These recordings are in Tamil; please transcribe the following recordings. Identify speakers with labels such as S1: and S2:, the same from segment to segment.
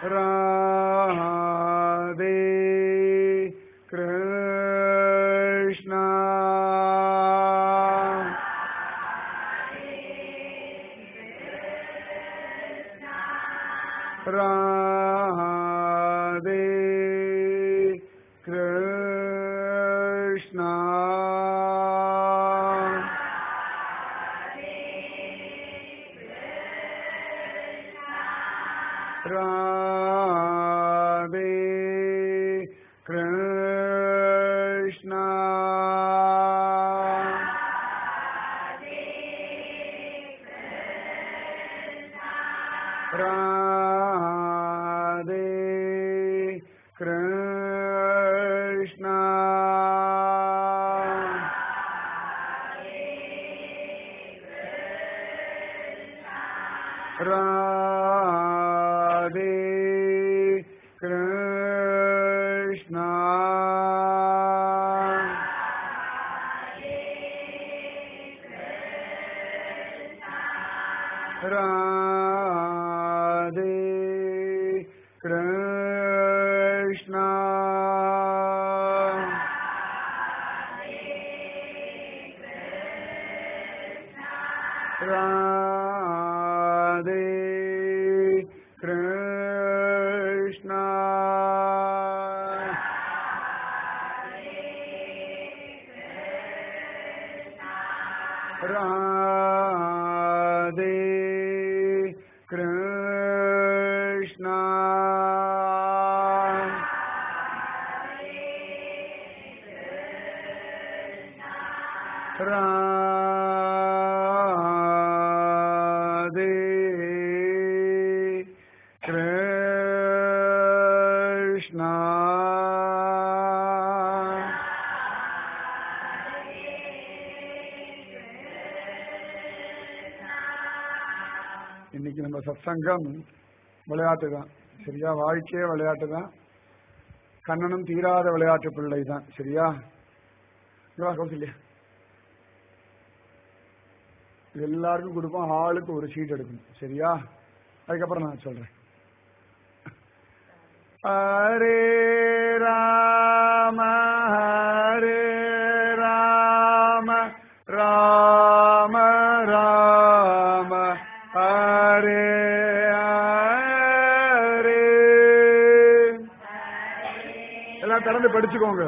S1: राधे कृष्णा राधे कृष्णा राधे कृष्णा राधे कृष्णा राधे कृष्णा राधे कृष्णा राधे कृष्णा राधे कृष्णा राधे कृष्णा இன்னைக்கு நம்ம சத்சங்கம் விளையாட்டு தான் சரியா வாழ்க்கையே விளையாட்டு தான் கண்ணனும் தீராத விளையாட்டு பிள்ளை தான் சரியா இங்க வா, கௌசல்யா இது எல்லாருக்கும் கொடுப்போம் ஆளுக்கு ஒரு சீட் எடுக்கணும் சரியா அதுக்கப்புறம் நான் சொல்றேன் ஹரே ராம ஹரே ராம ராம ராம ஹரே ஹரே எல்லாம் திறந்து படிச்சுக்கோங்க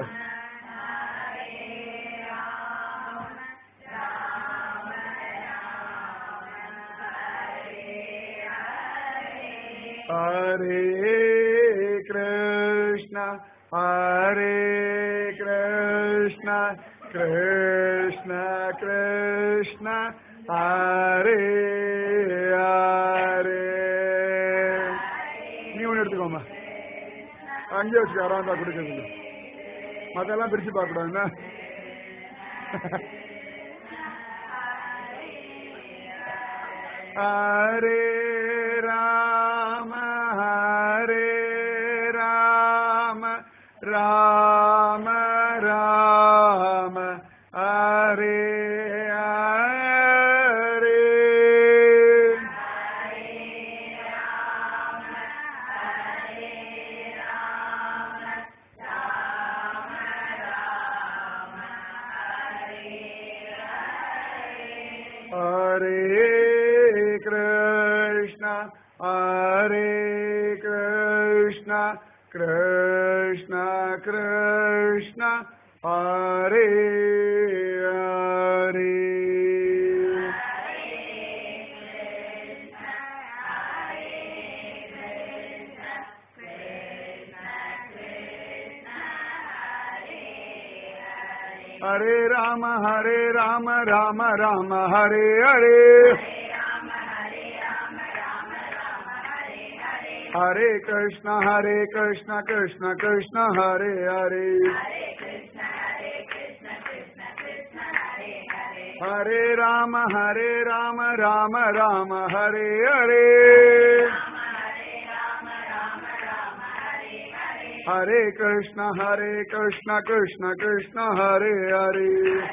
S1: Hare Krishna, Hare Krishna, Krishna Krishna, Hare Hare. நீ ஒன்று எடுத்துக்கோமா அங்கே வச்சுக்க யாராவது தான் கொடுக்கறது மத்தெல்லாம் பிரிச்சு பார்க்க கூடாது என்ன Hare Rama, Hare Rama, Rama Rama, Hare Hare. Hare Krishna, Hare Krishna, Krishna Krishna, Hare Hare. Hare Rama, Hare Rama, Rama Rama, Hare Hare. Hare Krishna, Hare Krishna, Krishna Krishna, Hare Hare. Hare Rama, Hare Rama, Rama Rama, Hare Hare. Hare Krishna, Hare Krishna, Krishna Krishna, Hare Hare.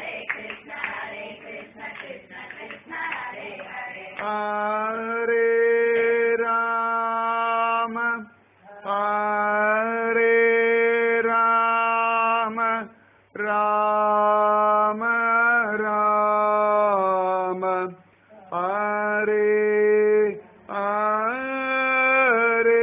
S1: Hare Rama, Hare Rama Rama Rama Hare Hare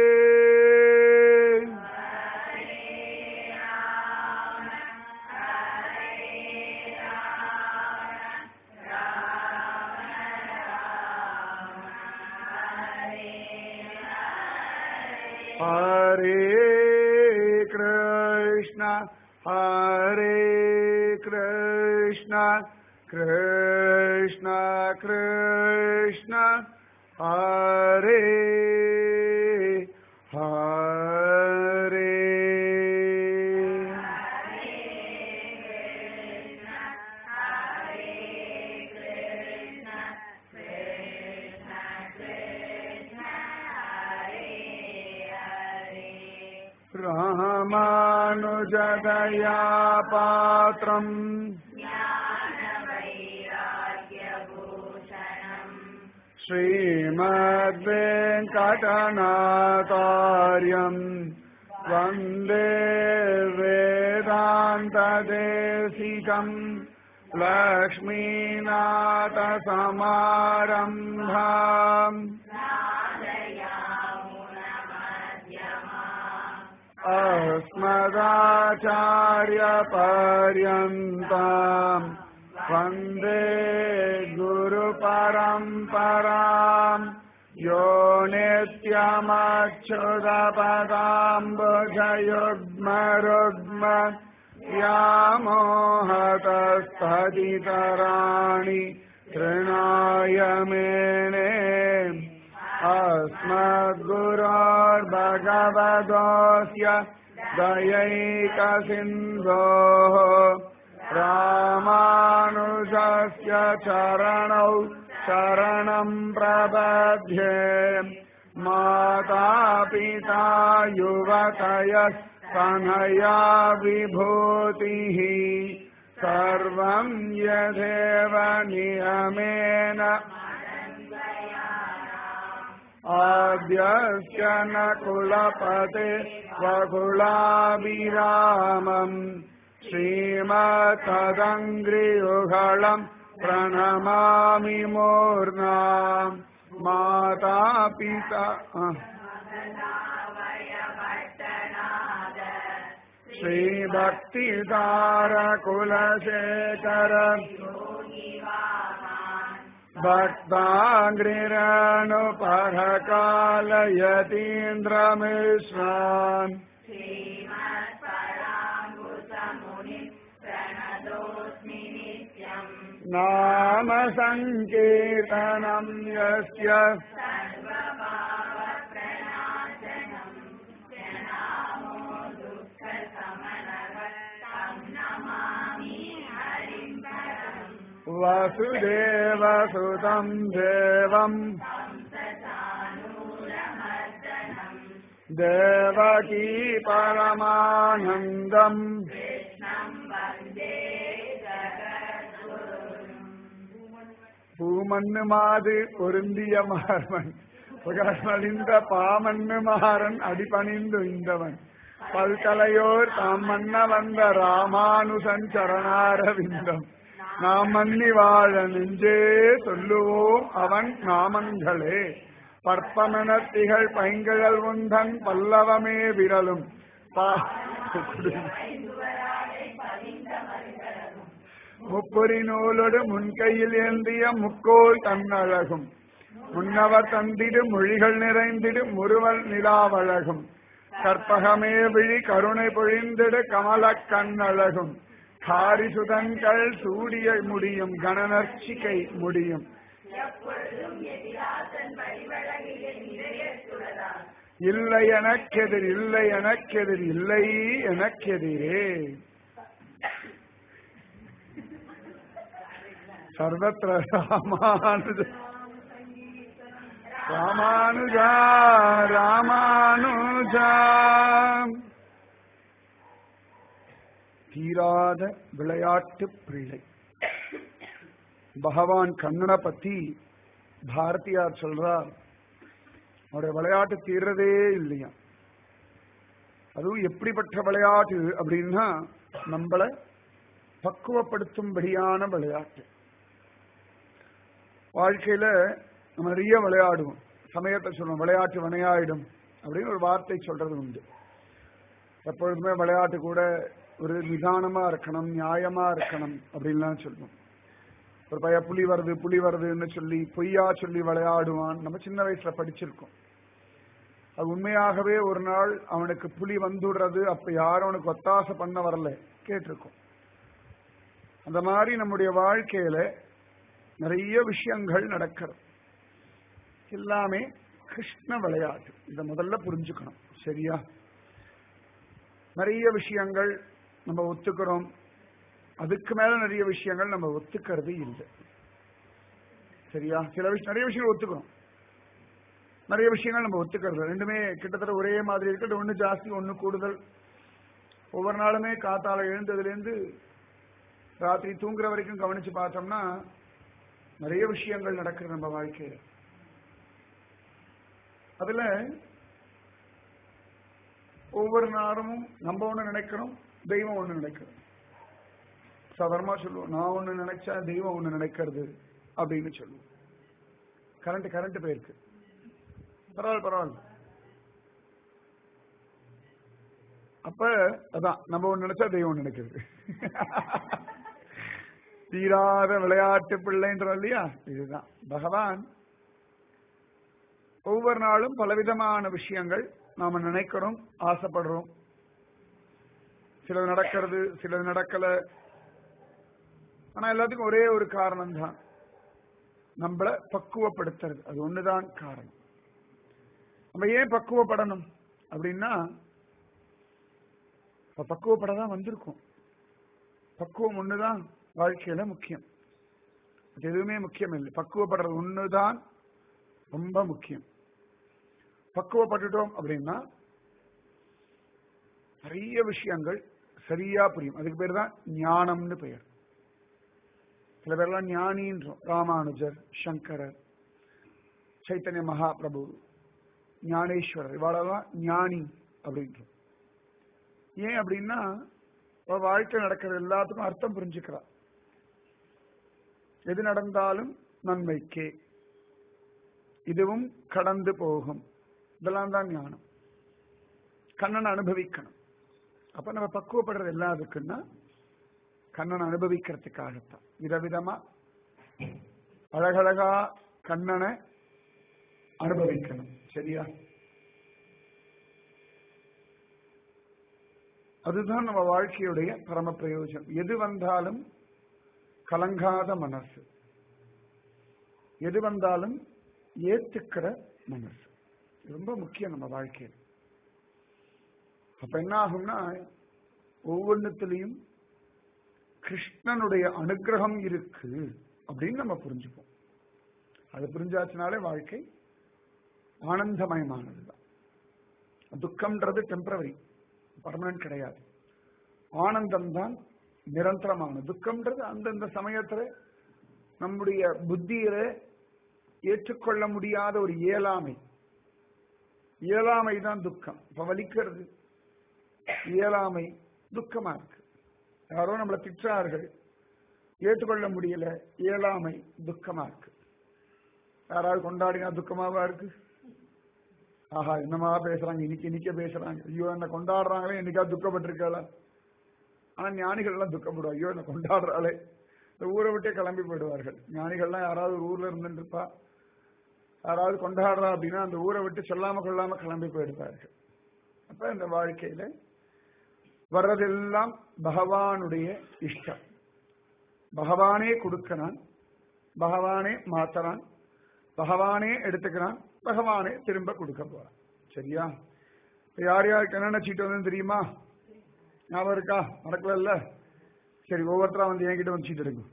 S1: Hare Krishna, Hare Krishna, Krishna Krishna, Hare Hare. रामानुजदया पात्रम् श्रीमद्वेङ्कटनाकार्यम् वन्दे वेदान्तदेशिकम् लक्ष्मीनाथसमारम्भाम् अस्मदाचार्यपर्यन्ताम् वन्दे गुरुपरम्पराम् यो नित्यमच्युतपदाम्बुजयुग्मरुग्म व्यामोहतस्तदितराणि तृणाय मेने अस्मद्गुरोर्भगवतोऽस्य दयैकसिन्धोः रामानुजस्य चरणौ शरणं प्रबध्ये मातापिता युवतयः कनया विभूतिः सर्वं यदेव नियमेन आद्यस्य न कुलपते वकुलाभिरामम् श्रीमतदङ्घ्रियुगळम् प्रणमामि मूर्ना माता पिता श्रीभक्तिदारकुलशेखर भक्ताङ्घ्रिरनुपरकालयतीन्द्रमिश्रान् नाम सङ्कीर्तनं यस्य वसुदेवसुतं देवम् देवकी परमानन्दम् பூமண்ணு மாது பொருந்திய மார்வன் புகழ்மலிந்த பாமண்ணு மாறன் அடிபணிந்து இந்தவன் பல்கலையோர் தாம் மன்ன வந்த ராமானுசன் சரணாரவிந்தம் நாம் மன்னி வாழ நெஞ்சே சொல்லுவோம் அவன் நாமங்களே பற்பமன திகழ் பைங்கழல் உந்தன் பல்லவமே விரலும் பா- முப்பொறி நூலோடு முன்கையில் ஏந்திய முக்கோல் தன்னழகும் முன்னவர் தந்திடு மொழிகள் நிறைந்திடு முறுவல் நிலாவழகும் கற்பகமே விழி கருணை பொழிந்திடு கமல கண்ணழகும் காரிசுதங்கள் சூடிய முடியும் கணநர்ச்சிகை முடியும் இல்லை எனக்கெதிர் இல்லை எனக்கெதிர் இல்லை எனக்கெதிரே சர்வத்திர ராமானுஜ ராமானுஜா ராமானுஜா தீராத விளையாட்டு பிள்ளை பகவான் கண்ணனை பத்தி பாரதியார் சொல்றார் அவருடைய விளையாட்டு தீர்றதே இல்லையா அதுவும் எப்படிப்பட்ட விளையாட்டு அப்படின்னா நம்மளை பக்குவப்படுத்தும்படியான விளையாட்டு வாழ்க்கையில நம்ம நிறைய விளையாடுவோம் சமயத்தை சொல்லுவோம் விளையாட்டு வினையாயிடும் அப்படின்னு ஒரு வார்த்தை சொல்றது உண்டு எப்பொழுதுமே விளையாட்டு கூட ஒரு நிதானமா இருக்கணும் நியாயமா இருக்கணும் அப்படின்லாம் சொல்லுவோம் ஒரு பையன் புலி வருது புலி வருதுன்னு சொல்லி பொய்யா சொல்லி விளையாடுவான் நம்ம சின்ன வயசுல படிச்சிருக்கோம் அது உண்மையாகவே ஒரு நாள் அவனுக்கு புலி வந்துடுறது அப்ப யாரும் அவனுக்கு ஒத்தாசை பண்ண வரல கேட்டிருக்கோம் அந்த மாதிரி நம்முடைய வாழ்க்கையில நிறைய விஷயங்கள் நடக்கிறது எல்லாமே கிருஷ்ண விளையாட்டு இதை முதல்ல புரிஞ்சுக்கணும் சரியா நிறைய விஷயங்கள் நம்ம ஒத்துக்கிறோம் அதுக்கு மேல நிறைய விஷயங்கள் நம்ம ஒத்துக்கிறது இல்லை சரியா சில விஷயம் நிறைய விஷயங்கள் ஒத்துக்கிறோம் நிறைய விஷயங்கள் நம்ம ஒத்துக்கிறது ரெண்டுமே கிட்டத்தட்ட ஒரே மாதிரி இருக்கு ஒன்னு ஜாஸ்தி ஒன்னு கூடுதல் ஒவ்வொரு நாளுமே காத்தால எழுந்ததுலேருந்து ராத்திரி தூங்குற வரைக்கும் கவனிச்சு பார்த்தோம்னா நிறைய விஷயங்கள் நடக்குது நம்ம வாழ்க்கையில அதுல ஒவ்வொரு நாளும் நம்ம ஒண்ணு நினைக்கிறோம் தெய்வம் ஒண்ணு நினைக்கிறோம் சாதாரணமா சொல்லுவோம் நான் ஒண்ணு நினைச்சா தெய்வம் ஒண்ணு நினைக்கிறது அப்படின்னு சொல்லுவோம் கரண்ட் கரண்ட் போயிருக்கு பரவாயில்ல பரவாயில்ல அப்ப அதான் நம்ம ஒண்ணு நினைச்சா தெய்வம் நினைக்கிறது தீராத விளையாட்டு பிள்ளைன்றோம் இல்லையா இதுதான் பகவான் ஒவ்வொரு நாளும் பலவிதமான விஷயங்கள் நாம நினைக்கிறோம் ஆசைப்படுறோம் சிலது நடக்கிறது சிலது நடக்கல ஆனா எல்லாத்துக்கும் ஒரே ஒரு காரணம் தான் நம்மள பக்குவப்படுத்துறது அது ஒண்ணுதான் காரணம் நம்ம ஏன் பக்குவப்படணும் அப்படின்னா பக்குவப்பட தான் வந்திருக்கோம் பக்குவம் ஒண்ணுதான் வாழ்க்கையில முக்கியம் அது எதுவுமே முக்கியம் இல்லை பக்குவப்படுறது ஒண்ணுதான் ரொம்ப முக்கியம் பக்குவப்பட்டுட்டோம் அப்படின்னா நிறைய விஷயங்கள் சரியா புரியும் அதுக்கு பேர் தான் ஞானம்னு பெயர் சில பேர்லாம் ஞானின்றோம் ராமானுஜர் சங்கரர் சைத்தன்ய மகாபிரபு ஞானேஸ்வரர் இவாளெல்லாம் ஞானி அப்படின்றோம் ஏன் அப்படின்னா வாழ்க்கை நடக்கிறது எல்லாத்துக்கும் அர்த்தம் புரிஞ்சுக்கிறா எது நடந்தாலும் நன்மைக்கே இதுவும் கடந்து போகும் இதெல்லாம் தான் ஞானம் கண்ணனை அனுபவிக்கணும் அப்ப நம்ம பக்குவப்படுறது எல்லாம் இருக்குன்னா கண்ணனை அனுபவிக்கிறதுக்காகத்தான் விதவிதமா அழகழகா கண்ணனை அனுபவிக்கணும் சரியா அதுதான் நம்ம வாழ்க்கையுடைய பரம பிரயோஜனம் எது வந்தாலும் கலங்காத மனசு எது வந்தாலும் ஏத்துக்கிற மனசு ரொம்ப முக்கியம் நம்ம வாழ்க்கையில் அப்ப என்ன ஆகும்னா ஒவ்வொன்றுத்திலையும் கிருஷ்ணனுடைய அனுகிரகம் இருக்கு அப்படின்னு நம்ம புரிஞ்சுப்போம் அது புரிஞ்சாச்சுனாலே வாழ்க்கை ஆனந்தமயமானதுதான் துக்கம்ன்றது டெம்பரவரி பர்மனன்ட் கிடையாது ஆனந்தம் தான் நிரந்தரமான துக்கம்ன்றது அந்தந்த சமயத்துல நம்முடைய புத்தியில ஏற்றுக்கொள்ள முடியாத ஒரு இயலாமை இயலாமை தான் துக்கம் இப்ப வலிக்கிறது இயலாமை துக்கமா இருக்கு யாரோ நம்மளை திட்டார்கள் ஏற்றுக்கொள்ள முடியல இயலாமை துக்கமா இருக்கு யாராவது கொண்டாடினா துக்கமாவா இருக்கு ஆஹா என்னமா பேசுறாங்க இன்னைக்கு இன்னைக்க பேசுறாங்க ஐயோ என்ன கொண்டாடுறாங்களே என்னைக்காவது துக்கப்பட்டிருக்காளா ஆனா ஞானிகள் எல்லாம் துக்கப்படுவாங்க ஐயோ என்ன கொண்டாடுறாளே இந்த ஊரை விட்டே கிளம்பி போயிடுவார்கள் ஞானிகள்லாம் யாராவது ஒரு ஊர்ல இருந்துட்டு இருப்பா யாராவது கொண்டாடுறா அப்படின்னா அந்த ஊரை விட்டு சொல்லாம கொள்ளாம கிளம்பி போயிடுவார்கள் அப்ப இந்த வாழ்க்கையில வர்றதெல்லாம் பகவானுடைய இஷ்டம் பகவானே கொடுக்கிறான் பகவானே மாத்தறான் பகவானே எடுத்துக்கிறான் பகவானே திரும்ப கொடுக்க போறான் சரியா இப்ப யார் யாருக்கு என்னென்ன சீட்டு வந்து தெரியுமா ஞாபகம் இருக்கா நடக்கல சரி ஒவ்வொருத்தரா வந்து என்கிட்ட வந்து சீட்டு எடுக்கும்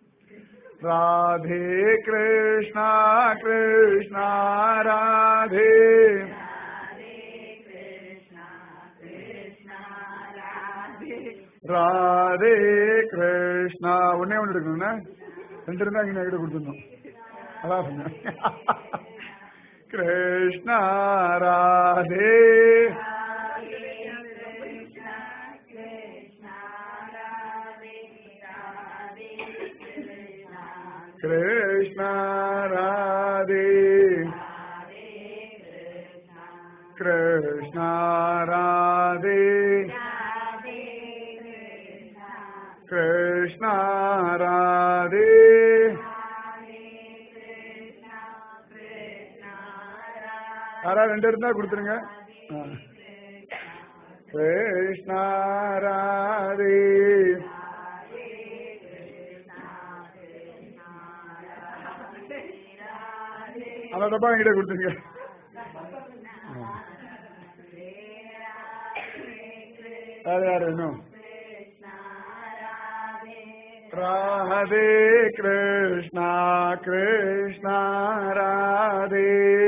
S1: ராதே கிருஷ்ணா கிருஷ்ணா ராதே ராதே கிருஷ்ணா ஒன்னே ஒன்று எடுக்கணும்னா ரெண்டு இருந்தா இங்க என்கிட்ட கொடுத்துருந்தோம் அதான் சொன்னேன் கிருஷ்ணா ராதே कृष्णा राधे कृष्णा राधे யாரா ரெண்டு இருந்தா கொடுத்துருங்க ஆ. கிருஷ்ணா ராதே அந்த டப்பா என்கிட்ட கொடுத்துருங்க ஆ. யார் யார் இன்னும் ராதே கிருஷ்ணா கிருஷ்ணா ராதே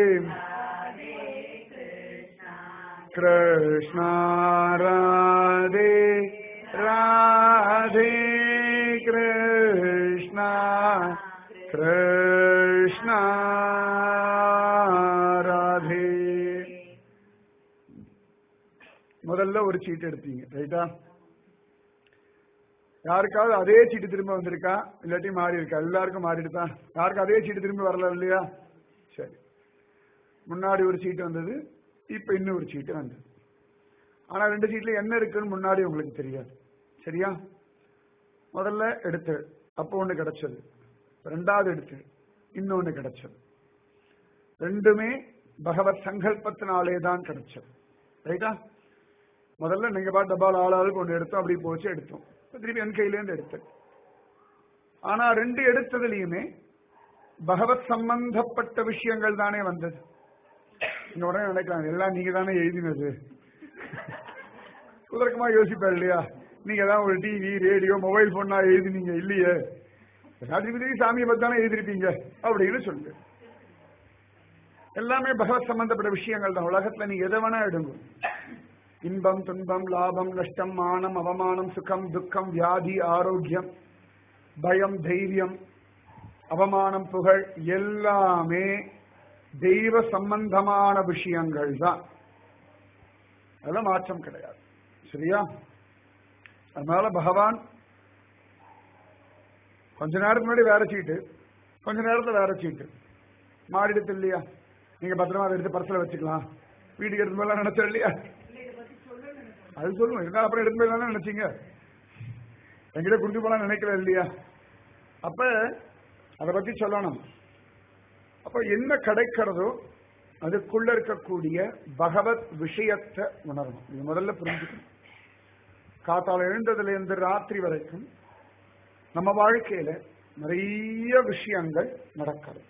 S1: कृष्णा राधे राधे कृष्णा कृष्णा ராதே முதல்ல ஒரு சீட்டு எடுத்தீங்க ரைட்டா யாருக்காவது அதே சீட்டு திரும்ப வந்திருக்கா இல்லாட்டி மாறி இருக்கா எல்லாருக்கும் மாறிடுதா யாருக்கும் அதே சீட்டு திரும்பி வரல இல்லையா சரி முன்னாடி ஒரு சீட்டு வந்தது இப்ப இன்னொரு சீட்டு வந்தது ஆனா ரெண்டு சீட்ல என்ன இருக்குன்னு முன்னாடி உங்களுக்கு தெரியாது சரியா முதல்ல எடுத்து அப்போ ஒண்ணு கிடைச்சது ரெண்டாவது எடுத்து இன்னொன்னு கிடைச்சது ரெண்டுமே பகவத் சங்கல்பத்தினாலே தான் கிடைச்சது ரைட்டா முதல்ல நீங்க பாட்டு டப்பால் ஆளாளுக்கு ஒன்று எடுத்தோம் அப்படி போச்சு எடுத்தோம் இப்ப திருப்பி என் கையிலேருந்து எடுத்தேன் ஆனா ரெண்டு எடுத்ததுலயுமே பகவத் சம்பந்தப்பட்ட விஷயங்கள் தானே வந்தது இங்க உடனே நினைக்கிறாங்க எல்லாம் நீங்க தானே எழுதினது குதர்க்கமா யோசிப்பார் இல்லையா நீங்க தான் ஒரு டிவி ரேடியோ மொபைல் போனா எழுதினீங்க இல்லையே ராஜிபதி சாமியை பத்தி தானே எழுதிருப்பீங்க அப்படின்னு சொல்லுங்க எல்லாமே பகவத் சம்பந்தப்பட்ட விஷயங்கள் தான் உலகத்துல நீங்க எதை வேணா எடுங்க இன்பம் துன்பம் லாபம் நஷ்டம் மானம் அவமானம் சுகம் துக்கம் வியாதி ஆரோக்கியம் பயம் தைரியம் அவமானம் புகழ் எல்லாமே தெய்வ சம்பந்தமான விஷயங்கள் தான் அதெல்லாம் மாற்றம் கிடையாது சரியா அதனால பகவான் கொஞ்ச நேரத்துக்கு முன்னாடி வேற சீட்டு கொஞ்ச நேரத்துல வேற சீட்டு மாறிடுது இல்லையா நீங்க பத்திரமா அதை எடுத்து பர்சல வச்சுக்கலாம் வீட்டுக்கு எடுத்து போயெல்லாம் நினைச்சோம் இல்லையா அது சொல்லுவோம் இருந்தாலும் அப்புறம் எடுத்து போய் நினைச்சீங்க எங்கிட்ட குடுத்து போலாம் நினைக்கல இல்லையா அப்ப அதை பத்தி சொல்லணும் அப்ப என்ன கிடைக்கிறதோ அதுக்குள்ள இருக்கக்கூடிய பகவத் விஷயத்தை உணரணும் இது முதல்ல புரிஞ்சுக்கணும் காத்தால எழுந்ததுல இருந்து ராத்திரி வரைக்கும் நம்ம வாழ்க்கையில நிறைய விஷயங்கள் நடக்கிறது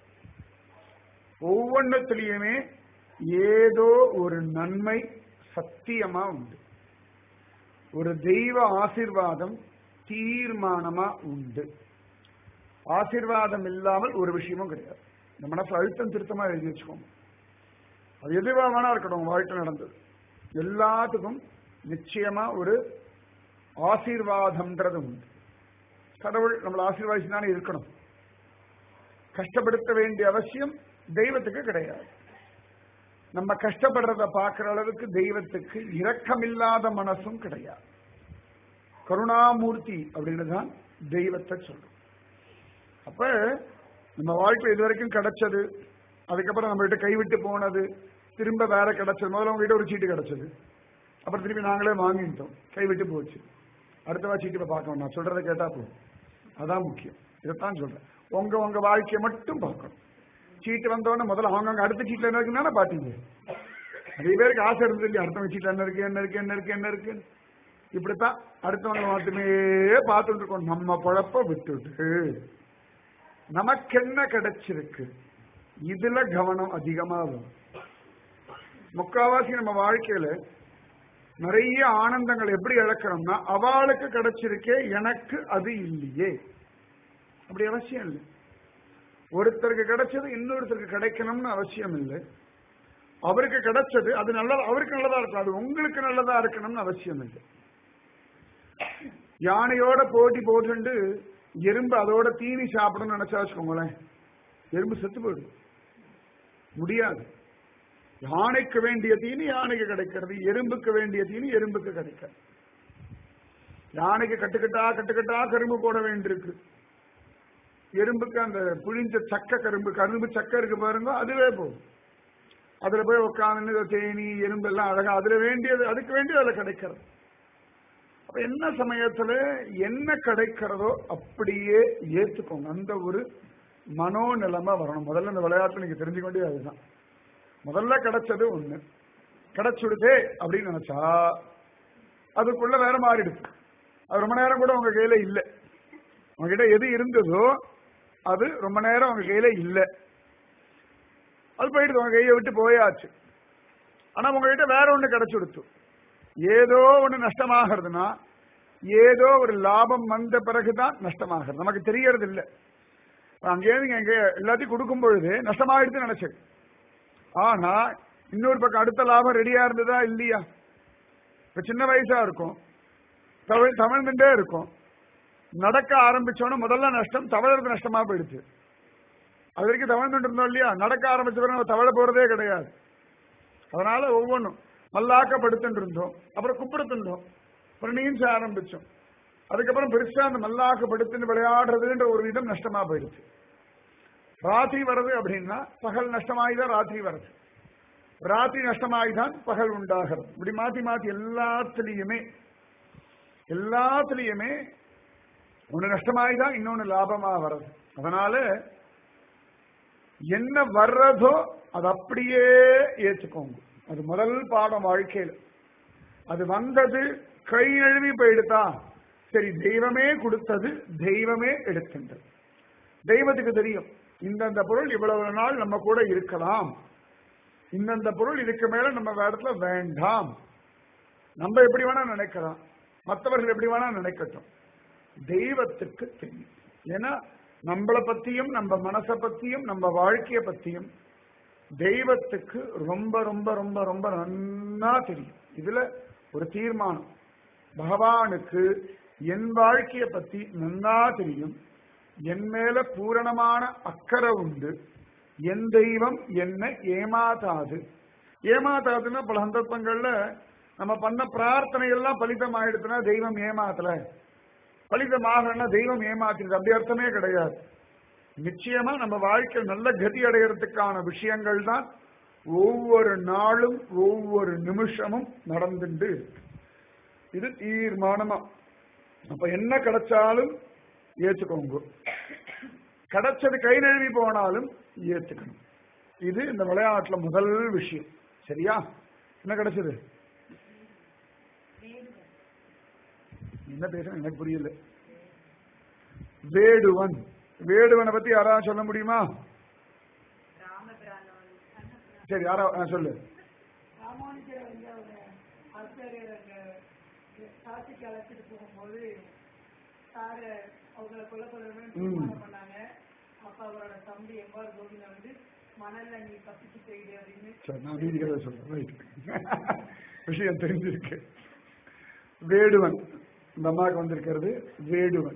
S1: ஒவ்வொன்றத்திலையுமே ஏதோ ஒரு நன்மை சத்தியமா உண்டு ஒரு தெய்வ ஆசிர்வாதம் தீர்மானமா உண்டு ஆசிர்வாதம் இல்லாமல் ஒரு விஷயமும் கிடையாது இந்த மனசு அழுத்தம் திருத்தமா எழுதி வச்சுக்கோங்க அது எதுவா வேணா இருக்கட்டும் உங்க வாழ்க்கை நடந்தது எல்லாத்துக்கும் நிச்சயமா ஒரு ஆசீர்வாதம்ன்றது உண்டு கடவுள் நம்மளை ஆசீர்வாதிச்சுதானே இருக்கணும் கஷ்டப்படுத்த வேண்டிய அவசியம் தெய்வத்துக்கு கிடையாது நம்ம கஷ்டப்படுறத பார்க்கிற அளவுக்கு தெய்வத்துக்கு இரக்கமில்லாத மனசும் கிடையாது கருணாமூர்த்தி அப்படின்னு தான் தெய்வத்தை சொல்றோம் அப்ப நம்ம வாழ்க்கை இது வரைக்கும் கிடைச்சது அதுக்கப்புறம் நம்ம கிட்ட கைவிட்டு போனது திரும்ப வேற கிடைச்சது முதல்ல உங்ககிட்ட ஒரு சீட்டு கிடைச்சது அப்புறம் திருப்பி நாங்களே வாங்கிட்டோம் கைவிட்டு போச்சு அடுத்தவா சீட்டு பார்க்கணும் நான் சொல்றதை கேட்டா போதும் அதான் முக்கியம் இதைத்தான் சொல்றேன் உங்க உங்க வாழ்க்கையை மட்டும் பார்க்கணும் சீட்டு வந்தோடனே முதல்ல அவங்கவுங்க அடுத்த சீட்ல என்ன இருக்குன்னு பாத்தீங்க நிறைய பேருக்கு ஆசை இருந்தது இல்லையா அடுத்தவங்க சீட்ல என்ன இருக்கு என்ன இருக்கு என்ன இருக்கு என்ன இருக்கு இப்படித்தான் அடுத்தவங்க மட்டுமே பார்த்துட்டு இருக்கோம் நம்ம குழப்ப விட்டுட்டு நமக்கு என்ன கிடைச்சிருக்கு இதுல கவனம் அதிகமா வரும் முக்காவாசி நம்ம வாழ்க்கையில நிறைய ஆனந்தங்கள் எப்படி இழக்கிறோம்னா அவளுக்கு கிடைச்சிருக்கே எனக்கு அது இல்லையே அப்படி அவசியம் இல்லை ஒருத்தருக்கு கிடைச்சது இன்னொருத்தருக்கு கிடைக்கணும்னு அவசியம் இல்லை அவருக்கு கிடைச்சது அது நல்லதா அவருக்கு நல்லதா இருக்கும் அது உங்களுக்கு நல்லதா இருக்கணும்னு அவசியம் இல்லை யானையோட போட்டி போட்டுண்டு எறும்பு அதோட தீனி சாப்பிடணும்னு நினைச்சா வச்சுக்கோங்களேன் எறும்பு செத்து போயிடும் முடியாது யானைக்கு வேண்டிய தீனி யானைக்கு கிடைக்கிறது எறும்புக்கு வேண்டிய தீனி எறும்புக்கு கிடைக்கிறது யானைக்கு கட்டுக்கட்டா கட்டுக்கட்டா கரும்பு போட வேண்டியிருக்கு எறும்புக்கு அந்த புழிஞ்ச சக்க கரும்பு கரும்பு சக்க இருக்கு பாருங்க அதுவே போதும் அதுல போய் உட்காந்து தேனி எறும்பு எல்லாம் அழகா அதுல வேண்டியது அதுக்கு வேண்டியது அதுல கிடைக்கிறது அப்ப என்ன சமயத்துல என்ன கிடைக்கிறதோ அப்படியே ஏத்துக்கோங்க அந்த ஒரு மனோநிலைமை வரணும் முதல்ல இந்த விளையாட்டு நீங்க தெரிஞ்சுக்க வேண்டியது அதுதான் முதல்ல கிடைச்சது ஒண்ணு கிடைச்சுடுதே அப்படின்னு நினைச்சா அதுக்குள்ள வேற மாறிடுது அது ரொம்ப நேரம் கூட உங்க கையில இல்ல உங்ககிட்ட எது இருந்ததோ அது ரொம்ப நேரம் உங்க கையில இல்ல அது போயிடுது உங்க கையை விட்டு போயாச்சு ஆனா உங்ககிட்ட வேற ஒண்ணு கிடைச்சுடுத்து ஏதோ ஒண்ணு நஷ்டமாகிறதுனா ஏதோ ஒரு லாபம் வந்த பிறகுதான் நஷ்டமாகிறது நமக்கு தெரியறது இல்ல அங்கேயிருந்து எங்க எல்லாத்தையும் கொடுக்கும் பொழுது நஷ்டமாயிடுதுன்னு நினைச்சேன் ஆனா இன்னொரு பக்கம் அடுத்த லாபம் ரெடியா இருந்ததா இல்லையா இப்ப சின்ன வயசா இருக்கும் தமிழ் தமிழ்ந்துட்டே இருக்கும் நடக்க ஆரம்பிச்சோன்னா முதல்ல நஷ்டம் தவழறது நஷ்டமா போயிடுச்சு அது வரைக்கும் தவழ்ந்துட்டு இருந்தோம் இல்லையா நடக்க ஆரம்பிச்ச பிறகு நம்ம தவழ போறதே கிடையாது அதனால ஒவ்வொன்றும் மல்லாக்கப்படுத்துட்டு இருந்தோம் அப்புறம் குப்பிடுத்துட்டோம் அப்புறம் நீஞ்ச ஆரம்பிச்சோம் அதுக்கப்புறம் பெருசா அந்த மல்லாக்கப்படுத்துன்னு விளையாடுறதுன்ற ஒரு விதம் நஷ்டமா போயிடுச்சு ராத்திரி வருது அப்படின்னா பகல் நஷ்டமாகிதான் ராத்திரி வருது ராத்திரி நஷ்டமாகிதான் பகல் உண்டாகிறது இப்படி மாத்தி மாத்தி எல்லாத்துலயுமே எல்லாத்துலயுமே ஒண்ணு நஷ்டமாகிதான் இன்னொன்னு லாபமா வர்றது அதனால என்ன வர்றதோ அது அப்படியே ஏற்றுக்கோங்க அது முதல் பாடம் வாழ்க்கையில அது வந்தது கை நழுவி போயிடுதா சரி தெய்வமே கொடுத்தது தெய்வமே எடுக்கின்றது தெய்வத்துக்கு தெரியும் இந்தந்த பொருள் இவ்வளவு நாள் நம்ம கூட இருக்கலாம் இந்தந்த பொருள் இதுக்கு மேல நம்ம இடத்துல வேண்டாம் நம்ம எப்படி வேணா நினைக்கலாம் மற்றவர்கள் எப்படி வேணா நினைக்கட்டும் தெய்வத்துக்கு தெரியும் ஏன்னா நம்மளை பத்தியும் நம்ம மனசை பத்தியும் நம்ம வாழ்க்கைய பத்தியும் தெய்வத்துக்கு ரொம்ப ரொம்ப ரொம்ப ரொம்ப நன்னா தெரியும் இதுல ஒரு தீர்மானம் பகவானுக்கு என் வாழ்க்கைய பத்தி நன்னா தெரியும் என் மேல பூரணமான அக்கறை உண்டு என் தெய்வம் என்னை ஏமாத்தாது ஏமாத்தாதுன்னா பல சந்தர்ப்பங்கள்ல நம்ம பண்ண பிரார்த்தனை எல்லாம் பலிதம் ஆயிடுச்சுன்னா தெய்வம் ஏமாத்தல பலிதமாகனா தெய்வம் ஏமாத்திடுது அப்படி அர்த்தமே கிடையாது நிச்சயமா நம்ம வாழ்க்கையில் நல்ல கதி அடைகிறதுக்கான விஷயங்கள் தான் ஒவ்வொரு நாளும் ஒவ்வொரு நிமிஷமும் நடந்துட்டு இருக்கு இது தீர்மானமா அப்ப என்ன கிடைச்சாலும் ஏத்துக்கோங்க கிடைச்சது கை நழுவி போனாலும் ஏத்துக்கணும் இது இந்த விளையாட்டுல முதல் விஷயம் சரியா என்ன கிடைச்சது என்ன பேசுற எனக்கு புரியல வேடுவன் வேடுவனை பத்தி யாராவது சொல்ல முடியுமா சரி யாரா ஆ, சொல்லு
S2: ராமானுஜர் வந்து அவங்க ஆச்சாரியர் அங்க காசிக்கு அழைச்சிட்டு போகும்போது சார அவங்களை கொல்ல கொள்ளணும்னு
S1: ம்.
S2: தீர்மானம் பண்ணாங்க அப்ப அவரோட தம்பி எம்பார் கோவிந்த வந்து மணல்ல நீ தப்பிச்சு போயிடு அப்படின்னு
S1: சரி நான் நீதிகளை சொல்றேன் ரைட் விஷயம் தெரிஞ்சிருக்கு வேடுவன் இந்த அம்மாவுக்கு வந்திருக்கிறது வேடுவன்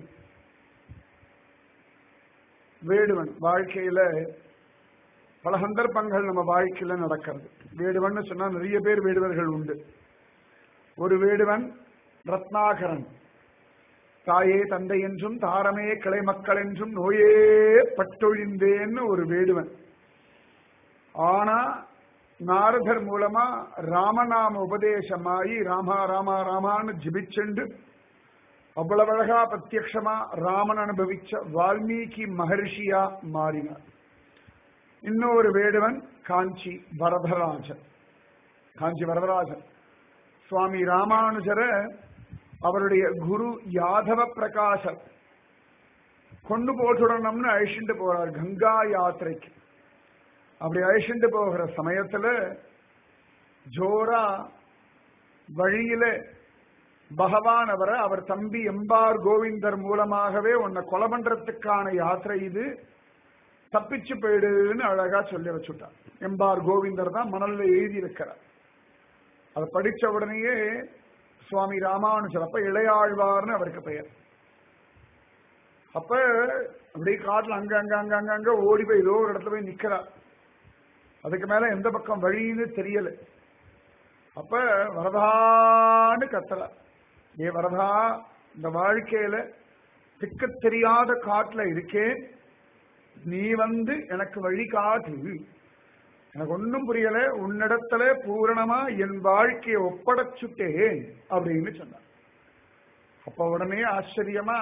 S1: வேடுவன் வாழ்க்கையில பல சந்தர்ப்பங்கள் நம்ம வாழ்க்கையில நடக்கிறது வேடுவன் சொன்னா நிறைய பேர் வேடுவர்கள் உண்டு ஒரு வேடுவன் ரத்னாகரன் தாயே தந்தை என்றும் தாரமே கிளை மக்கள் என்றும் நோயே பட்டொழிந்தேன்னு ஒரு வேடுவன் ஆனா நாரதர் மூலமா ராமநாம உபதேசமாயி ராமா ராமா ராமான்னு ஜிபிச்செண்டு அவ்வளவு அழகா பிரத்யக்ஷமா ராமன் அனுபவிச்ச வால்மீகி மகர்ஷியா மாறினார் இன்னொரு வேடுவன் காஞ்சி வரதராஜன் காஞ்சி வரதராஜன் சுவாமி ராமானுஜரை அவருடைய குரு யாதவ பிரகாசர் கொண்டு போட்டுடணும்னு அழிச்சுட்டு போறார் கங்கா யாத்திரைக்கு அப்படி அழிச்சுட்டு போகிற சமயத்துல ஜோரா வழியில பகவான் அவரை அவர் தம்பி எம்பார் கோவிந்தர் மூலமாகவே உன்னை கொலை பண்றதுக்கான யாத்திரை இது தப்பிச்சு போயிடுன்னு அழகா சொல்லி வச்சுட்டார் எம்பார் கோவிந்தர் தான் மணல்ல எழுதி இருக்கிறார் அதை படிச்ச உடனேயே சுவாமி ராமானுஜர் அப்ப இளையாழ்வார்னு அவருக்கு பெயர் அப்ப அப்படியே காட்டுல அங்க அங்க அங்க அங்க அங்க ஓடி போய் ஏதோ ஒரு இடத்துல போய் நிக்கிறார் அதுக்கு மேல எந்த பக்கம் வழின்னு தெரியல அப்ப வரதான்னு கத்தல ஏ வரதா இந்த வாழ்க்கையில திக்க தெரியாத காட்டுல இருக்கேன் நீ வந்து எனக்கு வழி காட்டு எனக்கு ஒன்னும் புரியல உன்னிடத்துல பூரணமா என் வாழ்க்கையை ஒப்படைச்சுட்டேன் அப்படின்னு சொன்னார் அப்ப உடனே ஆச்சரியமா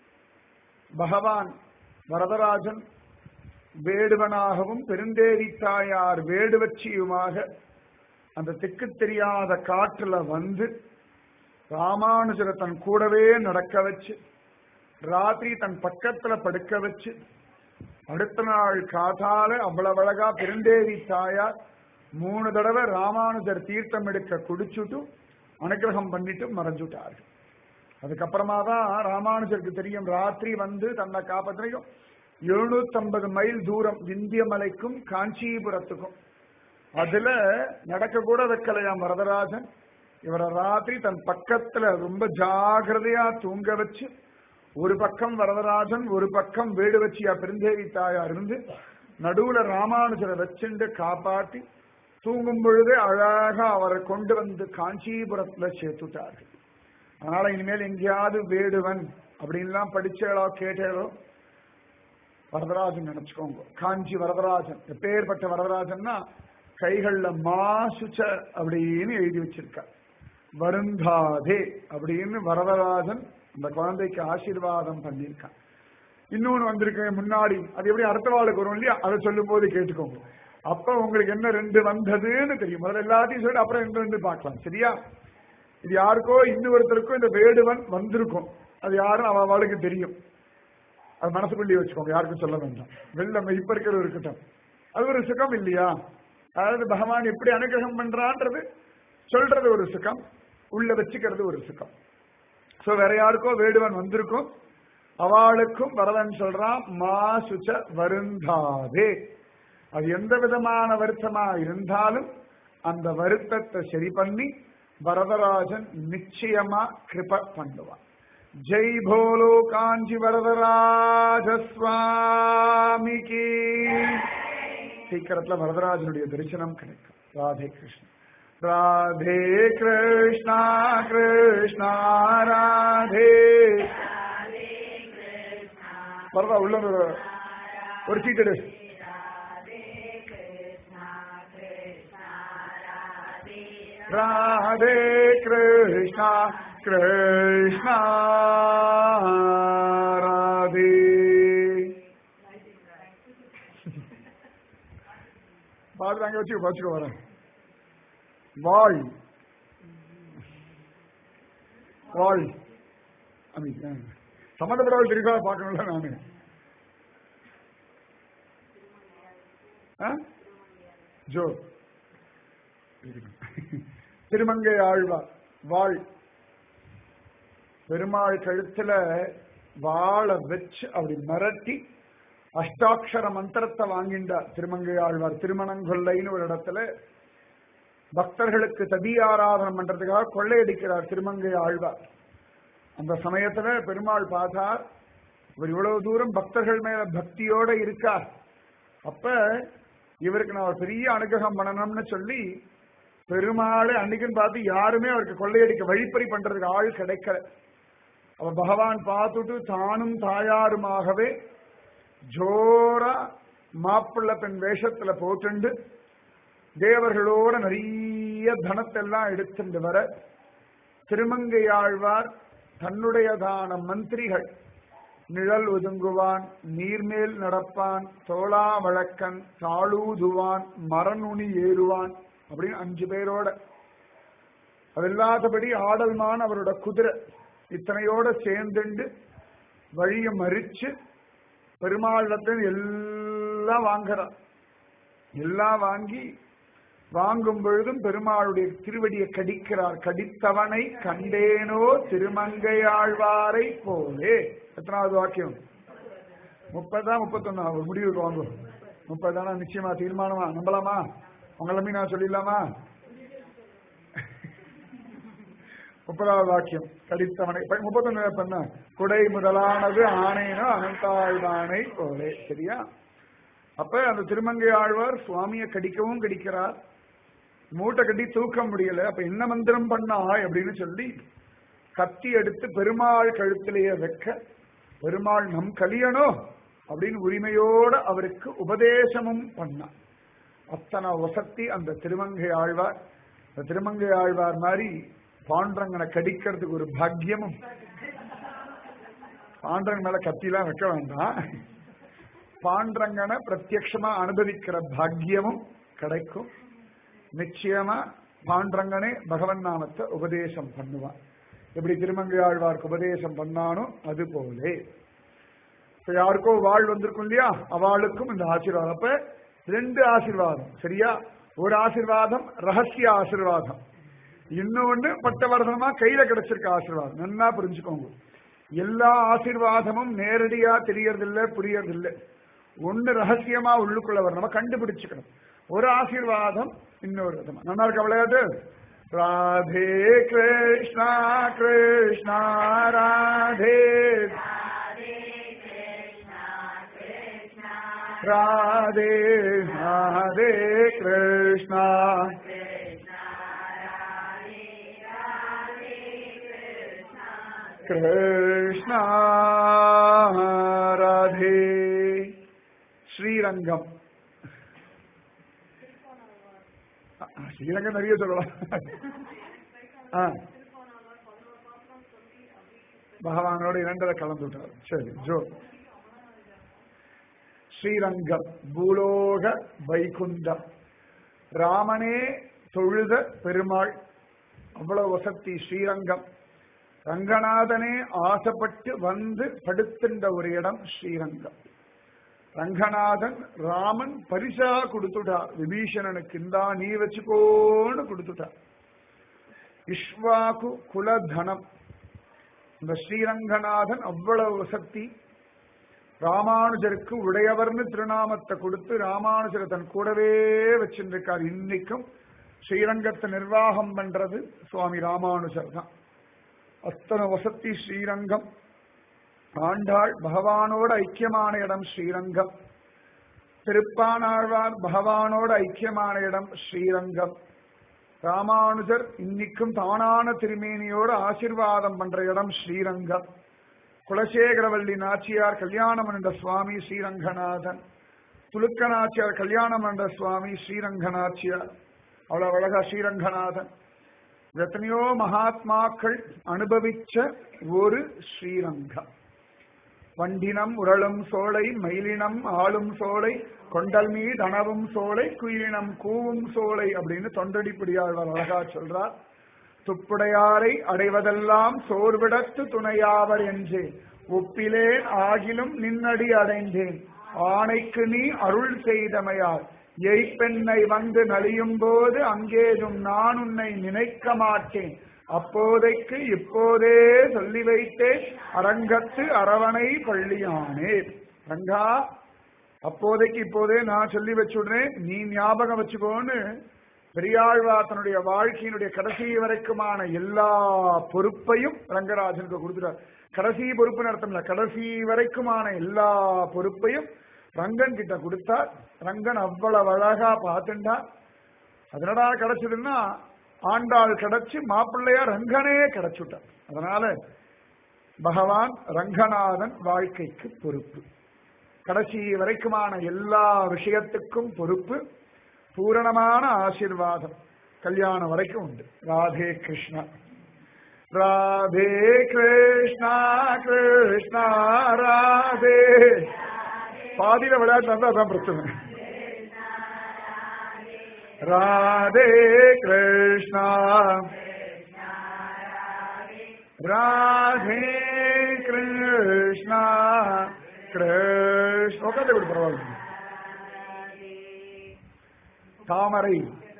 S1: பகவான் வரதராஜன் வேடுவனாகவும் பெருந்தேவி தாயார் வேடுவச்சியுமாக அந்த திக்கு தெரியாத காற்றுல வந்து ராமானுஜரை தன் கூடவே நடக்க வச்சு ராத்திரி தன் பக்கத்துல படுக்க வச்சு அடுத்த நாள் காத்தால அவ்வளவு அழகா பெருந்தேவி தாயார் மூணு தடவை ராமானுஜர் தீர்த்தம் எடுக்க குடிச்சுட்டு அனுகிரகம் பண்ணிட்டு மறைஞ்சுட்டார்கள் அதுக்கப்புறமா தான் ராமானுஜருக்கு தெரியும் ராத்திரி வந்து தன்னை காப்பாற்றினையும் எழுநூத்தி ஐம்பது மைல் தூரம் விந்திய மலைக்கும் காஞ்சிபுரத்துக்கும் அதுல நடக்க கூட வைக்கலையாம் வரதராஜன் இவரை ராத்திரி தன் பக்கத்துல ரொம்ப ஜாகிரதையா தூங்க வச்சு ஒரு பக்கம் வரதராஜன் ஒரு பக்கம் வீடு வச்சியா பெருந்தேவி தாயார் இருந்து நடுவுல ராமானுஜரை வச்சுண்டு காப்பாத்தி தூங்கும் பொழுதே அழகா அவரை கொண்டு வந்து காஞ்சிபுரத்துல சேர்த்துட்டார்கள் அதனால இனிமேல் எங்கேயாவது வேடுவன் அப்படின்லாம் படிச்சேளோ கேட்டேளோ வரதராஜன் நினைச்சுக்கோங்க காஞ்சி வரதராஜன் எப்பேற்பட்ட வரதராஜன்னா கைகள்ல மாசுச்ச அப்படின்னு எழுதி வச்சிருக்கார் வருந்தாதே அப்படின்னு வரதராஜன் அந்த குழந்தைக்கு ஆசீர்வாதம் பண்ணியிருக்கான் இன்னொன்னு வந்திருக்கு முன்னாடி அது எப்படி அடுத்த வாழ்க்கை வரும் இல்லையா அதை சொல்லும் போது கேட்டுக்கோங்க அப்ப உங்களுக்கு என்ன ரெண்டு வந்ததுன்னு தெரியும் முதல்ல எல்லாத்தையும் சொல்லி அப்புறம் ரெண்டு ரெண்டு பார்க்கலாம் சரியா இது யாருக்கோ இன்னொருத்தருக்கும் இந்த வேடுவன் வந்திருக்கும் அது யாரும் அவ அவளுக்கு தெரியும் அது மனசுக்குள்ளேயே வச்சுக்கோங்க யாருக்கும் சொல்ல வேண்டாம் வெள்ளம் இப்ப இருக்கிறது இருக்கட்டும் அது ஒரு சுகம் இல்லையா அதாவது பகவான் எப்படி அனுகிரகம் பண்றான்றது சொல்றது ஒரு சுகம் உள்ள வச்சுக்கிறது ஒரு சுகம் சோ வேற யாருக்கோ வேடுவன் வந்திருக்கும் அவளுக்கும் வரதன் சொல்றான் மா சுச்ச வருந்தாதே அது எந்த விதமான வருத்தமா இருந்தாலும் அந்த வருத்தத்தை சரி பண்ணி வரதராஜன் நிச்சயமா கிருப பண்ணுவான் ஜெய் போலோ காஞ்சி வரதராஜ சுவாமிக்கு சீக்கிரத்துல வரதராஜனுடைய தரிசனம் கிடைக்கும் ராதே கிருஷ்ணன் ராதே கிருஷ்ணா கிருஷ்ணா ராதே வரதா உள்ள ஒரு- ஒரு சீட் எடு ராதே கிருஷ்ணா கிருஷ்ணா ராதே பாத்து அங்க வச்சு வச்சுக்க வரேன் வாழ் வாழ் அமி சம்மந்தப்பட்டவர்கள் தெரியுதா பார்க்கணும்ல நானு ஆ? ஜோ திருமங்கை ஆழ்வார் வாழ் பெருமாள் கழுத்துல வாழை வச்சு அப்படி மிரட்டி அஷ்டாட்சர மந்திரத்தை வாங்கிண்டார் திருமங்கை ஆழ்வார் திருமணங்கொல்லைன்னு ஒரு இடத்துல பக்தர்களுக்கு ததி ஆராதனம் பண்றதுக்காக கொள்ளையடிக்கிறார் திருமங்கை ஆழ்வார் அந்த சமயத்துல பெருமாள் பார்த்தார் இவர் இவ்வளவு தூரம் பக்தர்கள் மேல பக்தியோட இருக்கார் அப்ப இவருக்கு நான் ஒரு பெரிய அனுகிரகம் பண்ணணும்னு சொல்லி பெருமாளை அன்னைக்குன்னு பார்த்து யாருமே அவருக்கு கொள்ளையடிக்க வழிப்பறி பண்றதுக்கு ஆள் கிடைக்கல அவ பகவான் பார்த்துட்டு தானும் தாயாருமாகவே ஜோரா மாப்பிள்ளை பெண் வேஷத்துல போட்டுண்டு தேவர்களோட நிறைய தனத்தெல்லாம் எடுத்துட்டு வர திருமங்கையாழ்வார் தன்னுடையதான மந்திரிகள் நிழல் ஒதுங்குவான் நீர்மேல் நடப்பான் தோளா வழக்கன் தாளூதுவான் மரநுனி ஏறுவான் அப்படின்னு அஞ்சு பேரோட அதில்லாதபடி ஆடல்மான் அவரோட குதிரை இத்தனையோட சேர்ந்துண்டு வழிய மறிச்சு பெருமாளத்தில் எல்லாம் வாங்குறார் எல்லாம் வாங்கி வாங்கும் பொழுதும் பெருமாளுடைய திருவடியை கடிக்கிறார் கடித்தவனை கண்டேனோ திருமங்கையாழ்வாரை போலே எத்தனாவது வாக்கியம் முப்பதா முப்பத்தொன்னா ஒரு முடிவுக்கு வாங்கும் முப்பதானா நிச்சயமா தீர்மானமா நம்பலாமா உங்களை நான் சொல்லிடலாமா முப்பதாவது வாக்கியம் கடித்தவனை முப்பத்தொன்னு பண்ண குடை முதலானது ஆணைனோ அனந்தாழ்வானை போலே சரியா அப்ப அந்த திருமங்கை ஆழ்வார் சுவாமியை கடிக்கவும் கடிக்கிறார் மூட்டை கட்டி தூக்க முடியல அப்ப என்ன மந்திரம் பண்ணா அப்படின்னு சொல்லி கத்தி எடுத்து பெருமாள் கழுத்திலேயே வைக்க பெருமாள் நம் கலியனோ அப்படின்னு உரிமையோட அவருக்கு உபதேசமும் பண்ணார் அத்தனை வசத்தி அந்த திருமங்கை ஆழ்வார் அந்த திருமங்கை ஆழ்வார் மாதிரி பாண்டரங்கனை கடிக்கிறதுக்கு ஒரு பாக்கியமும் பாண்டரங்க மேல கத்திலாம் வைக்க வேண்டாம் பாண்டரங்கனை பிரத்யக்ஷமா அனுபவிக்கிற பாக்கியமும் கிடைக்கும் நிச்சயமா பாண்டரங்கனே பகவன் நாமத்தை உபதேசம் பண்ணுவான் எப்படி திருமங்கை ஆழ்வார்க்கு உபதேசம் பண்ணானோ அது போலே இப்ப யாருக்கோ வாழ் வந்திருக்கும் இல்லையா அவளுக்கும் இந்த ஆசீர்வாதம் அப்ப ரெண்டு ஆசீர்வாதம் சரியா ஒரு ஆசீர்வாதம் ரகசிய ஆசீர்வாதம் இன்னொன்னு பட்டவர்தனமா கையில கிடைச்சிருக்க ஆசீர்வாதம் நன்னா புரிஞ்சுக்கோங்க எல்லா ஆசீர்வாதமும் நேரடியா தெரியறதில்ல புரியறதில்ல ஒண்ணு ரகசியமா உள்ளுக்குள்ள வர நம்ம கண்டுபிடிச்சுக்கணும் ஒரு ஆசீர்வாதம் இன்னொரு விதமா நல்லா இருக்க விளையாட்டு ராதே கிருஷ்ணா கிருஷ்ணா ராதே ராதே ராதே கிருஷ்ணா கிருஷ்ணா ராதே ஸ்ரீரங்கம் அ, ஸ்ரீரங்கம் நிறைய சொல்லலாம் ஆ பகவானோட இரண்டரை கலந்து விட்டார் சரி ஜோ ஸ்ரீரங்கம் பூலோக வைகுண்டம் ராமனே தொழுத பெருமாள் அவ்வளவு வசதி ஸ்ரீரங்கம் ரங்கநாதனே ஆசைப்பட்டு வந்து படுத்தின்ற ஒரு இடம் ஸ்ரீரங்கம் ரங்கநாதன் ராமன் பரிசா கொடுத்துட்டார் விபீஷணனுக்கு இந்தா நீ வச்சுக்கோன்னு கொடுத்துட்டார் இஷ்வாகு குலதனம் இந்த ஸ்ரீரங்கநாதன் அவ்வளவு சக்தி ராமானுஜருக்கு உடையவர்னு திருநாமத்தை கொடுத்து ராமானுஜரை தன் கூடவே வச்சிருக்கார் இன்னைக்கும் ஸ்ரீரங்கத்தை நிர்வாகம் பண்றது சுவாமி ராமானுஜர் தான் அத்தனை வசத்தி ஸ்ரீரங்கம் ஆண்டாள் பகவானோட ஐக்கியமான இடம் ஸ்ரீரங்கம் திருப்பானாழ்வார் பகவானோட ஐக்கியமான இடம் ஸ்ரீரங்கம் ராமானுஜர் இன்னைக்கும் தானான திருமேனியோட ஆசிர்வாதம் பண்ற இடம் ஸ்ரீரங்கம் குலசேகரவல்லி நாச்சியார் கல்யாணம் என்ற சுவாமி ஸ்ரீரங்கநாதன் துலுக்க நாச்சியார் கல்யாணம் என்ற சுவாமி ஸ்ரீரங்கநாச்சியார் அவ்வளவு அழகா ஸ்ரீரங்கநாதன் எத்தனையோ மகாத்மாக்கள் அனுபவிச்ச ஒரு ஸ்ரீரங்கம் வண்டினம் உரளும் சோலை மயிலினம் ஆளும் சோலை கொண்டல் மீது அணவும் சோலை குயிலினம் கூவும் சோலை அப்படின்னு தொண்டடிப்படியாழ்வார் அழகா சொல்றார் துப்புடையாரை அடைவதெல்லாம் சோர்விடத்து துணையாவர் என்றேன் ஒப்பிலேன் ஆகிலும் நின்னடி அடைந்தேன் ஆணைக்கு நீ அருள் செய்தமையால் எய்ப்பெண்ணை வந்து நலியும் போது அங்கேதும் நான் உன்னை நினைக்க மாட்டேன் அப்போதைக்கு இப்போதே சொல்லி வைத்தேன் அரங்கத்து அரவணை பள்ளியானே ரங்கா அப்போதைக்கு இப்போதே நான் சொல்லி வச்சுடுறேன் நீ ஞாபகம் வச்சுக்கோன்னு பெரியாழ்வா தன்னுடைய வாழ்க்கையினுடைய கடைசி வரைக்குமான எல்லா பொறுப்பையும் ரங்கராஜனுக்கு கொடுத்துட்டார் கடைசி பொறுப்புன்னு அர்த்தம் இல்ல கடைசி வரைக்குமான எல்லா பொறுப்பையும் ரங்கன் கிட்ட கொடுத்தார் ரங்கன் அவ்வளவு அழகா பார்த்துண்டா அதனடா கிடைச்சதுன்னா ஆண்டாள் கிடைச்சு மாப்பிள்ளையா ரங்கனே கிடைச்சுட்டார் அதனால பகவான் ரங்கநாதன் வாழ்க்கைக்கு பொறுப்பு கடைசி வரைக்குமான எல்லா விஷயத்துக்கும் பொறுப்பு பூரணமான ஆசிர்வாதம் கல்யாணம் வரைக்கும் உண்டு ராதே கிருஷ்ணா ராதே கிருஷ்ணா கிருஷ்ணா ராதே பாதியில விளையாட்டு வந்தா அதான் பிரச்சனை ராதே கிருஷ்ணா ராதே கிருஷ்ணா கிருஷ்ண உட்காந்து விடு பரவாயில்ல தாமரை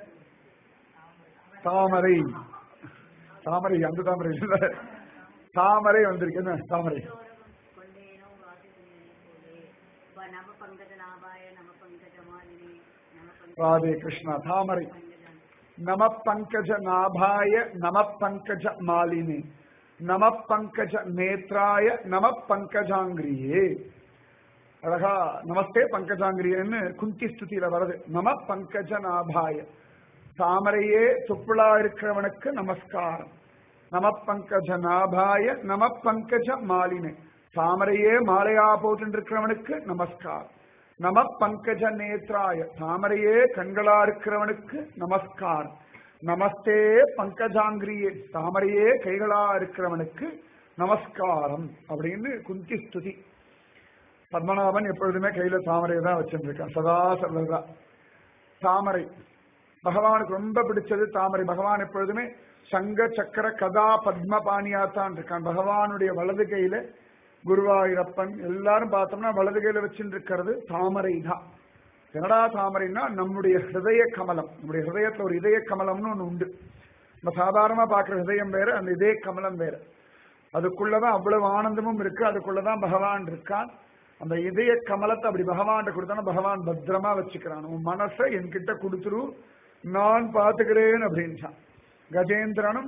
S1: தாமரை தாமரை அந்த தாமரை இல்ல தாமரை வந்திருக்கு என்ன தாமரை
S3: கொண்டேனோ வாசுதேவனை போலே வ நம பங்கஜநாபாய நம பங்கஜமாலினே நம
S1: ராதே கிருஷ்ணா தாமரை நம பங்கஜ நாபாய நம பங்கஜ மாலினே நம பங்கஜ நேத்ராய நம பங்கஜாங்கிரியே அழகா நமஸ்தே பங்கஜாங்கிரியன்னு குந்தி ஸ்துதியில வருது நம பங்கஜ நாபாய தாமரையே துப்புளா இருக்கிறவனுக்கு நமஸ்காரம் நம பங்கஜ நாபாய நம பங்கஜ மாலினே தாமரையே மாலையா போட்டு இருக்கிறவனுக்கு நமஸ்காரம் நம பங்கஜ நேத்ராய தாமரையே கண்களா இருக்கிறவனுக்கு நமஸ்காரம் நமஸ்தே பங்கஜாங்கிரியே தாமரையே கைகளா இருக்கிறவனுக்கு நமஸ்காரம் அப்படின்னு குந்தி ஸ்துதி பத்மநாபன் எப்பொழுதுமே கையில தாமரையை தான் வச்சிருக்கான் சதா சர்வதா தாமரை பகவானுக்கு ரொம்ப பிடிச்சது தாமரை பகவான் எப்பொழுதுமே சங்க சக்கர கதா பத்ம பாணியாத்தான் இருக்கான் பகவானுடைய வலது கையில குருவாயூரப்பன் எல்லாரும் பார்த்தோம்னா வலது கையில வச்சுட்டு இருக்கிறது தாமரை தான் என்னடா தாமரைன்னா நம்முடைய ஹிருதய கமலம் நம்முடைய ஹிருதயத்துல ஒரு இதய கமலம்னு ஒண்ணு உண்டு நம்ம சாதாரணமா பார்க்குற ஹிருதயம் வேற அந்த இதய கமலம் வேற அதுக்குள்ளதான் அவ்வளவு ஆனந்தமும் இருக்கு அதுக்குள்ளதான் பகவான் இருக்கான் அந்த இதய கமலத்தை அப்படி பகவான் கொடுத்தானா பகவான் பத்திரமா வச்சுக்கிறான் உன் மனசை என்கிட்ட கொடுத்துரு நான் பாத்துக்கிறேன் அப்படின்ட்டான் கஜேந்திரனும்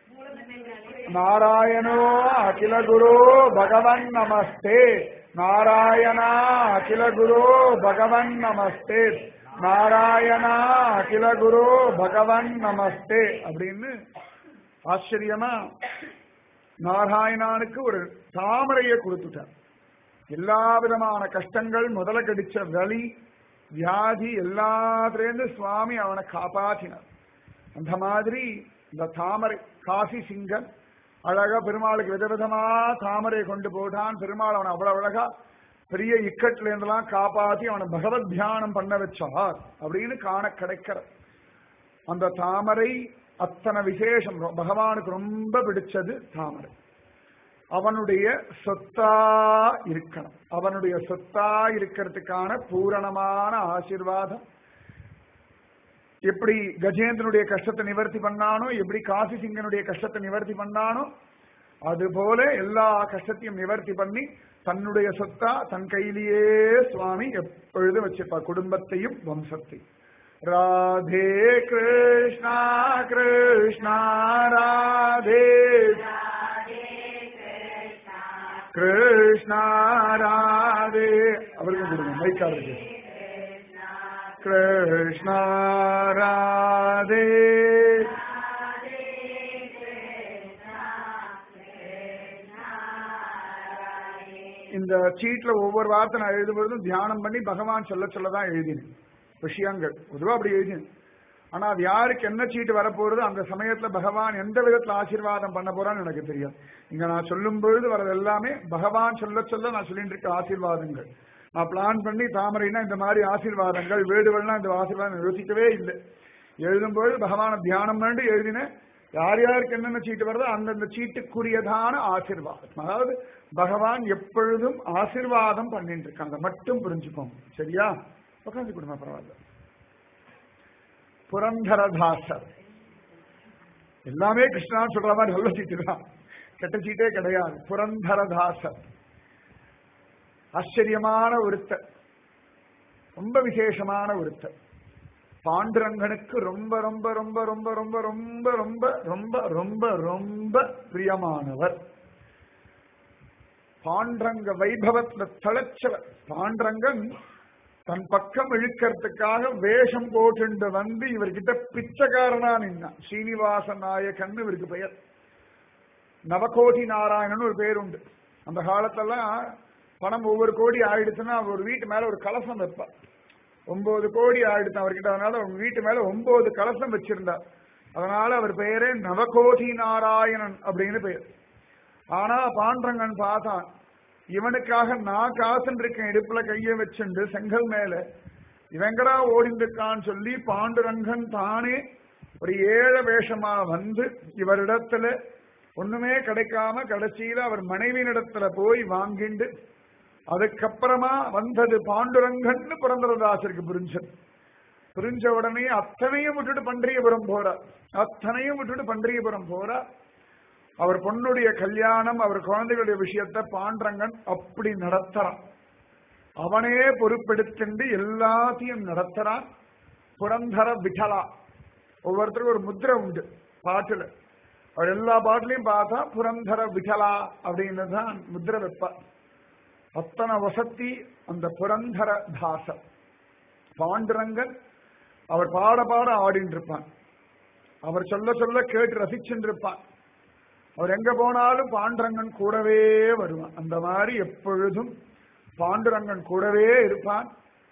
S1: நாராயணோ அகில குரு பகவன் நமஸ்தே நாராயணா அகில குரு பகவன் நமஸ்தே நாராயணா அகில குரு பகவன் நமஸ்தே அப்படின்னு ஆச்சரியமா நாராயணானுக்கு ஒரு தாமரையை கொடுத்துட்டார் எல்லா விதமான கஷ்டங்கள் முதல்ல கடிச்ச வலி வியாதி எல்லாத்திலேருந்து சுவாமி அவனை காப்பாற்றினார் அந்த மாதிரி இந்த தாமரை காசி சிங்கன் அழகா பெருமாளுக்கு விதவிதமா தாமரை கொண்டு போட்டான் பெருமாள் அவனை அவ்வளவு அழகா பெரிய இக்கட்ல இருந்தெல்லாம் காப்பாத்தி அவனை பகவத் தியானம் பண்ண வச்சார் அப்படின்னு காண கிடைக்கிற அந்த தாமரை அத்தனை விசேஷம் ரொ- பகவானுக்கு ரொம்ப பிடிச்சது தாமரை அவனுடைய சொத்தா இருக்கணும் அவனுடைய சொத்தா இருக்கிறதுக்கான பூரணமான ஆசீர்வாதம் எப்படி கஜேந்திரனுடைய கஷ்டத்தை நிவர்த்தி பண்ணானோ எப்படி காசி சிங்கனுடைய கஷ்டத்தை நிவர்த்தி பண்ணானோ அதுபோல எல்லா கஷ்டத்தையும் நிவர்த்தி பண்ணி தன்னுடைய சொத்தா தன் கையிலேயே சுவாமி எப்பொழுதும் வச்சிருப்பார் குடும்பத்தையும் வம்சத்தையும் ராதே கிருஷ்ணா கிருஷ்ணா ராதே கிருஷ்ணா ராதே அவருக்கும் கொடுங்க மைக்காருக்கு கிருஷ்ணா ராதே இந்த சீட்ல ஒவ்வொரு வார்த்தை நான் எழுதும்போதும் தியானம் பண்ணி பகவான் சொல்ல சொல்ல தான் எழுதினேன் விஷயங்கள் பொதுவா அப்படி எழுதினேன் ஆனா அது யாருக்கு என்ன சீட்டு வரப்போறதோ அந்த சமயத்துல பகவான் எந்த விதத்துல ஆசீர்வாதம் பண்ண போறான்னு எனக்கு தெரியாது இங்க நான் சொல்லும் பொழுது வர்றது எல்லாமே பகவான் சொல்ல சொல்ல நான் சொல்லிட்டு இருக்க ஆசீர்வாதங்கள் நான் பிளான் பண்ணி தாமரைனா இந்த மாதிரி ஆசீர்வாதங்கள் வேடுவல்னா இந்த ஆசீர்வாதம் யோசிக்கவே இல்லை எழுதும்போது பகவான தியானம் பண்ணி எழுதினேன் யார் யாருக்கு என்னென்ன சீட்டு வருதோ அந்தந்த சீட்டுக்குரியதான ஆசீர்வாதம் அதாவது பகவான் எப்பொழுதும் ஆசீர்வாதம் பண்ணிட்டு இருக்காங்க மட்டும் புரிஞ்சுக்கோங்க சரியா உட்காந்து கொடுங்க பரவாயில்ல புரந்தரதாசர் எல்லாமே கிருஷ்ணான்னு சொல்ற மாதிரி நல்ல சீட்டு தான் கெட்ட சீட்டே கிடையாது புரந்தரதாசர் ஆச்சரியமான ஒருத்தர் ரொம்ப விசேஷமான ஒருத்தர் பாண்டுரங்கனுக்கு ரொம்ப ரொம்ப ரொம்ப ரொம்ப ரொம்ப ரொம்ப ரொம்ப ரொம்ப ரொம்ப ரொம்ப பிரியமானவர் பாண்டரங்க வைபவத்துல தளச்சவர் பாண்டரங்கன் தன் பக்கம் இழுக்கிறதுக்காக வேஷம் போட்டுண்டு வந்து இவர்கிட்ட பிச்சைக்காரனா நின்னான் ஸ்ரீனிவாச நாயகன் இவருக்கு பெயர் நவகோடி நாராயணன் ஒரு பேர் உண்டு அந்த காலத்தெல்லாம் பணம் ஒவ்வொரு கோடி ஆயிடுச்சுன்னா அவர் ஒரு வீட்டு மேல ஒரு கலசம் வைப்பார் ஒன்பது கோடி ஆயிடுச்சு அவர்கிட்ட அதனால அவங்க வீட்டு மேல ஒன்பது கலசம் வச்சிருந்தார் அதனால அவர் பெயரே நவகோடி நாராயணன் அப்படின்னு பெயர் ஆனா பாண்டரங்கன் பார்த்தான் இவனுக்காக நான் காசுன்னு இருக்கேன் இடுப்புல கைய வச்சுண்டு செங்கல் மேல இவங்கடா ஓடிந்திருக்கான்னு சொல்லி பாண்டுரங்கன் தானே ஒரு ஏழ வேஷமா வந்து இவரிடத்துல ஒண்ணுமே கிடைக்காம கடைசியில அவர் மனைவியினிடத்துல போய் வாங்கிண்டு அதுக்கப்புறமா வந்தது பாண்டுரங்கன்னு புரந்தரதாசருக்கு புரிஞ்சது புரிஞ்ச உடனே அத்தனையும் விட்டுட்டு பன்றியபுரம் போறார் அத்தனையும் விட்டுட்டு பன்றியபுரம் போறார் அவர் பொண்ணுடைய கல்யாணம் அவர் குழந்தைகளுடைய விஷயத்த பாண்டரங்கன் அப்படி நடத்துறான் அவனே பொறுப்பெடுத்துண்டு எல்லாத்தையும் நடத்துறான் புரந்தர விட்டலா ஒவ்வொருத்தருக்கும் ஒரு முத்திரை உண்டு பாட்டுல அவர் எல்லா பாட்டுலையும் பார்த்தா புரந்தர விட்டலா அப்படின்னு தான் முத்திரை வைப்பார் அத்தனை வசத்தி அந்த புரந்தர தாசர் பாண்டுரங்கன் அவர் பாட பாட ஆடின்னு இருப்பான் அவர் சொல்ல சொல்ல கேட்டு ரசிச்சுட்டு இருப்பான் அவர் எங்க போனாலும் பாண்டுரங்கன் கூடவே வருவான் அந்த மாதிரி எப்பொழுதும் பாண்டுரங்கன் கூடவே இருப்பான்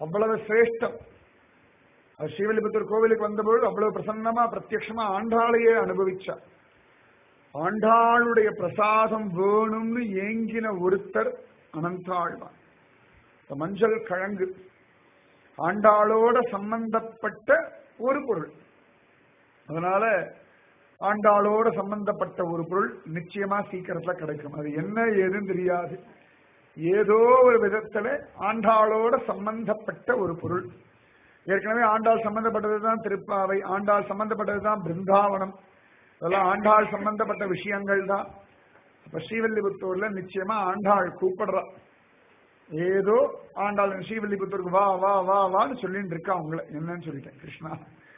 S1: அவ்வளவு சிரேஷ்டம் அது ஸ்ரீவில்லிபுத்தூர் கோவிலுக்கு வந்தபொழுது அவ்வளவு பிரசன்னமா பிரத்யட்சமா ஆண்டாளையே அனுபவிச்சார் ஆண்டாளுடைய பிரசாதம் வேணும்னு ஏங்கின ஒருத்தர் அனந்தாழ்வான் இந்த மஞ்சள் கிழங்கு ஆண்டாளோட சம்பந்தப்பட்ட ஒரு பொருள் அதனால ஆண்டாளோட சம்பந்தப்பட்ட ஒரு பொருள் நிச்சயமா சீக்கிரத்துல கிடைக்கும் அது என்ன ஏதுன்னு தெரியாது ஏதோ ஒரு விதத்துல ஆண்டாளோட சம்பந்தப்பட்ட ஒரு பொருள் ஏற்கனவே ஆண்டாள் சம்பந்தப்பட்டதுதான் திருப்பாவை ஆண்டாள் சம்பந்தப்பட்டதுதான் பிருந்தாவனம் இதெல்லாம் ஆண்டாள் சம்பந்தப்பட்ட விஷயங்கள் தான் அப்ப ஸ்ரீவில்லிபுத்தூர்ல நிச்சயமா ஆண்டாள் கூப்பிடுறா ஏதோ ஆண்டாள் ஸ்ரீவில்லிபுத்தூருக்கு வா வா வா வான்னு சொல்லிட்டு இருக்கா அவங்கள என்னன்னு சொல்லிட்டேன் கிருஷ்ணா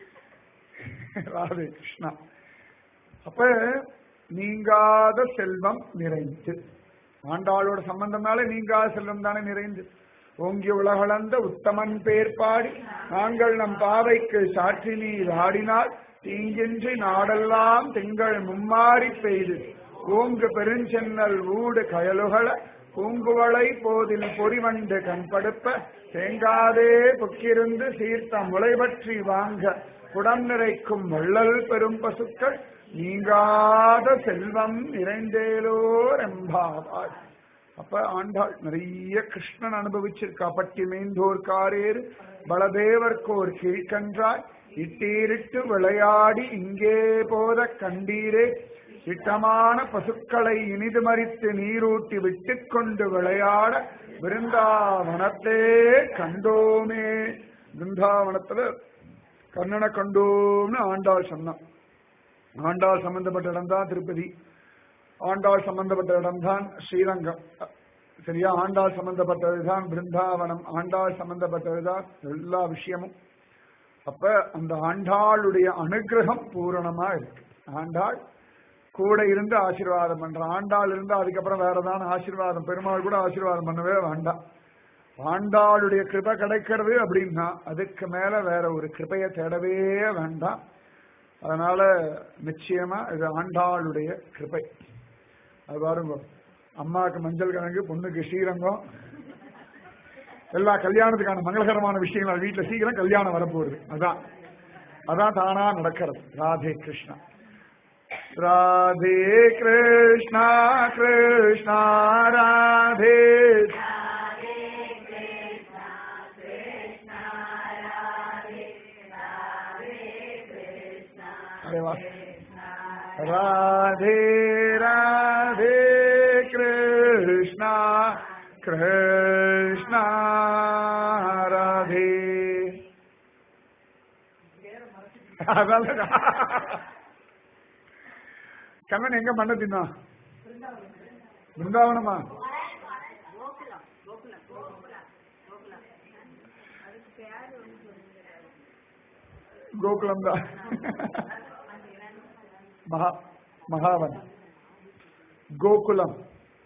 S1: ராதே கிருஷ்ணா அப்ப நீங்காத செல்வம் நிறைந்து ஆண்டாளோட சம்பந்தம்னால நீங்காத செல்வம் தானே நிறைந்து ஓங்கி உலகளந்த உத்தமன் பேர் பாடி நாங்கள் நம் பாவைக்கு சாற்றி நீர் ஆடினால் தீங்கின்றி நாடெல்லாம் திங்கள் மும்மாறி பெய்து ஓங்கு பெருஞ்சென்னல் ஊடு கயலுகள பூங்குவளை போதில் பொறிவண்டு கண்படுப்ப தேங்காதே புக்கிருந்து சீர்த்த முளை பற்றி வாங்க குடம் நிறைக்கும் வள்ளல் பெரும் பசுக்கள் நீங்காத செல்வம் நிறைந்தேலோர் எம்பாவாய் அப்ப ஆண்டாள் நிறைய கிருஷ்ணன் அனுபவிச்சிருக்கா பட்டி மேந்தோர் காரேறு பலதேவர்க்கோர் கீழ்கன்றாய் இட்டீரிட்டு விளையாடி இங்கே போத கண்டீரே இட்டமான பசுக்களை இனிது மறித்து நீரூட்டி விட்டுக் கொண்டு விளையாட பிருந்தாவனத்தே கண்டோமே பிருந்தாவனத்துல கண்ணனை கண்டோம்னு ஆண்டாள் சொன்னான் ஆண்டாள் சம்பந்தப்பட்ட இடம் தான் திருப்பதி ஆண்டாள் சம்பந்தப்பட்ட இடம் தான் ஸ்ரீரங்கம் சரியா ஆண்டாள் சம்பந்தப்பட்டதுதான் பிருந்தாவனம் ஆண்டாள் சம்பந்தப்பட்டதுதான் எல்லா விஷயமும் அப்ப அந்த ஆண்டாளுடைய அனுகிரகம் பூரணமா இருக்கு ஆண்டாள் கூட இருந்து ஆசீர்வாதம் பண்ற ஆண்டாள் இருந்து அதுக்கப்புறம் வேற ஏதாவது ஆசீர்வாதம் பெருமாள் கூட ஆசீர்வாதம் பண்ணவே வேண்டாம் ஆண்டாளுடைய கிருபை கிடைக்கிறது அப்படின்னா அதுக்கு மேல வேற ஒரு கிருபையை தேடவே வேண்டாம் அதனால நிச்சயமா இது ஆண்டாளுடைய கிருபை அது பாருங்க அம்மாவுக்கு மஞ்சள் கிழங்கு பொண்ணுக்கு ஸ்ரீரங்கம் எல்லா கல்யாணத்துக்கான மங்களகரமான விஷயங்கள் வீட்டுல சீக்கிரம் கல்யாணம் வரப்போகுது அதான் அதான் தானா நடக்கிறது ராதே கிருஷ்ணா ராதே கிருஷ்ணா கிருஷ்ணா ராதே अरे वाह राधे राधे कृष्णा कृष्णा राधे அதான் கண்ணன் எங்க பண்ண தின்னா பிருந்தாவனமா
S3: கோகுலம் கோகுலம் கோகுலம் கோகுலம் அதுக்கு பேரு ஒன்று சொல்லுங்க
S1: கோகுலம் தான் மகா மகாவன் கோகுலம்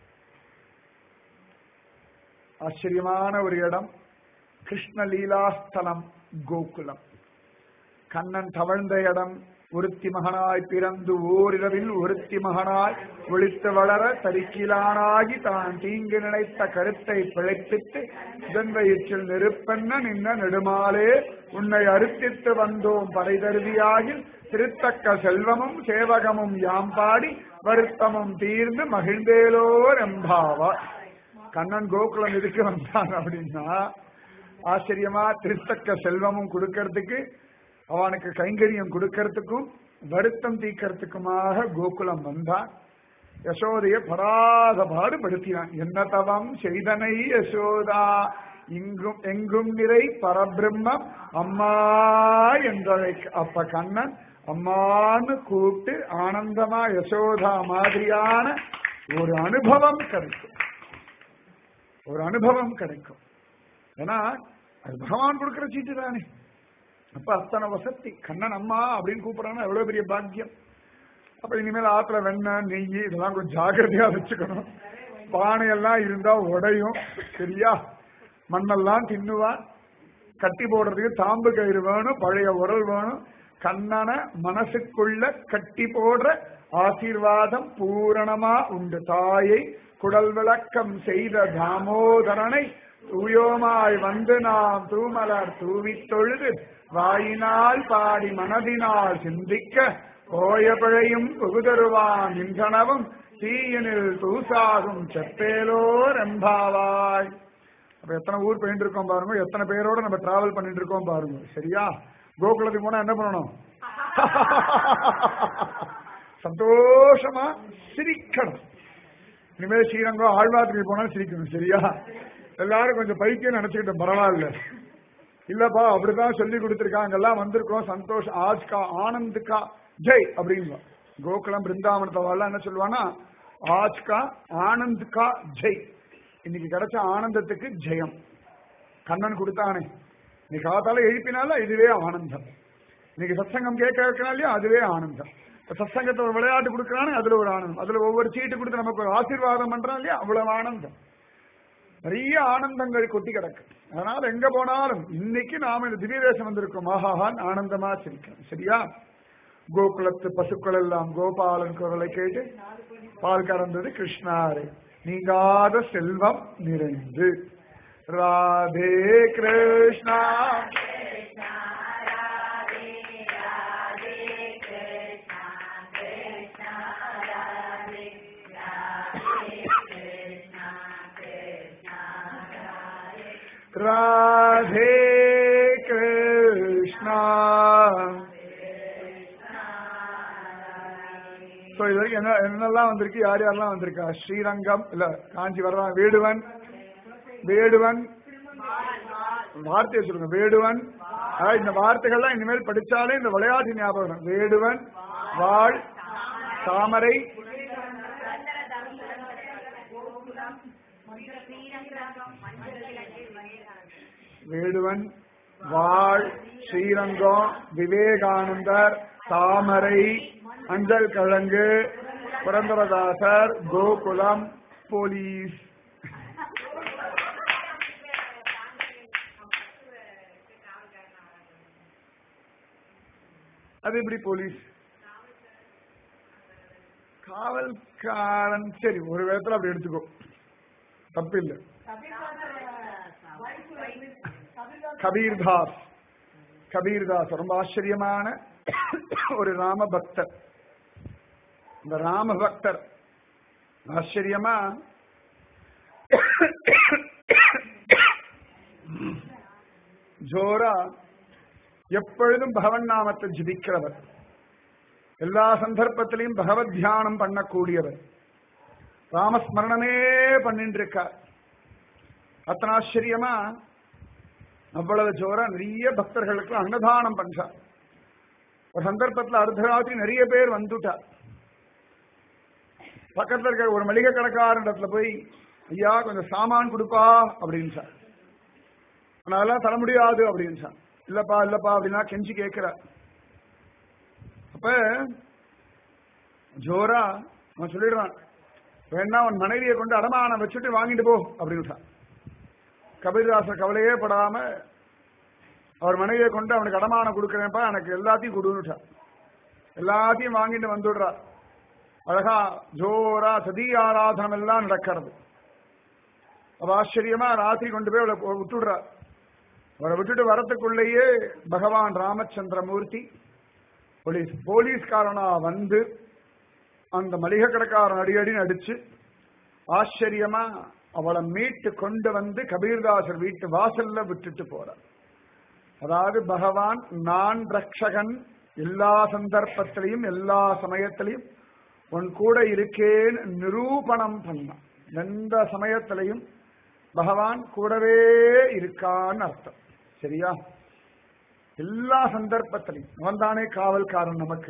S1: ஆச்சரியமான ஒரு இடம் கிருஷ்ண லீலாஸ்தலம் கோகுலம் கண்ணன் தவழ்ந்த இடம் ஒருத்தி மகனாய் பிறந்து ஓரிரவில் ஒருத்தி மகனாய் ஒளித்து வளர தரிக்கிலானாகி தான் தீங்கு நினைத்த கருத்தை பிழைப்பித்து இதன் வயிற்றில் நெருப்பென்ன நின்ன நெடுமாலே உன்னை அறுத்தித்து வந்தோம் படைதருவியாகில் திருத்தக்க செல்வமும் சேவகமும் யாம் பாடி வருத்தமும் தீர்ந்து மகிழ்ந்தேலோர் எம்பாவா கண்ணன் கோகுலம் எதுக்கு வந்தான் அப்படின்னா ஆச்சரியமா திருத்தக்க செல்வமும் கொடுக்கறதுக்கு அவனுக்கு கைங்கரியம் கொடுக்கறதுக்கும் வருத்தம் தீக்கிறதுக்குமாக கோகுலம் வந்தான் யசோதைய படாத பாடுபடுத்தினான் என்ன தவம் செய்தனை யசோதா இங்கும் எங்கும் நிறை பரபிரம்மம் அம்மா என்றதை அப்ப கண்ணன் அம்மான்னு கூப்பிட்டு ஆனந்தமா யசோதா மாதிரியான ஒரு அனுபவம் கிடைக்கும் ஒரு அனுபவம் கிடைக்கும் ஏன்னா அது பகவான் கொடுக்கிற சீட்டு தானே அப்ப அத்தனை வசதி கண்ணன் அம்மா அப்படின்னு கூப்பிடறாங்கன்னா எவ்வளவு பெரிய பாக்கியம் அப்ப இனிமேல் ஆத்துல வெண்ணெய் நெய் இதெல்லாம் கொஞ்சம் ஜாக்கிரதையா வச்சுக்கணும் பானையெல்லாம் இருந்தா உடையும் சரியா மண்ணெல்லாம் தின்னுவான் கட்டி போடுறதுக்கு தாம்பு கயிறு வேணும் பழைய உரல் வேணும் கண்ணனை மனசுக்குள்ள கட்டி போடுற ஆசீர்வாதம் பூரணமா உண்டு தாயை குடல் விளக்கம் செய்த தாமோதரனை தூயோமாய் வந்து நாம் தூமலர் தூவித் தொழுது வாயினால் பாடி மனதினால் சிந்திக்க போய பிழையும் புகுதருவான் நின்றனவும் தீயனில் தூசாகும் செப்பேலோர் எம்பாவாய் அப்ப எத்தனை ஊர் போயிட்டு இருக்கோம் பாருங்க எத்தனை பேரோட நம்ம டிராவல் பண்ணிட்டு இருக்கோம் பாருங்க சரியா கோகுலத்துக்கு போனா என்ன பண்ணணும் சந்தோஷமா சிரிக்கணும் இனிமேல் ஸ்ரீரங்கம் ஆழ்வாத்திரிக்கு போனா சிரிக்கணும் சரியா எல்லாரும் கொஞ்சம் பைத்தியம் நினைச்சுக்கிட்டோம் பரவாயில்ல இல்லப்பா அப்படிதான் சொல்லி கொடுத்துருக்காங்க எல்லாம் வந்திருக்கோம் சந்தோஷ் ஆஜ்கா ஆனந்துக்கா ஜெய் அப்படின்வா கோகுலம் பிருந்தாவனத்தை வாழ என்ன சொல்லுவானா ஆஜ்கா ஆனந்துக்கா ஜெய் இன்னைக்கு கிடைச்ச ஆனந்தத்துக்கு ஜெயம் கண்ணன் கொடுத்தானே இன்னைக்கு காத்தால எழுப்பினால இதுவே ஆனந்தம் இன்னைக்கு சத்சங்கம் கேட்க வைக்கனாலையும் அதுவே ஆனந்தம் இப்ப சத்சங்கத்தை ஒரு விளையாட்டு கொடுக்கறானே அதுல ஒரு ஆனந்தம் அதுல ஒவ்வொரு சீட்டு கொடுத்து நமக்கு ஒரு ஆசீர்வாதம் பண்றான் இல்லையா அவ்வளவு ஆனந்தம் நிறைய ஆனந்தங்கள் கொட்டி கிடக்கு அதனால எங்க போனாலும் இன்னைக்கு நாம இந்த திவ்ய தேசம் வந்திருக்கோம் ஆஹாஹான் ஆனந்தமா சிரிக்கணும் சரியா கோகுலத்து பசுக்கள் எல்லாம் கோபாலன் குரலை கேட்டு பால் கறந்தது கிருஷ்ணாரு நீங்காத செல்வம் நிறைந்து ராதே கிருஷ்ணா ராதே கிருஷ்ணா சோ இது வரைக்கும் என்ன என்னெல்லாம் வந்திருக்கு யார் யாரெல்லாம் வந்திருக்கா ஸ்ரீரங்கம் இல்ல காஞ்சி வர்றான் வேடுவன் வேடுவன் வார்த்தையை சொல்லுங்க வேடுவன் அதாவது இந்த வார்த்தைகள்லாம் இனிமேல் படிச்சாலே இந்த விளையாட்டு ஞாபகம் வரும். வேடுவன் வாழ் தாமரை வேடுவன் வாழ் ஸ்ரீரங்கம் விவேகானந்தர் தாமரை அஞ்சல் கிழங்கு புரந்தரதாசர் கோகுலம் போலீஸ் அது எப்படி போலீஸ் காவல்காரன் சரி ஒரு விதத்துல அப்படி எடுத்துக்கோ தப்பு இல்லை கபீர்தாஸ் கபீர்தாஸ் ரொம்ப ஆச்சரியமான ஒரு ராம பக்தர் இந்த ராம பக்தர் ஆச்சரியமா ஜோரா எப்பொழுதும் பகவன் நாமத்தை ஜிபிக்கிறவர் எல்லா சந்தர்ப்பத்திலையும் பகவத் தியானம் பண்ணக்கூடியவர் ராமஸ்மரணமே பண்ணிட்டு இருக்கார் அத்தனை ஆச்சரியமா அவ்வளவு ஜோரா நிறைய பக்தர்களுக்கு அன்னதானம் பண்றார் ஒரு சந்தர்ப்பத்துல அர்த்தராத்திரி நிறைய பேர் வந்துட்டார் பக்கத்துல இருக்க ஒரு மளிகை கடைக்காரன் இடத்துல போய் ஐயா கொஞ்சம் சாமான் கொடுப்பா அப்படின்னு சார் அதெல்லாம் தர முடியாது அப்படின்னு சார் இல்லப்பா இல்லப்பா அப்படின்னா கெஞ்சி கேட்கிறார் அப்ப ஜோரா அவன் சொல்லிடுறான் வேணா உன் மனைவியை கொண்டு அடமானம் வச்சுட்டு வாங்கிட்டு போ அப்படின்னு கபீர்தாசர் கவலையே படாம அவர் மனைவியை கொண்டு அவனுக்கு அடமானம் கொடுக்குறேன்ப்பா எனக்கு எல்லாத்தையும் கொடுன்னுட்டார் எல்லாத்தையும் வாங்கிட்டு வந்துடுறா அழகா ஜோரா சதி ஆராதனம் எல்லாம் நடக்கிறது அவ ஆச்சரியமா ராத்திரி கொண்டு போய் அவளை விட்டுடுறா அவரை விட்டுட்டு வரத்துக்குள்ளேயே பகவான் ராமச்சந்திரமூர்த்தி போலீஸ் போலீஸ்காரனா வந்து அந்த மளிகை கடைக்காரன் அடியடின்னு அடிச்சு ஆச்சரியமா அவளை மீட்டு கொண்டு வந்து கபீர்தாசர் வீட்டு வாசல்ல விட்டுட்டு போறார் அதாவது பகவான் நான் ரக்ஷகன் எல்லா சந்தர்ப்பத்திலையும் எல்லா சமயத்திலையும் உன் கூட இருக்கேன்னு நிரூபணம் பண்ணான் எந்த சமயத்திலையும் பகவான் கூடவே இருக்கான்னு அர்த்தம் சரியா எல்லா சந்தர்ப்பத்திலையும் அவன் தானே காவல்காரன் நமக்கு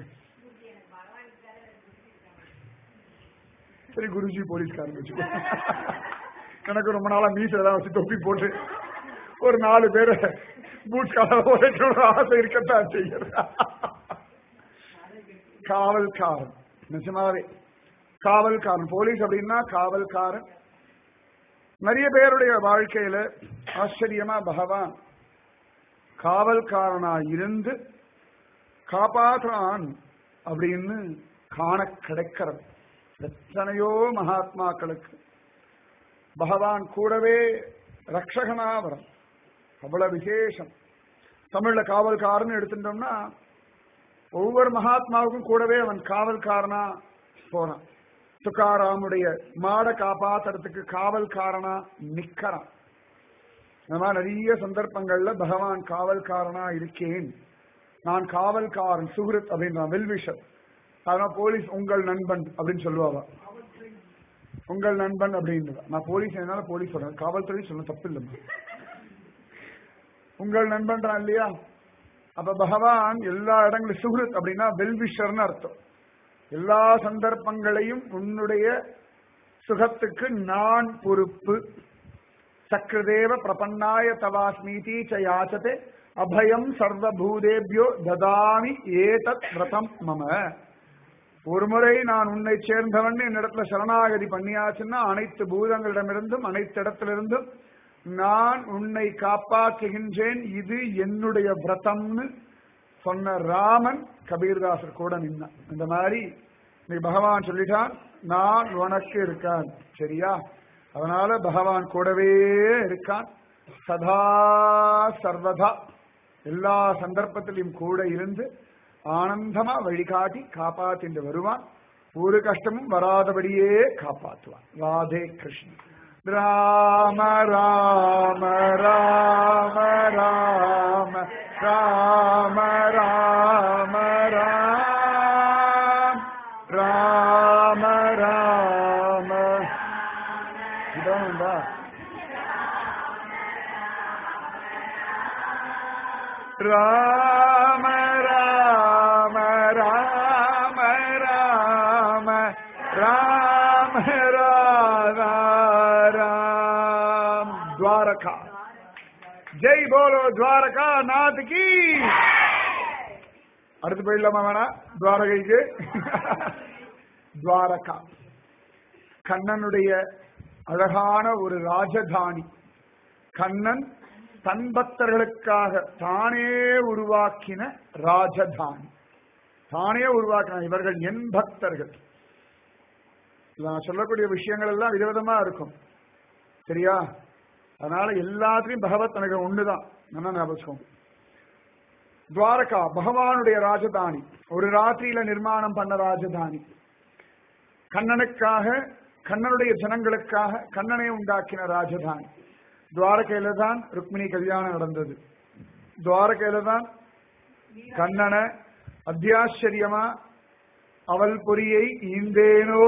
S1: சரி குருஜி போலீஸ்காரன் வச்சுக்கோ எனக்கு ரொம்ப நாளா மீச ஏதாவது வச்சு தொப்பி போட்டு ஒரு நாலு பேரை பூட் கால உடைக்கணும் ஆசை இருக்கத்தான் செய்யறா காவல்காரன் நிஜமாவே காவல்காரன் போலீஸ் அப்படின்னா காவல்காரன் நிறைய பேருடைய வாழ்க்கையில ஆச்சரியமா பகவான் காவல்காரனா இருந்து காப்பாற்றுறான் அப்படின்னு காண கிடைக்கிறது எத்தனையோ மகாத்மாக்களுக்கு பகவான் கூடவே ரக்ஷகனா வரம் அவ்வளவு விசேஷம் தமிழ்ல காவல்காரன் எடுத்துட்டோம்னா ஒவ்வொரு மகாத்மாவுக்கும் கூடவே அவன் காவல்காரனா போறான் துக்காராமுடைய மாட காப்பாத்துறதுக்கு காவல்காரனா நிக்கிறான் இந்த மாதிரி நிறைய சந்தர்ப்பங்கள்ல பகவான் காவல்காரனா இருக்கேன் நான் காவல்காரன் சுகிருத் அப்படின்றான் வெல்விஷர் அதனால போலீஸ் உங்கள் நண்பன் அப்படின்னு சொல்லுவாவா உங்கள் நண்பன் அப்படின்னு நான் போலீஸ் என்னால போலீஸ் சொல்றேன் காவல்துறை சொல்ல தப்பு இல்லைம்மா உங்கள் நண்பன்றான் இல்லையா அப்ப பகவான் எல்லா இடங்களும் சுகிருத் அப்படின்னா வெல்விஷர்னு அர்த்தம் எல்லா சந்தர்ப்பங்களையும் உன்னுடைய சுகத்துக்கு நான் பொறுப்பு சக்ரதேவ பிரபன்னாய தவாஸ்மீதி ச யாச்சதே அபயம் சர்வபூதேபியோ ததாமி ஏதத் விரதம் மம ஒருமுறை நான் உன்னை சேர்ந்தவன் என்னிடத்துல சரணாகதி பண்ணியாச்சுன்னா அனைத்து பூதங்களிடமிருந்தும் அனைத்து இடத்திலிருந்தும் நான் உன்னை காப்பாற்றுகின்றேன் இது என்னுடைய விரதம்னு சொன்ன ராமன் கபீர்தாசர் கூட நின்னான் இந்த மாதிரி நீ பகவான் சொல்லிட்டான் நான் உனக்கு இருக்கான் சரியா அதனால பகவான் கூடவே இருக்கான் சதா சர்வதா எல்லா சந்தர்ப்பத்திலையும் கூட இருந்து ஆனந்தமா வழிகாட்டி காப்பாத்திட்டு வருவான் ஒரு கஷ்டமும் வராதபடியே காப்பாற்றுவான் ராதே கிருஷ்ணன் ராம ராம ராம ராம ராம ராம ராம் ராம ராம இதான் உண்டா ராம ராம ராம ராம ராம ராதா ராம் துவாரகா ஜெய் போலோ துவாரகா நாத் கி அடுத்து போயிடலாமா வேணா துவாரகைக்கு துவாரகா கண்ணனுடைய அழகான ஒரு ராஜதானி கண்ணன் தன் பக்தர்களுக்காக தானே உருவாக்கின ராஜதானி தானே உருவாக்கின இவர்கள் என் பக்தர்கள் இதுல நான் சொல்லக்கூடிய விஷயங்கள் எல்லாம் விதவிதமா இருக்கும் சரியா அதனால எல்லாத்துலயும் பகவத் எனக்கு ஒண்ணுதான் நல்லா ஞாபகம் துவாரகா பகவானுடைய ராஜதானி ஒரு ராத்திரியில நிர்மாணம் பண்ண ராஜதானி கண்ணனுக்காக கண்ணனுடைய ஜனங்களுக்காக கண்ணனை உண்டாக்கின ராஜதானி துவாரகையில தான் ருக்மிணி கல்யாணம் நடந்தது துவாரகையில தான் கண்ணனை அத்தியாச்சரியமா அவல் பொரியை ஈந்தேனோ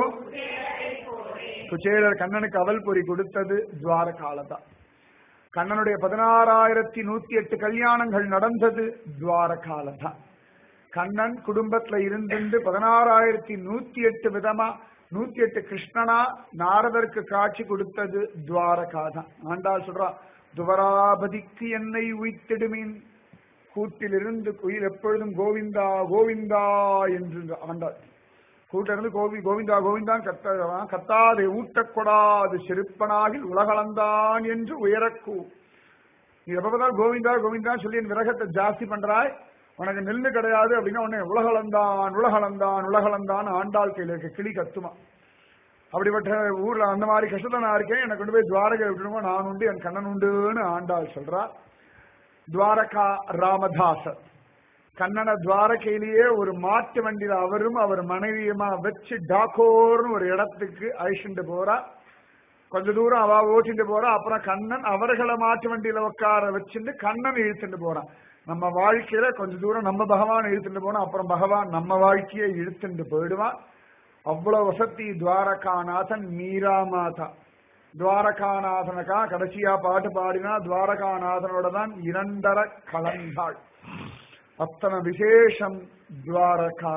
S1: குச்சேலர் கண்ணனுக்கு அவல் பொறி கொடுத்தது துவாரகால தான் கண்ணனுடைய பதினாறாயிரத்தி நூத்தி எட்டு கல்யாணங்கள் நடந்தது துவாரகால தான் கண்ணன் குடும்பத்துல இருந்துட்டு பதினாறாயிரத்தி நூத்தி எட்டு விதமா நூத்தி எட்டு கிருஷ்ணனா நாரதருக்கு காட்சி கொடுத்தது துவாரகா தான் ஆண்டாள் சொல்றா துவராபதிக்கு என்னை உய்த்திடுமீன் கூட்டிலிருந்து குயில் எப்பொழுதும் கோவிந்தா கோவிந்தா என்று ஆண்டாள் கூட்டிலிருந்து கோவி கோவிந்தா கோவிந்தான் கத்த கத்தாதை ஊட்டக்கொடாது செருப்பனாகில் உலகளந்தான் என்று உயரக்கூ நீ எப்ப பார்த்தாலும் கோவிந்தா கோவிந்தா சொல்லி என் விரகத்தை ஜாஸ்தி பண்றாய் உனக்கு நெல்லு கிடையாது அப்படின்னா உடனே உலகளந்தான் உலகளந்தான் உலகளந்தான் ஆண்டாள் கையில இருக்க கிளி கத்துமா அப்படிப்பட்ட ஊர்ல அந்த மாதிரி கஷ்டத்தை நான் இருக்கேன் எனக்கு கொண்டு போய் துவாரகை விட்டுருமோ நான் உண்டு என் கண்ணன் உண்டுன்னு ஆண்டாள் சொல்றா துவாரகா ராமதாசர் கண்ணனை துவாரகையிலேயே ஒரு மாட்டு வண்டியில அவரும் அவர் மனைவியுமா வச்சு டாக்கோர்னு ஒரு இடத்துக்கு அழிச்சுட்டு போறா கொஞ்ச தூரம் அவ ஓட்டிட்டு போறா அப்புறம் கண்ணன் அவர்களை மாட்டு வண்டியில உட்கார வச்சுட்டு கண்ணன் இழுத்துட்டு போறான் நம்ம வாழ்க்கையில கொஞ்ச தூரம் நம்ம பகவான் இழுத்துட்டு போனா அப்புறம் பகவான் நம்ம வாழ்க்கையை இழுத்துட்டு போயிடுவான் அவ்வளவு வசதி துவாரகாநாதன் மீரா மாதா துவாரகாநாதனுக்கா கடைசியா பாட்டு பாடினா துவாரகாநாதனோட தான் இரண்டர கலந்தாள் அத்தனை விசேஷம் துவாரகா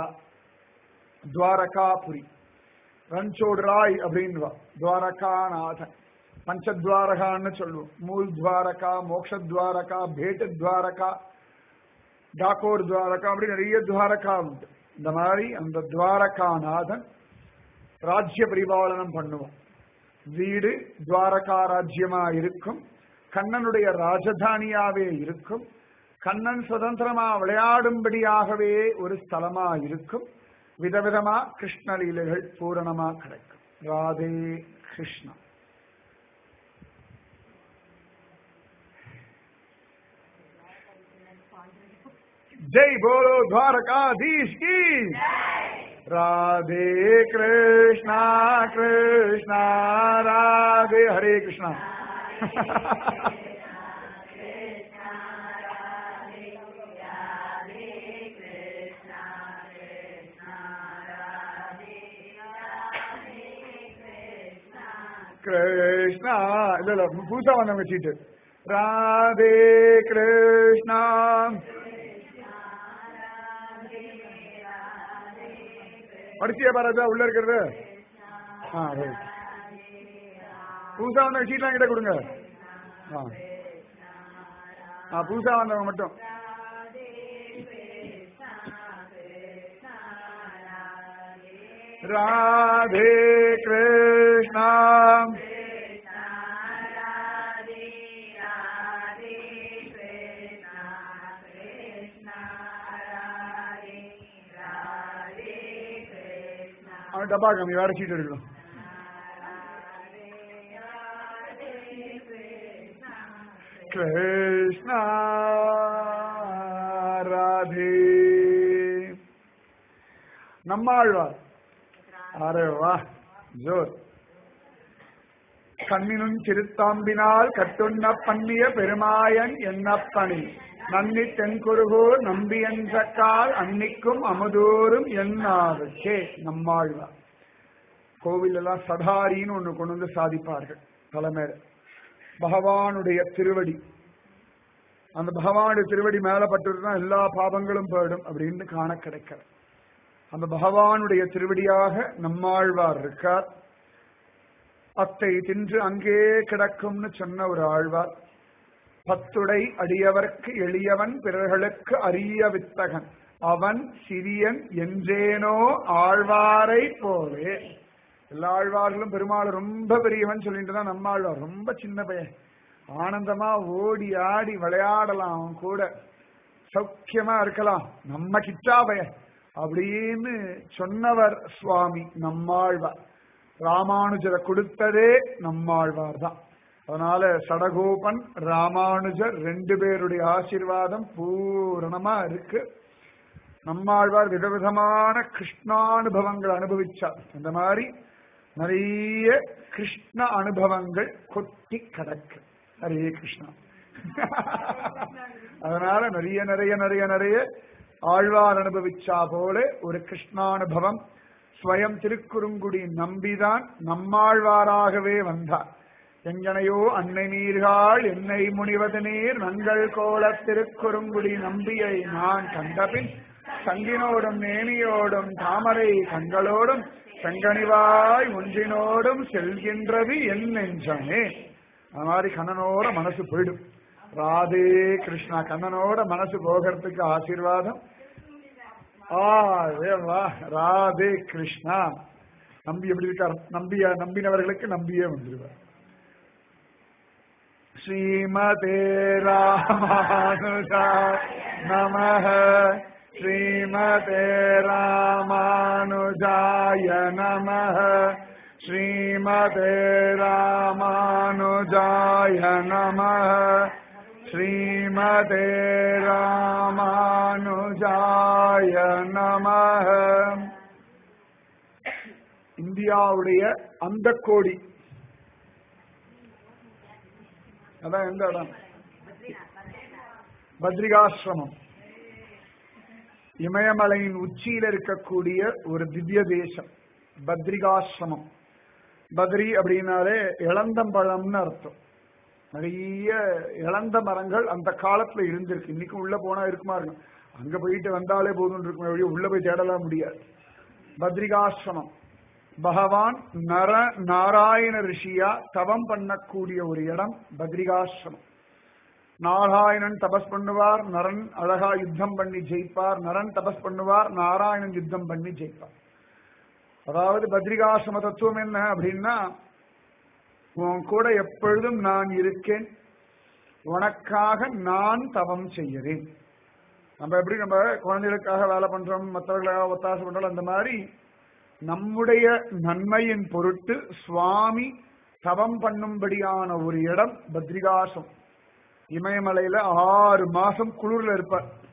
S1: துவாரகாபுரி ரன்சோடு ராய் அப்படின்வா துவாரகாநாதன் பஞ்சத்வாரகான்னு சொல்லுவோம் மூல் துவாரகா மோக்ஷ துவாரகா பேட்டு துவாரகா டாக்கோர் துவாரகா அப்படி நிறைய துவாரகா உண்டு இந்த மாதிரி அந்த துவாரகாநாதன் ராஜ்ய பரிபாலனம் பண்ணுவோம் வீடு துவாரகா ராஜ்யமா இருக்கும் கண்ணனுடைய ராஜதானியாவே இருக்கும் கண்ணன் சுதந்திரமா விளையாடும்படியாகவே ஒரு ஸ்தலமா இருக்கும் விதவிதமா கிருஷ்ணலீலைகள் பூரணமா கிடைக்கும் ராதே கிருஷ்ணா जय बोलो द्वारकाधीश की राधे कृष्णा कृष्णा राधे हरे कृष्णा கிருஷ்ணா இல்ல இல்ல புதுசா வந்தவங்க சீட்டு ராதே கிருஷ்ணா படிச்சியா பாராஜா உள்ள இருக்கிறது ஆ ரைட் புதுசா வந்தவங்க சீட்லாம் கிட்ட கொடுங்க ஆ ஆ புதுசா வந்தவங்க மட்டும் ராதே கிருஷ்ணா அவன் டப்பா கம்மி வேற சீட் எடுக்கணும் கிருஷ்ணா ராதே நம்மாழ்வார் அரே வா ஜோர் கண்ணினும் சிறுத்தாம்பினால் கட்டுண்ண பண்ணிய பெருமாயன் என்னப்பணி நன்னி தென்குருகோ நம்பி என்ற கால் அன்னிக்கும் அமுதோறும் என்னாவுக்கே நம்மாழ்வார் கோவில் எல்லாம் சடாரின்னு ஒண்ணு கொண்டு வந்து சாதிப்பார்கள் தலைமையில பகவானுடைய திருவடி அந்த பகவானுடைய திருவடி மேல பட்டுதான் எல்லா பாவங்களும் போயிடும் அப்படின்னு காண கிடைக்கிறது அந்த பகவானுடைய திருவடியாக நம்மாழ்வார் இருக்கார் அத்தை தின்று அங்கே கிடக்கும்னு சொன்ன ஒரு ஆழ்வார் பத்துடை அடியவர்க்கு எளியவன் பிறர்களுக்கு அரிய வித்தகன் அவன் சிறியன் என்றேனோ ஆழ்வாரை போலே எல்லா ஆழ்வார்களும் பெருமாள் ரொம்ப பெரியவன் சொல்லிட்டு தான் நம்ம ஆழ்வார் ரொம்ப சின்ன பையன் ஆனந்தமா ஓடி ஆடி விளையாடலாம் அவன் கூட சௌக்கியமா இருக்கலாம் நம்ம கிட்டா பையன் அப்படின்னு சொன்னவர் சுவாமி நம்மாழ்வார் ராமானுஜரை கொடுத்ததே நம்மாழ்வார் தான் அதனால சடகோபன் ராமானுஜர் ரெண்டு பேருடைய ஆசீர்வாதம் பூரணமா இருக்கு நம்மாழ்வார் விதவிதமான கிருஷ்ணானுபவங்கள் அனுபவிச்சார் அந்த மாதிரி நிறைய கிருஷ்ண அனுபவங்கள் கொட்டி கிடக்கு ஹரே கிருஷ்ணா அதனால நிறைய நிறைய நிறைய நிறைய ஆழ்வார் அனுபவிச்சா போல ஒரு கிருஷ்ணானுபவம் ஸ்வயம் திருக்குறுங்குடி நம்பிதான் நம்மாழ்வாராகவே வந்தார் எங்கனையோ அன்னை நீர்காள் என்னை முனிவது நீர் நங்கள் கோல திருக்குறுங்குடி நம்பியை நான் கண்டபின் சங்கினோடும் நேனியோடும் தாமரை கண்களோடும் செங்கனிவாய் ஒன்றினோடும் செல்கின்றது என் நெஞ்சமே அந்த மாதிரி கண்ணனோட மனசு போயிடும் ராதே கிருஷ்ணா கண்ணனோட மனசு போகிறதுக்கு ஆசீர்வாதம் ஆ வா ராதே கிருஷ்ணா நம்பி எப்படி இருக்கார் நம்பிய நம்பினவர்களுக்கு நம்பியே வந்துருவார் ஸ்ரீமதே ராமானுஜா நமः श्रीमते रामानुजाय नमः श्रीमते रामानुजाय नमः श्रीमते ராமானுஜாய நமः இந்தியாவுடைய அந்த கோடி அதான் எந்த இடம் பத்ரிகாசிரமம் இமயமலையின் உச்சியில இருக்கக்கூடிய ஒரு திவ்ய தேசம் பத்ரிகாசிரமம் பத்ரி அப்படின்னாலே இளந்தம்பழம்னு அர்த்தம் நிறைய இளந்த மரங்கள் அந்த காலத்துல இருந்திருக்கு இன்னைக்கு உள்ள போனா இருக்குமா இருக்கும் அங்க போயிட்டு வந்தாலே போதும் இருக்குமே வழி உள்ள போய் தேடலாம் முடியாது பத்ரிகாசிரமம் பகவான் நர நாராயண ரிஷியா தவம் பண்ணக்கூடிய ஒரு இடம் பத்ரிகாசிரமம் நாராயணன் தபஸ் பண்ணுவார் நரன் அழகா யுத்தம் பண்ணி ஜெயிப்பார் நரன் தபஸ் பண்ணுவார் நாராயணன் யுத்தம் பண்ணி ஜெயிப்பார் அதாவது பத்ரிகாசிரம தத்துவம் என்ன அப்படின்னா உன் கூட எப்பொழுதும் நான் இருக்கேன் உனக்காக நான் தவம் செய்கிறேன் நம்ம எப்படி நம்ம குழந்தைகளுக்காக வேலை பண்றோம் மற்றவர்களுக்காக ஒத்தாசை பண்றோம் அந்த மாதிரி நம்முடைய நன்மையின் பொருட்டு சுவாமி தவம் பண்ணும்படியான ஒரு இடம் பத்ரிகாசம் இமயமலையில ஆறு மாசம் குளிர்ல இருப்பார்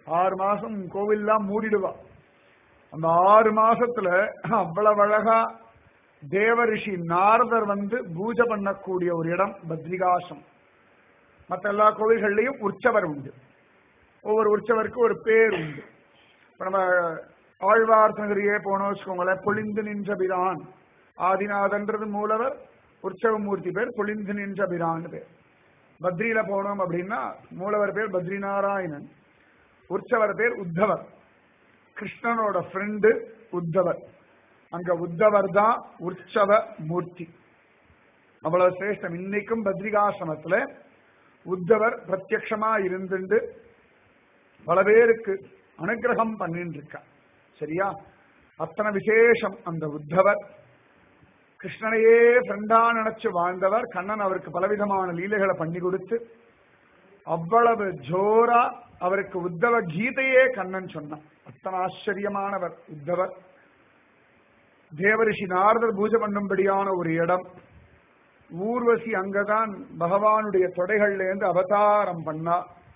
S1: ஆறு மாசம் கோவில்லாம் மூடிடுவா அந்த ஆறு மாசத்துல அவ்வளவு அழகா தேவரிஷி நாரதர் வந்து பூஜை பண்ணக்கூடிய ஒரு இடம் பத்ரிகாசம் மற்ற எல்லா கோவில்கள்லயும் உற்சவர் உண்டு ஒவ்வொரு உற்சவருக்கும் ஒரு பேர் உண்டு இப்ப நம்ம ஆழ்வார் நகரியே போனோம் வச்சுக்கோங்களேன் பொழிந்து நின்ற பிரான் ஆதிநாதன்றது மூலவர் உற்சவமூர்த்தி பேர் பொழிந்து நின்ற பிரான் பேர் பத்ரியில போனோம் அப்படின்னா மூலவர் பேர் பத்ரிநாராயணன் உற்சவர் பேர் உத்தவர் கிருஷ்ணனோட ஃப்ரெண்டு உத்தவர் அங்க உத்தவர் தான் உற்சவ மூர்த்தி அவ்வளவு சிரேஷ்டம் இன்னைக்கும் பத்ரிகாசிரமத்துல உத்தவர் பிரத்யக்ஷமா இருந்துண்டு பல பேருக்கு அனுகிரகம் பண்ணிட்டு இருக்கா சரியா அத்தனை விசேஷம் அந்த உத்தவர் கிருஷ்ணனையே ஃப்ரெண்டா நினைச்சு வாழ்ந்தவர் கண்ணன் அவருக்கு பலவிதமான லீலைகளை பண்ணி கொடுத்து அவ்வளவு ஜோரா அவருக்கு உத்தவ கீதையே கண்ணன் சொன்னான் அத்தனை ஆச்சரியமானவர் உத்தவர் தேவரிஷி நாரதர் பூஜை பண்ணும்படியான ஒரு இடம் ஊர்வசி அங்கதான் பகவானுடைய தொடைகள்ல இருந்து அவதாரம் பண்ணா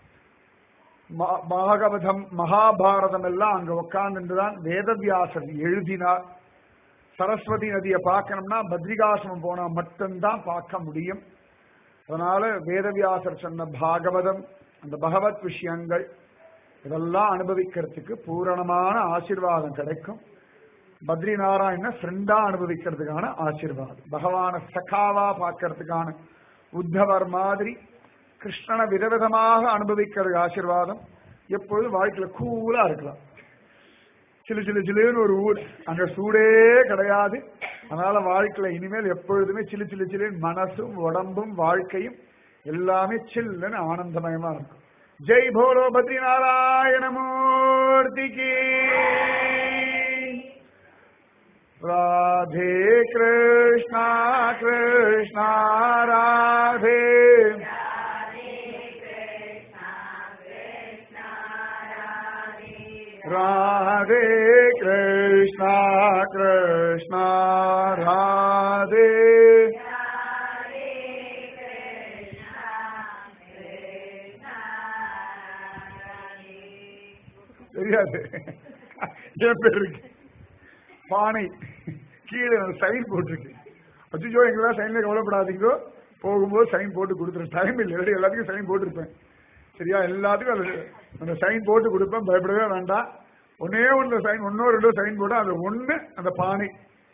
S1: ம- பாகவதம் மகாபாரதம் எல்லாம் அங்க உட்கார்ந்துதான் வேதவியாசர் எழுதினார் சரஸ்வதி நதியை பார்க்கணும்னா பத்ரிகாசிரமம் போனா மட்டும்தான் பார்க்க முடியும் அதனால வேதவியாசர் சொன்ன பாகவதம் அந்த பகவத் விஷயங்கள் இதெல்லாம் அனுபவிக்கிறதுக்கு பூரணமான ஆசீர்வாதம் கிடைக்கும் பத்ரி நாராயண ஃப்ரெண்டா அனுபவிக்கிறதுக்கான ஆசீர்வாதம் பகவான சகாவா பார்க்கறதுக்கான உத்தவர் மாதிரி கிருஷ்ணனை விதவிதமாக அனுபவிக்கிறது ஆசீர்வாதம் எப்பொழுதும் வாழ்க்கையில கூலா இருக்கலாம் சிலு சிலு சிலுன்னு ஒரு ஊர் அங்க சூடே கிடையாது அதனால வாழ்க்கையில இனிமேல் எப்பொழுதுமே சிலு சிலு சிலுன்னு மனசும் உடம்பும் வாழ்க்கையும் எல்லாமே சில்லுன்னு ஆனந்தமயமா இருக்கும் ஜெய் போலோ பத்ரி நாராயண மூர்த்திக்கு ராதே கிருஷ்ணா கிருஷ்ணா ராதே ராதே கிருஷ்ணா கிருஷ்ணா ராதே தெரியாது என் பேர் இருக்கு பானை கீழே சைன் போட்டிருக்கு அச்சுச்சோ எங்கெல்லாம் சைன்ல கவலைப்படாதீங்கோ போகும்போது சைன் போட்டு கொடுத்துருவேன் டைம் இல்லை இல்லாட்டி எல்லாத்துக்கும் சைன் போட்டிருப்பேன் சரியா எல்லாத்துக்கும் அது அந்த சைன் போட்டு கொடுப்பேன் பயப்படவே வேண்டாம் ஒன்னே ஒன்று சைன் ஒன்னோ ரெண்டோ சைன் போட்டா அது ஒண்ணு அந்த பானை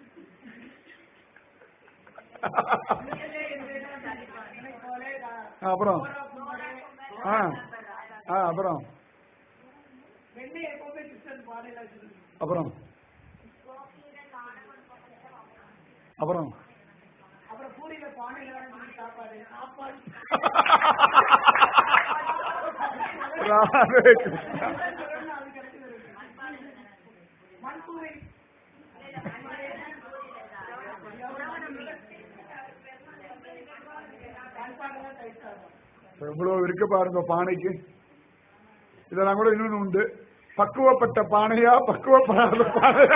S1: ஆ, அப்புறம் ஆ ஆ அப்புறம்
S2: வெண்ணெய் எப்பவுமே கிருஷ்ணன் பானையில வச்சிருக்கு
S1: அப்புறம் அப்புறம்
S2: அப்புறம் பூரியில பானையில வாங்கி சாப்பாடு சாப்பாடு
S1: ராதே கிருஷ்ணா
S2: அது கிடைச்சது மண்பூரி மண்பானைதான் தயிர் சாதம்
S1: எவ்வளவு இருக்கு பாருங்க பானைக்கு இதெல்லாம் கூட இன்னொன்னு உண்டு பக்குவப்பட்ட பானையா பக்குவப்படாத பானையா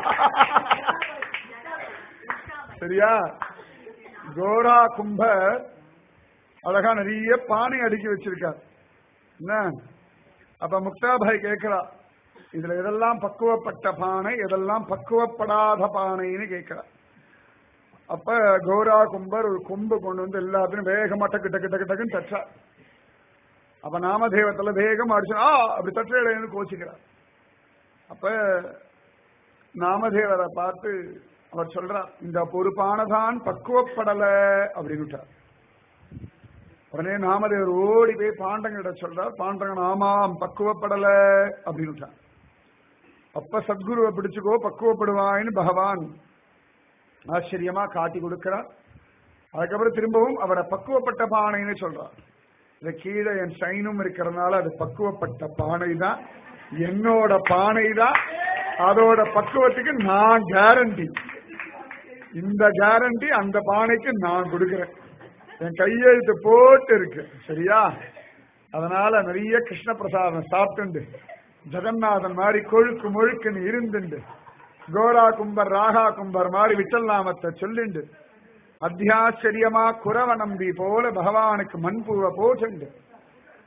S1: சரியா கோரா கும்ப அழகா நிறைய பானை அடுக்கி வச்சிருக்கார் என்ன அப்ப முக்தாபாய் கேட்கிறா இதுல எதெல்லாம் பக்குவப்பட்ட பானை எதெல்லாம் பக்குவப்படாத பானைன்னு கேட்கிறா அப்ப கௌரா கும்பர் ஒரு கொம்பு கொண்டு வந்து எல்லாத்தையும் வேகமா டக்கு டக்கு டக்கு டக்குன்னு தச்சா அப்ப நாமதேவத்துல வேகமா அடிச்சு ஆ அப்படி தட்டுறேன்னு கோச்சிக்கிறார் அப்ப நாமதேவரை பார்த்து அவர் சொல்றார் இந்த பொறுப்பானதான் பக்குவப்படல அப்படின்னுட்டார் உடனே நாமதேவர் ஓடி போய் பாண்டங்கிட்ட சொல்றார் பாண்டங்கன் ஆமாம் பக்குவப்படல அப்படின்னுட்டார் அப்ப சத்குருவை பிடிச்சுக்கோ பக்குவப்படுவாயின்னு பகவான் ஆச்சரியமா காட்டி கொடுக்கிறார் அதுக்கப்புறம் திரும்பவும் அவரை பக்குவப்பட்ட பானைன்னு சொல்றார் இது கீழே என் சைனும் இருக்கிறதுனால அது பக்குவப்பட்ட பானை தான் என்னோட பானை தான் அதோட பக்குவத்துக்கு நான் கேரண்டி இந்த கேரண்டி அந்த பானைக்கு நான் கொடுக்கிறேன் என் கையெழுத்து போட்டு இருக்கு சரியா அதனால நிறைய கிருஷ்ண பிரசாதம் சாப்பிட்டுண்டு ஜெகநாதன் மாதிரி கொழுக்கு முழுக்குன்னு இருந்துண்டு கோரா கும்பர் ராகா கும்பர் மாதிரி விட்டல் நாமத்தை சொல்லிண்டு அத்தியாச்சரியமா குறவ நம்பி போல பகவானுக்கு மண்பூவ போட்டுண்டு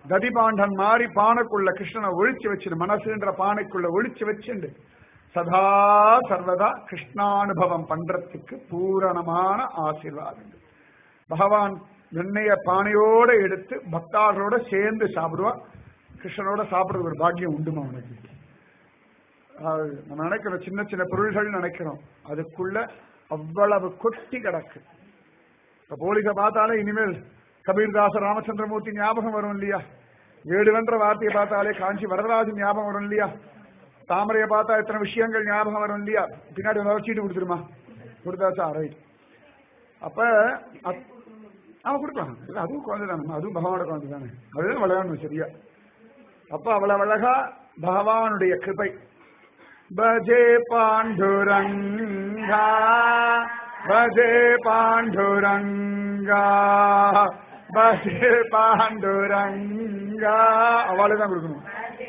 S1: ததிபாண்டன் மாறி பானைக்குள்ள கிருஷ்ணனை ஒழிச்சு வச்சுட்டு மனசுன்ற பானைக்குள்ள ஒழிச்சு வச்சுண்டு சதா சர்வதா கிருஷ்ணானுபவம் பண்றதுக்கு பூரணமான ஆசீர்வாதங்கள் பகவான் வெண்ணைய பானையோட எடுத்து பக்தார்களோட சேர்ந்து சாப்பிடுவா கிருஷ்ணனோட சாப்பிடுறது ஒரு பாக்கியம் உண்டுமா அவனுக்கு அது நம்ம நினைக்கிறோம் சின்ன சின்ன பொருள்கள் நினைக்கிறோம் அதுக்குள்ள அவ்வளவு கொட்டி கிடக்கு இப்ப போலீஸ பார்த்தாலே இனிமேல் கபீர்தாச ராமச்சந்திரமூர்த்தி ஞாபகம் வரும் இல்லையா வேடுவென்ற வார்த்தையை பார்த்தாலே காஞ்சி வரதராஜன் ஞாபகம் வரும் இல்லையா தாமரையை பார்த்தா எத்தனை விஷயங்கள் ஞாபகம் வரும் இல்லையா பின்னாடி ஒரு சீட்டு கொடுத்துருமா கொடுத்தாச்சா ரைட் அப்ப அத்- அவன் கொடுக்கலாம் இல்ல அதுவும் குழந்தை தானே அதுவும் பகவானோட குழந்தை தானே அதுதான் விளையாடணும் சரியா அப்ப அவ்வளவு அழகா பகவானுடைய கிருபை பஜே பாண்டுரங்கா பஜே பாண்டுரங்கா பஜே பாண்டுரங்கா அவளை தான் கொடுக்கணும்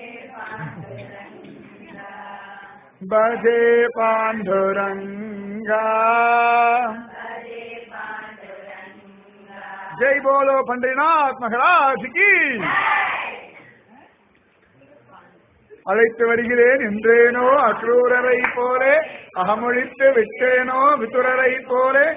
S1: பஜே பாண்டுரங்கா ஜெய் போலோ பண்டினாத் மகராஜ் கி அழைத்து வருகிறேன் என்றேனோ அக்ரூரரை போலே அகமொழித்து விட்டேனோ விதுரரை போலே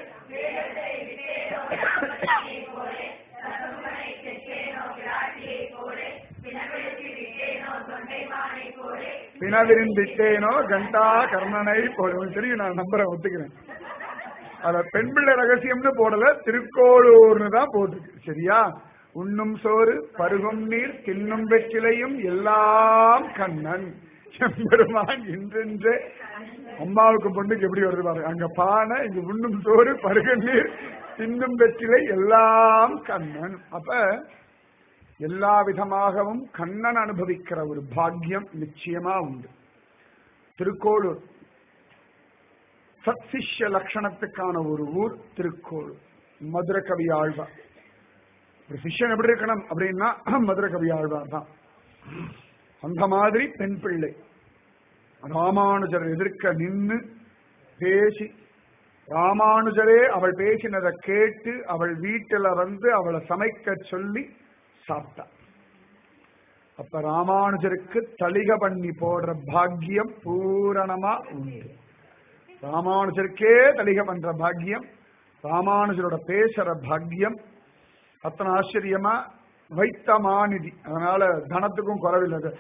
S1: பிணவிருந்திட்டேனோ கண்டா கர்ணனை போல தெரியும் நான் நம்புறேன் ஒத்துக்கிறேன் அத பெண் பிள்ளை ரகசியம்னு போடல திருக்கோளூர்னு தான் போட்டிருக்கு சரியா உண்ணும் சோறு பருகும் நீர் தின்னும் வெற்றிலையும் எல்லாம் கண்ணன் எம்பெருமான் இன்றென்றே அம்மாவுக்கு பொண்ணுக்கு எப்படி வருது பாருங்க அங்க பானை இங்க உண்ணும் சோறு பருகும் நீர் தின்னும் வெற்றிலை எல்லாம் கண்ணன் அப்ப எல்லா விதமாகவும் கண்ணன் அனுபவிக்கிற ஒரு பாக்கியம் நிச்சயமா உண்டு திருக்கோளூர் சத்சிஷ்ய லட்சணத்துக்கான ஒரு ஊர் திருக்கோளூர் மதுரை கவி ஆழ்வார் ஒரு சிஷ்யன் எப்படி இருக்கணும் அப்படின்னா மதுரை கவி ஆழ்வார் தான் அந்த மாதிரி பெண் பிள்ளை ராமானுஜர் எதிர்க்க நின்னு பேசி ராமானுஜரே அவள் பேசினதை கேட்டு அவள் வீட்டுல வந்து அவளை சமைக்க சொல்லி சாப்பிட்டா அப்ப ராமானுஜருக்கு தளிக பண்ணி போடுற பாக்கியம் பூரணமா உண்டு ராமானுஜருக்கே தளிக பண்ற பாக்கியம் ராமானுஜரோட பேசுற பாக்கியம் அத்தனை ஆச்சரியமா வைத்த மாநிதி அதனால தனத்துக்கும் குறவில்லை அது.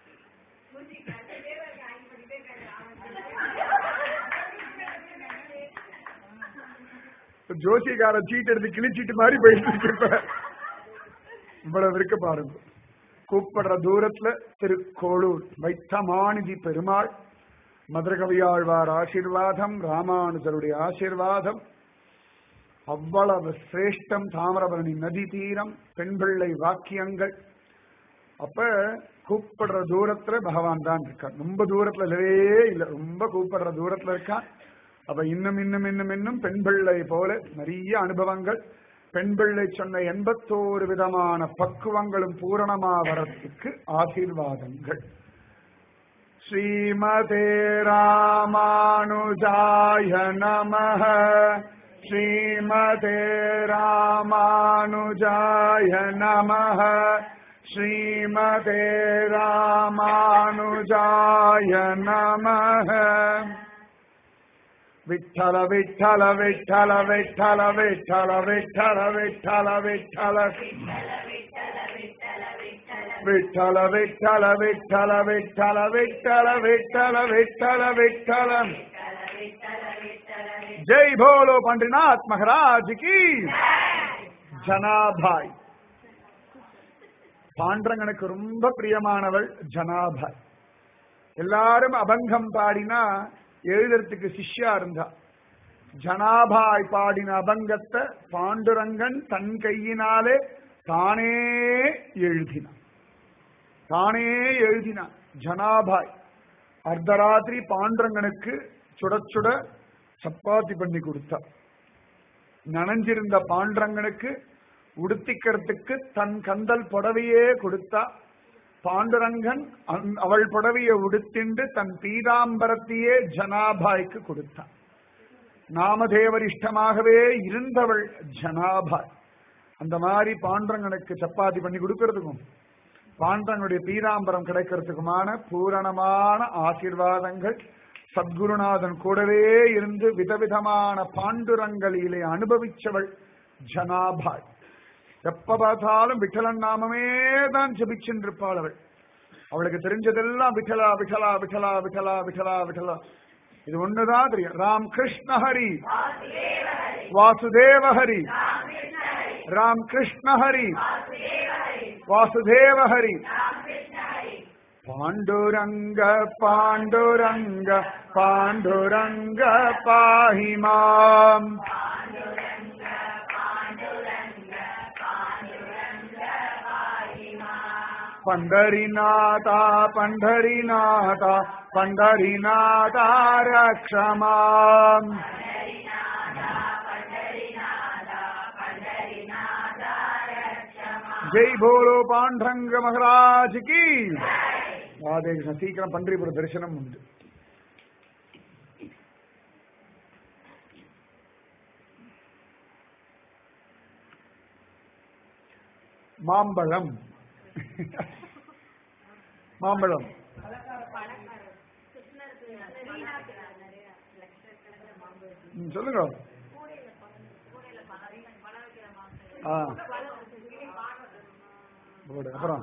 S1: ஜோசியக்கார சீட் எடுத்து கிழிச்சிட்டு மாதிரி போயிட்டு இருப்ப இவ்வளவு இருக்க பாருங்க கூப்பிடுற தூரத்துல திருக்கோளூர் வைத்தமாநிதி பெருமாள் மதுரகவியாழ்வார் ஆசீர்வாதம் ராமானுஜருடைய ஆசீர்வாதம் அவ்வளவு சிரேஷ்டம் தாமிரபரணி நதி தீரம் பெண் பிள்ளை வாக்கியங்கள் அப்ப கூப்பிடுற தூரத்துல பகவான் தான் இருக்கான் ரொம்ப தூரத்துல இல்லவே இல்ல ரொம்ப கூப்பிடுற தூரத்துல இருக்கான் அப்ப இன்னும் இன்னும் இன்னும் இன்னும் பெண் பிள்ளை போல நிறைய அனுபவங்கள் பெண் பிள்ளை சொன்ன எண்பத்தோரு விதமான பக்குவங்களும் பூரணமா வரத்துக்கு ஆசீர்வாதங்கள் ஸ்ரீமதே ராமானுஜாய நமः ஸ்ரீமதே ராமானுஜாய நமः ஸ்ரீமதே ராமானுஜாய நமः விட்டல விட்டல விட்டல விட்டல விட்டல விட்டல விட்டல விட்டல விட்டல விட்டல விட்டல விட்டல விட்டல விட்டல விட்டல விட்டல ஜெய் போலோ பண்டிநாத் மகராஜ் கி ஜனாபாய் பாண்டரங்கனுக்கு ரொம்ப பிரியமானவள் ஜனாபாய் எல்லாரும் அபங்கம் பாடினா எழுதுறதுக்கு சிஷ்யா இருந்தா ஜனாபாய் பாடின அபங்கத்தை பாண்டுரங்கன் தன் கையினாலே தானே எழுதினான் தானே எழுதினான் ஜனாபாய் அர்த்தராத்திரி பாண்டுரங்கனுக்கு சுட சுட சப்பாத்தி பண்ணி கொடுத்தா நனைஞ்சிருந்த பாண்டுரங்கனுக்கு உடுத்திக்கிறதுக்கு தன் கந்தல் புடவையே கொடுத்தா பாண்டுரங்கன் அந்- அவள் புடவையை உடுத்திண்டு தன் பீதாம்பரத்தையே ஜனாபாய்க்கு கொடுத்தான் நாமதேவர் இஷ்டமாகவே இருந்தவள் ஜனாபாய் அந்த மாதிரி பாண்டுரங்கனுக்கு சப்பாத்தி பண்ணி கொடுக்கறதுக்கும் பாண்டனுடைய பீதாம்பரம் கிடைக்கிறதுக்குமான பூரணமான ஆசீர்வாதங்கள் சத்குருநாதன் கூடவே இருந்து விதவிதமான பாண்டுரங்களிலே அனுபவிச்சவள் ஜனாபாய் எப்ப பார்த்தாலும் விட்டலன் நாமமே தான் ஜபிச்சுட்டு இருப்பாள் அவள் அவளுக்கு தெரிஞ்சதெல்லாம் விட்டலா விட்டலா விட்டலா விட்டலா விட்டலா விட்டலா இது ஒண்ணுதான் தெரியும் ராம் கிருஷ்ண ஹரி வாசுதேவ ஹரி ராம் கிருஷ்ண ஹரி வாசுதேவ ஹரி பாண்டுரங்க பாண்டுரங்க பாண்டுரங்க பாஹி மாம் பண்டரிநாதா பண்டரிநாதா பண்டரிநாதா ரக்ஷமாம் ஜெய் போலோ பாண்டரங்க மகராஜ் கி ராதே கிருஷ்ண சீக்கிரம் பன்றிபுர தரிசனம் உண்டு மாம்பழம் மாம்பழம்
S3: கிருஷ்ணருக்கு வீணாக்கு நிறைய லட்சக்கணக்கில் மாம்பழம் இருக்கு.
S1: ம், சொல்லுங்க
S3: கூடையில பழம் கூடையில பழம் பழம் வைக்கிற மாம்பழம்
S1: ஆ
S3: பழம் வச்சிருக்கீங்க.
S1: போடு. அப்புறம்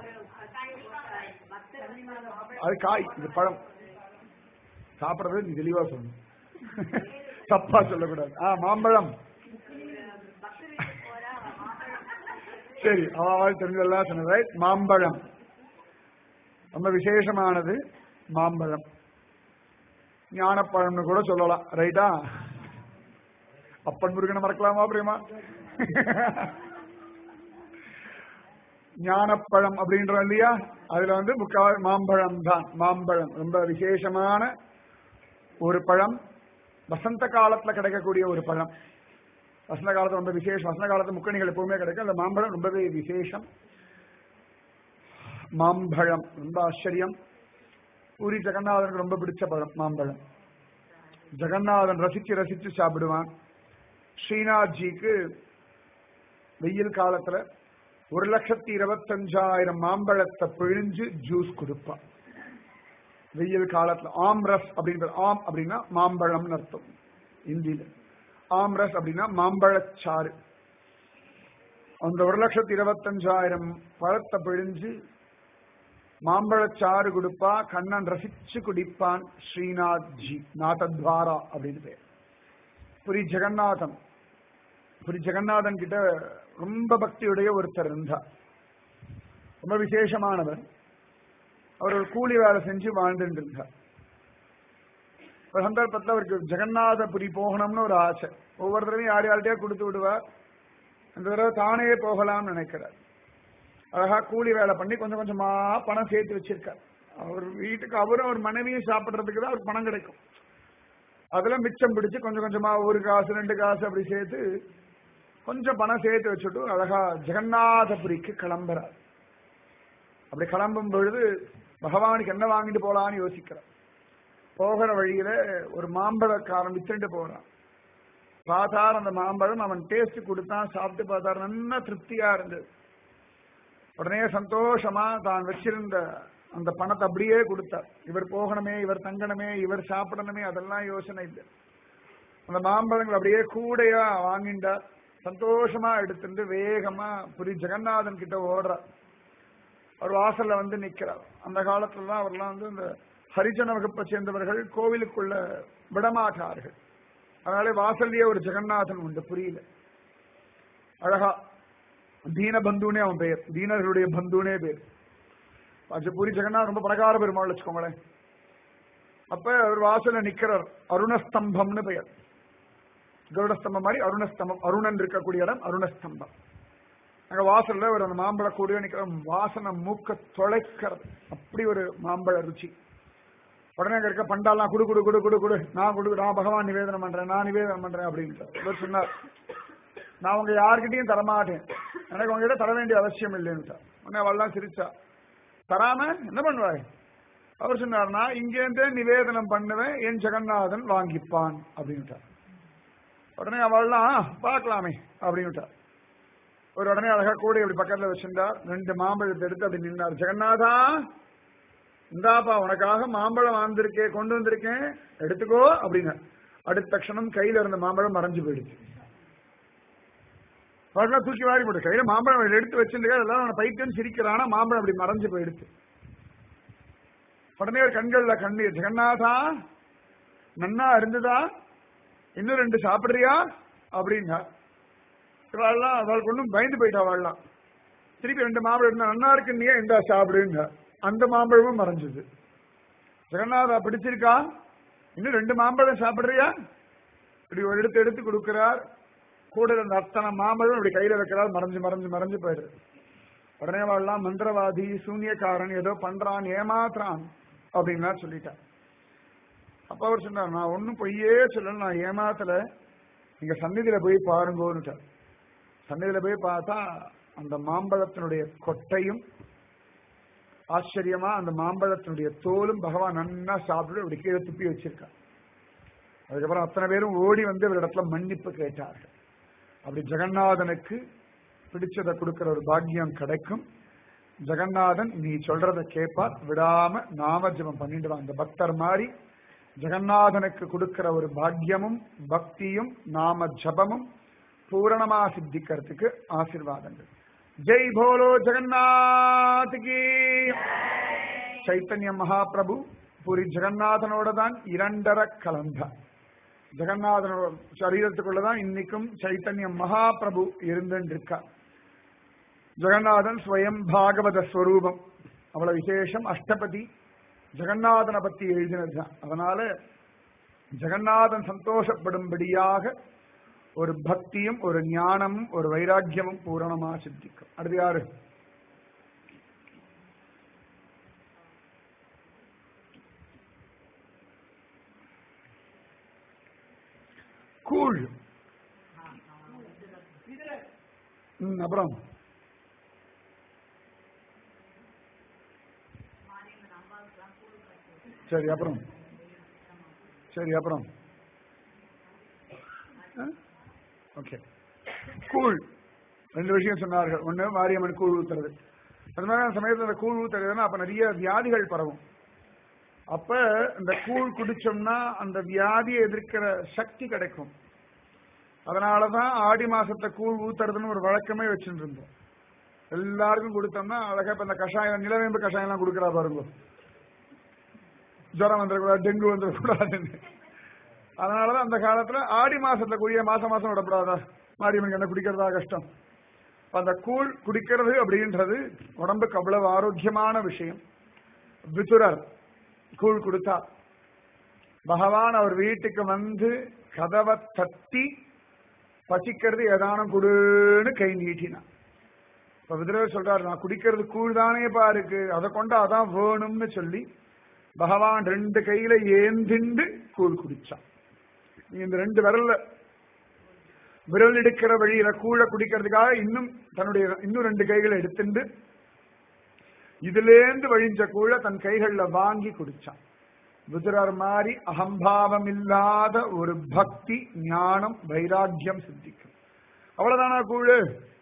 S3: பக்தர்
S1: அது காய் இது பழம் சாப்பிடுறது நீ தெளிவா சொல்லணும் தப்பா சொல்லக்கூடாது ஆ மாம்பழம்
S3: பக்தருக்கு போறா மாம்பழம்
S1: சரி அவள் தெரிஞ்சதெல்லாம் சொன்னது right? மாம்பழம் ரொம்ப விசேஷமானது மாம்பழம் ஞானப்பழம்னு கூட சொல்லலாம் ரைட்டா அப்பன் முருகனை மறக்கலாமா பிரியமா ஞானப்பழம் அப்படின்றோம் இல்லையா அதுல வந்து முக்கா மாம்பழம் தான் மாம்பழம் ரொம்ப விசேஷமான ஒரு பழம் வசந்த காலத்துல கிடைக்கக்கூடிய ஒரு பழம் வசந்த காலத்துல ரொம்ப விசேஷம் வசந்த காலத்துல முக்கணிகள் எப்பவுமே கிடைக்கும் அந்த மாம்பழம் ரொம்பவே விசேஷம் மாம்பழம் ரொம்ப ஆச்சரியம் பூரி ஜெகநாதனுக்கு ரொம்ப பிடிச்ச பழம் மாம்பழம் ஜெகநாதன் ரசிச்சு ரசிச்சு சாப்பிடுவான் ஸ்ரீநாத்ஜிக்கு வெயில் காலத்துல ஒரு லட்சத்தி இருபத்தஞ்சாயிரம் மாம்பழத்தை பிழிஞ்சு ஜூஸ் கொடுப்பான் வெயில் காலத்துல ஆம்ரஸ் அப்படின்றது ஆம் அப்படின்னா மாம்பழம்னு அர்த்தம் இந்தியில ஆம்ரஸ் அப்படின்னா மாம்பழச்சாறு அந்த ஒரு லட்சத்தி இருபத்தஞ்சாயிரம் பழத்தை பிழிஞ்சு மாம்பழச்சாறு கொடுப்பா கண்ணன் ரசிச்சு குடிப்பான் ஸ்ரீநாத் ஜி நாதத்வாரா அப்படின்னு பேர் புரி ஜெகநாதன் புரி ஜெகநாதன் கிட்ட ரொம்ப பக்தியுடைய ஒருத்தர் இருந்தார் ரொம்ப விசேஷமானவர் அவர் ஒரு கூலி வேலை செஞ்சு வாழ்ந்துட்டு இருந்தார் ஒரு சந்தர்ப்பத்தில் அவருக்கு ஜெகநாதபுரி போகணும்னு ஒரு ஆசை ஒவ்வொரு தடவையும் யார் யார்கிட்டயா கொடுத்து விடுவார் அந்த தடவை தானே போகலாம்னு நினைக்கிறார் அழகா கூலி வேலை பண்ணி கொஞ்சம் கொஞ்சமா பணம் சேர்த்து வச்சிருக்கார் அவர் வீட்டுக்கு அவரும் அவர் மனைவியும் சாப்பிடுறதுக்கு தான் அவருக்கு பணம் கிடைக்கும் அதுல மிச்சம் பிடிச்சு கொஞ்சம் கொஞ்சமா ஒரு காசு ரெண்டு காசு அப்படி சேர்த்து கொஞ்சம் பணம் சேர்த்து வச்சுட்டு அழகா ஜெகநாதபுரிக்கு கிளம்புறார் அப்படி கிளம்பும் பொழுது பகவானுக்கு என்ன வாங்கிட்டு போலான்னு யோசிக்கிறார் போகிற வழியில ஒரு மாம்பழக்காரன் வித்துட்டு போறான் பார்த்தார் அந்த மாம்பழம் அவன் டேஸ்ட் கொடுத்தான் சாப்பிட்டு பார்த்தார் நல்லா திருப்தியா இருந்தது உடனே சந்தோஷமா தான் வச்சிருந்த அந்த பணத்தை அப்படியே கொடுத்தார் இவர் போகணுமே இவர் தங்கணுமே இவர் சாப்பிடணுமே அதெல்லாம் யோசனை இல்லை அந்த மாம்பழங்கள் அப்படியே கூடையா வாங்கிண்டார் சந்தோஷமா எடுத்துட்டு வேகமா புரி ஜெகநாதன் கிட்ட ஓடுறார் அவர் வாசல்ல வந்து நிக்கிறார் அந்த காலத்துலலாம் அவர்லாம் வந்து இந்த ஹரிஜன வகுப்பை சேர்ந்தவர்கள் கோவிலுக்குள்ள விடமாட்டார்கள் அதனால வாசல்லயே ஒரு ஜெகநாதன் உண்டு புரியல அழகா தீன பந்துனே அவன் பெயர் தீனர்களுடைய பந்துனே பேர் அது பூரி ஜெகநாத் ரொம்ப பணக்கார பெருமாள் வச்சுக்கோங்களேன் அப்ப அவர் வாசல்ல நிக்கிறார் அருணஸ்தம்பம்னு பெயர் கருடஸ்தம்பம் மாதிரி அருணஸ்தம்பம் அருணன் இருக்கக்கூடிய இடம் அருணஸ்தம்பம் அங்க வாசல்ல ஒரு அந்த மாம்பழ கூடிய நிக்கிற வாசனை மூக்க தொலைக்கிறது அப்படி ஒரு மாம்பழ ருச்சி உடனே அங்க இருக்க பண்டாலாம் குடு குடு குடு குடு குடு நான் குடு நான் பகவான் நிவேதனம் பண்றேன் நான் நிவேதனம் பண்றேன் அப்படின்ட்டு இவர் சொன்னார் நான் உங்க யார்கிட்டயும் தரமாட்டேன் எனக்கு உங்ககிட்ட தர வேண்டிய அவசியம் இல்லைன்னு உடனே அவள்லாம் சிரிச்சா தராம என்ன பண்ணுவாய் அவர் சொன்னார் நான் இங்கேருந்தே நிவேதனம் பண்ணுவேன் என் ஜெகநாதன் வாங்கிப்பான் அப்படின்ட்டார் உடனே அவள்லாம் பார்க்கலாமே அப்படின்ட்டார் ஒரு உடனே அழகா கூட இப்படி பக்கத்துல வச்சிருந்தார் ரெண்டு மாம்பழத்தை எடுத்து அப்படி நின்றார் ஜெகநாதா இந்தாப்பா உனக்காக மாம்பழம் வந்திருக்கே கொண்டு வந்திருக்கேன் எடுத்துக்கோ அப்படின்னு அடுத்த க்ஷணம் கையில இருந்த மாம்பழம் மறைஞ்சு போயிடுச்சு அவர்லாம் தூக்கி வாரி போட்டு கையில மாம்பழம் எடுத்து வச்சிருக்க அதெல்லாம் அவனை பைத்தியம் சிரிக்கிறானா மாம்பழம் அப்படி மறைஞ்சு போயிடுச்சு உடனே ஒரு கண்கள்ல கண்ணீர் ஜெகநாதா நன்னா இருந்ததா இன்னும் ரெண்டு சாப்பிடுறியா அப்படின்னா இவாள்லாம் அவளுக்கு ஒன்றும் பயந்து போயிட்டா அவள்லாம் திருப்பி ரெண்டு மாம்பழம் இருந்தா நன்னா இருக்கு நீ இந்தா சாப்பிடுங்க அந்த மாம்பழமும் மறைஞ்சது ஜெகநாதா பிடிச்சிருக்கா இன்னும் ரெண்டு மாம்பழம் சாப்பிடுறியா இப்படி ஒரு எடுத்து எடுத்து கொடுக்கிறார் கூட இருந்த அத்தனை மாம்பழம் இப்படி கையில வைக்கிறார் மறைஞ்சு மறைஞ்சு மறைஞ்சு போயிடுது உடனே அவள்லாம் மந்திரவாதி சூனியக்காரன் ஏதோ பண்றான் ஏமாத்துறான் அப்படின்லாம் சொல்லிட்டான் அப்ப அவர் சொன்னார் நான் ஒன்னும் பொய்யே சொல்லல நான் ஏமாத்தல நீங்க சந்நிதியில போய் பாருங்கோன்னுட்டார் சந்நிதியில போய் பார்த்தா அந்த மாம்பழத்தினுடைய கொட்டையும் ஆச்சரியமா அந்த மாம்பழத்தினுடைய தோலும் பகவான் நன்னா சாப்பிட்டு அப்படி கீழே துப்பி வச்சிருக்கான் அதுக்கப்புறம் அத்தனை பேரும் ஓடி வந்து ஒரு இடத்துல மன்னிப்பு கேட்டார்கள் அப்படி ஜெகநாதனுக்கு பிடிச்சதை கொடுக்கிற ஒரு பாக்கியம் கிடைக்கும் ஜெகநாதன் நீ சொல்றத கேட்பார் விடாம நாம ஜபம் பண்ணிடுவான் அந்த பக்தர் மாதிரி ஜெகநாதனுக்கு கொடுக்கிற ஒரு பாக்கியமும் பக்தியும் நாம ஜபமும் பூரணமா சித்திக்கிறதுக்கு ஆசிர்வாதங்கள் ஜெய் போலோ ஜெகநாத் கி சைத்தன்ய மகாபிரபு பூரி ஜெகநாதனோட தான் இரண்டரை கலந்தார் ஜெகநாதனோட சரீரத்துக்குள்ளதான் இன்னைக்கும் சைத்தன்ய மகாபிரபு இருந்துருக்கா ஜெகநாதன் ஸ்வயம் பாகவத ஸ்வரூபம் அவ்வளவு விசேஷம் அஷ்டபதி ஜெகநாதனை பத்தி எழுதினதுதான் அதனால ஜெகநாதன் சந்தோஷப்படும்படியாக ஒரு பக்தியும் ஒரு ஞானமும் ஒரு வைராக்கியமும் பூரணமா சித்திக்கும் அடுத்து யாரு கூழ் ம், அப்புறம் சரி அப்புறம் சரி அப்புறம் ஓகே கூழ் ரெண்டு விஷயம் சொன்னார்கள் ஒண்ணு மாரியம்மன் கூழ் ஊத்துறது அது மாதிரி அந்த சமயத்துல அந்த கூழ் ஊத்துறதுன்னா அப்ப நிறைய வியாதிகள் பரவும் அப்ப இந்த கூழ் குடிச்சோம்னா அந்த வியாதியை எதிர்க்கிற சக்தி கிடைக்கும் அதனாலதான் ஆடி மாசத்துல கூழ் ஊத்துறதுன்னு ஒரு வழக்கமே வச்சுட்டு இருந்தோம் எல்லாருக்கும் கொடுத்தோம்னா அழகா இப்ப இந்த கஷாயம் நிலவேம்பு கஷாயம் எல்லாம் கொடுக்குறா பாருங்க ஜுரம் வந்துடக்கூடாது டெங்கு வந்துடக்கூடாதுன்னு அதனாலதான் அந்த காலத்துல ஆடி மாசத்துல கூடிய மாசம் மாசம் விடப்படாதா மாரியம்மன் என்ன குடிக்கிறதா கஷ்டம் அந்த கூழ் குடிக்கிறது அப்படின்றது உடம்புக்கு அவ்வளவு ஆரோக்கியமான விஷயம் விதுரர் கூழ் கொடுத்தா பகவான் அவர் வீட்டுக்கு வந்து கதவை தட்டி பசிக்கிறது ஏதானம் குடுன்னு கை நீட்டினான் இப்ப விதுரர் சொல்றாரு நான் குடிக்கிறது கூழ் தானேப்பா இருக்கு அதை கொண்டு அதான் வேணும்னு சொல்லி பகவான் ரெண்டு கையில ஏந்திண்டு கூழ் குடிச்சான் நீ இந்த ரெண்டு விரல்ல விரல் எடுக்கிற வழியில கூழ குடிக்கிறதுக்காக இன்னும் தன்னுடைய இன்னும் ரெண்டு கைகளை எடுத்துண்டு இதுலேந்து வழிஞ்ச கூழ தன் கைகள்ல வாங்கி குடிச்சான் விதுரர் மாதிரி அகம்பாவம் இல்லாத ஒரு பக்தி ஞானம் வைராக்கியம் சித்திக்கும் அவ்வளவுதானா கூழு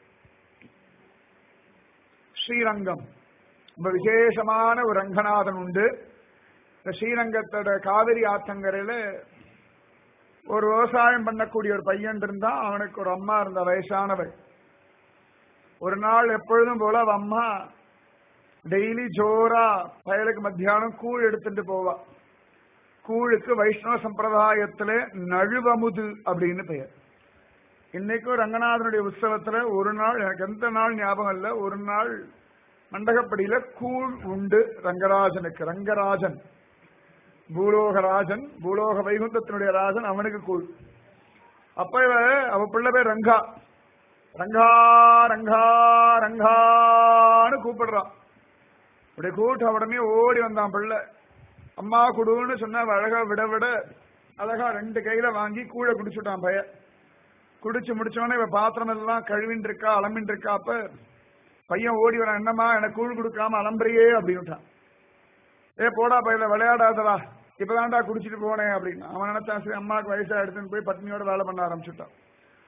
S1: ஸ்ரீரங்கம் ரொம்ப விசேஷமான ஒரு ரங்கநாதன் உண்டு இந்த ஸ்ரீரங்கத்தோட காவிரி ஆத்தங்கரையில ஒரு விவசாயம் பண்ணக்கூடிய ஒரு பையன் இருந்தா அவனுக்கு ஒரு அம்மா இருந்த வயசானவள் ஒரு நாள் எப்பொழுதும் போல அவ அம்மா டெய்லி ஜோரா பயலுக்கு மத்தியானம் கூழ் எடுத்துட்டு போவா கூழுக்கு வைஷ்ணவ சம்பிரதாயத்துல நழுவமுது அப்படின்னு பெயர் இன்னைக்கும் ரங்கநாதனுடைய உற்சவத்துல ஒரு நாள் எனக்கு எந்த நாள் ஞாபகம் இல்ல ஒரு நாள் மண்டகப்படியில கூழ் உண்டு ரங்கராஜனுக்கு ரங்கராஜன் பூலோகராஜன் பூலோக வைகுந்தத்தினுடைய ராஜன் அவனுக்கு கூழ் அப்ப இவ அவ பிள்ளை பேர் ரங்கா ரங்கா ரங்கா ரங்கான்னு கூப்பிடுறான் இப்படி கூட்ட உடனே ஓடி வந்தான் பிள்ளை அம்மா குடுன்னு சொன்னா அவ அழகா விட விட அழகா ரெண்டு கையில வாங்கி கூழ குடிச்சுட்டான் பையன் குடிச்சு முடிச்சோடனே இவ பாத்திரம் எல்லாம் கழுவின் இருக்கா அலம்பின் இருக்கா அப்ப பையன் ஓடி வரான் என்னம்மா எனக்கு கூழ் கொடுக்காம அலம்புறியே அப்படின்னுட்டான் ஏ போடா பையில விளையாடாதடா இப்பதான்டா குடிச்சிட்டு போனேன் அப்படின்னு அவன் நினைச்சான் சரி அம்மாவுக்கு வயசா எடுத்துன்னு போய் பத்னியோட வேலை பண்ண ஆரம்பிச்சுட்டான்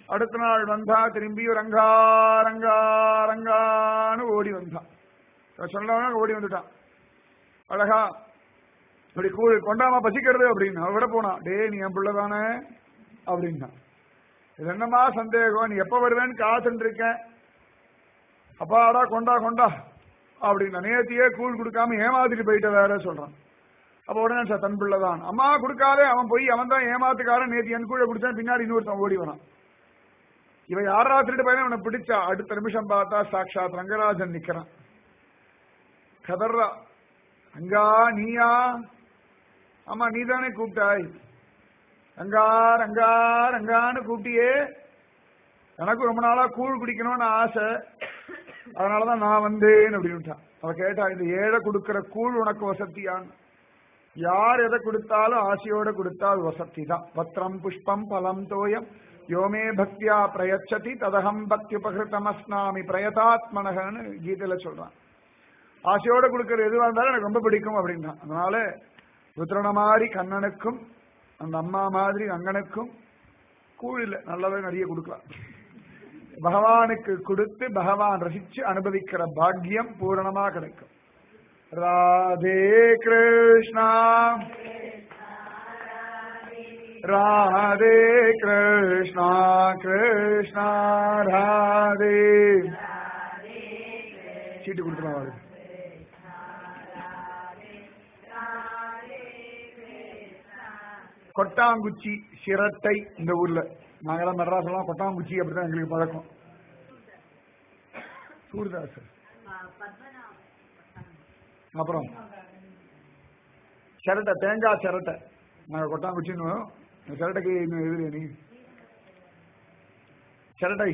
S1: அடுத்த நாள் வந்தா திரும்பி ரங்கா ரங்கா ரங்கான்னு ஓடி வந்தான் சொன்னவன ஓடி வந்துட்டான் அழகா இப்படி கூழ் கொண்டாமா பசிக்கிறது அப்படின்னு அவ விட போனான் டே நீ என் பிள்ளை தானே அப்படின்னா இது என்னமா சந்தேகம் நீ எப்ப வருவேன்னு காத்துட்டு இருக்கேன் அப்பாடா கொண்டா கொண்டா அப்படின்னா நேத்தியே கூழ் கொடுக்காம ஏமாத்திட்டு போயிட்ட வேற சொல்றான் அப்ப உடனே சார் தன் பிள்ளை தான் அம்மா கொடுக்காதே அவன் போய் அவன் தான் ஏமாத்துக்காரன் நேத்தி என் கூட குடிச்சான் பின்னாடி இன்னொருத்தன் ஓடி வரான் இவன் யாரா திருட்டு பையன் அவனை பிடிச்சா அடுத்த நிமிஷம் பார்த்தா சாட்சாத் ரங்கராஜன் நிக்கிறான் கதர்றா அங்கா நீயா ஆமா நீ தானே கூப்பிட்டாய் ரங்கா ரங்கா ரங்கான்னு கூப்பிட்டியே எனக்கு ரொம்ப நாளா கூழ் குடிக்கணும்னு ஆசை அதனாலதான் நான் வந்தேன் அப்படின்னு அவ கேட்டா இந்த ஏழை கொடுக்கிற கூழ் உனக்கு வசதியான் யார் எதை கொடுத்தாலும் ஆசையோட கொடுத்தா அது வசதி தான் பத்திரம் புஷ்பம் பலம் தோயம் யோமே பக்தியா பிரயச்சதி ததகம் பக்தி உபகிருத்தமஸ்னாமி பிரயதாத்மனகன்னு கீதையில சொல்றான் ஆசையோட கொடுக்கிற எதுவாக இருந்தாலும் எனக்கு ரொம்ப பிடிக்கும் அப்படின்னா அதனால ருத்ரன மாதிரி கண்ணனுக்கும் அந்த அம்மா மாதிரி அங்கனுக்கும் கூழ் இல்லை நல்லாவே நிறைய கொடுக்கலாம் பகவானுக்கு கொடுத்து பகவான் ரசிச்சு அனுபவிக்கிற பாக்கியம் பூரணமா கிடைக்கும் ராதே கிருஷ்ணா ராதே கிருஷ்ணா கிருஷ்ணா ராதே சீட்டு கொடுத்துருவாங்க அவருக்கு கொட்டாங்குச்சி சிரட்டை இந்த ஊர்ல நாங்கெல்லாம் மெட்ராஸ் எல்லாம் கொட்டாங்குச்சி அப்படிதான் எங்களுக்கு பழக்கம் சூர்தாசர் அப்புறம் சிரட்டை தேங்காய் சிரட்டை நாங்க கொட்டாங்குச்சின்னு இந்த சிரட்டைக்கு இன்னும் எதிரி நீ சிரட்டை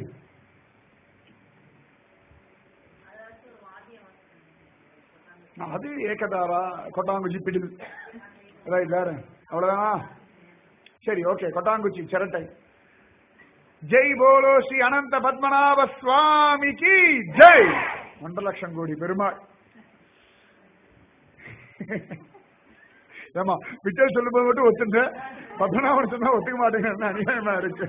S1: அது ஏக்கதாரா கொட்டாங்குச்சி பிடில் ரைட் வேற அவ்வளவுதானா சரி ஓகே கொட்டாங்குச்சி சிரட்டை ஜெய் போலோ ஸ்ரீ அனந்த பத்மநாப சுவாமிக்கு ஜெய் ஒன்றரை லட்சம் கோடி பெருமாள் ஏமா விட்டல் சொல்லும்போது மட்டும் ஒத்துங்க பத்மநாபன் சொன்னா ஒத்துக்க மாட்டேங்க அநியாயமா இருக்கு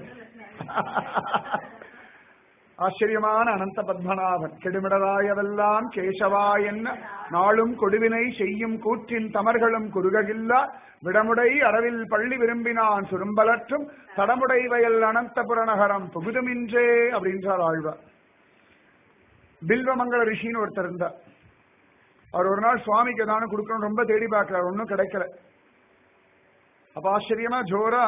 S1: ஆச்சரியமான அனந்த பத்மநாபன் கெடுமிடராயவெல்லாம் கேசவா என்ன நாளும் கொடுவினை செய்யும் கூற்றின் தமர்களும் குறுககில்லா விடமுடை அரவில் பள்ளி விரும்பினான் சுரும்பலற்றும் தடமுடை வயல் அனந்தபுர நகரம் புகுதுமின்றே அப்படின்றார் ஆழ்வார் பில்வமங்கல ரிஷின்னு ஒருத்தர் இருந்தார் அவர் ஒரு நாள் சுவாமிக்கு ஏதானு கொடுக்கணும் ரொம்ப தேடி பார்க்கிறார் ஒன்றும் கிடைக்கல அப்ப ஆச்சரியமா ஜோரா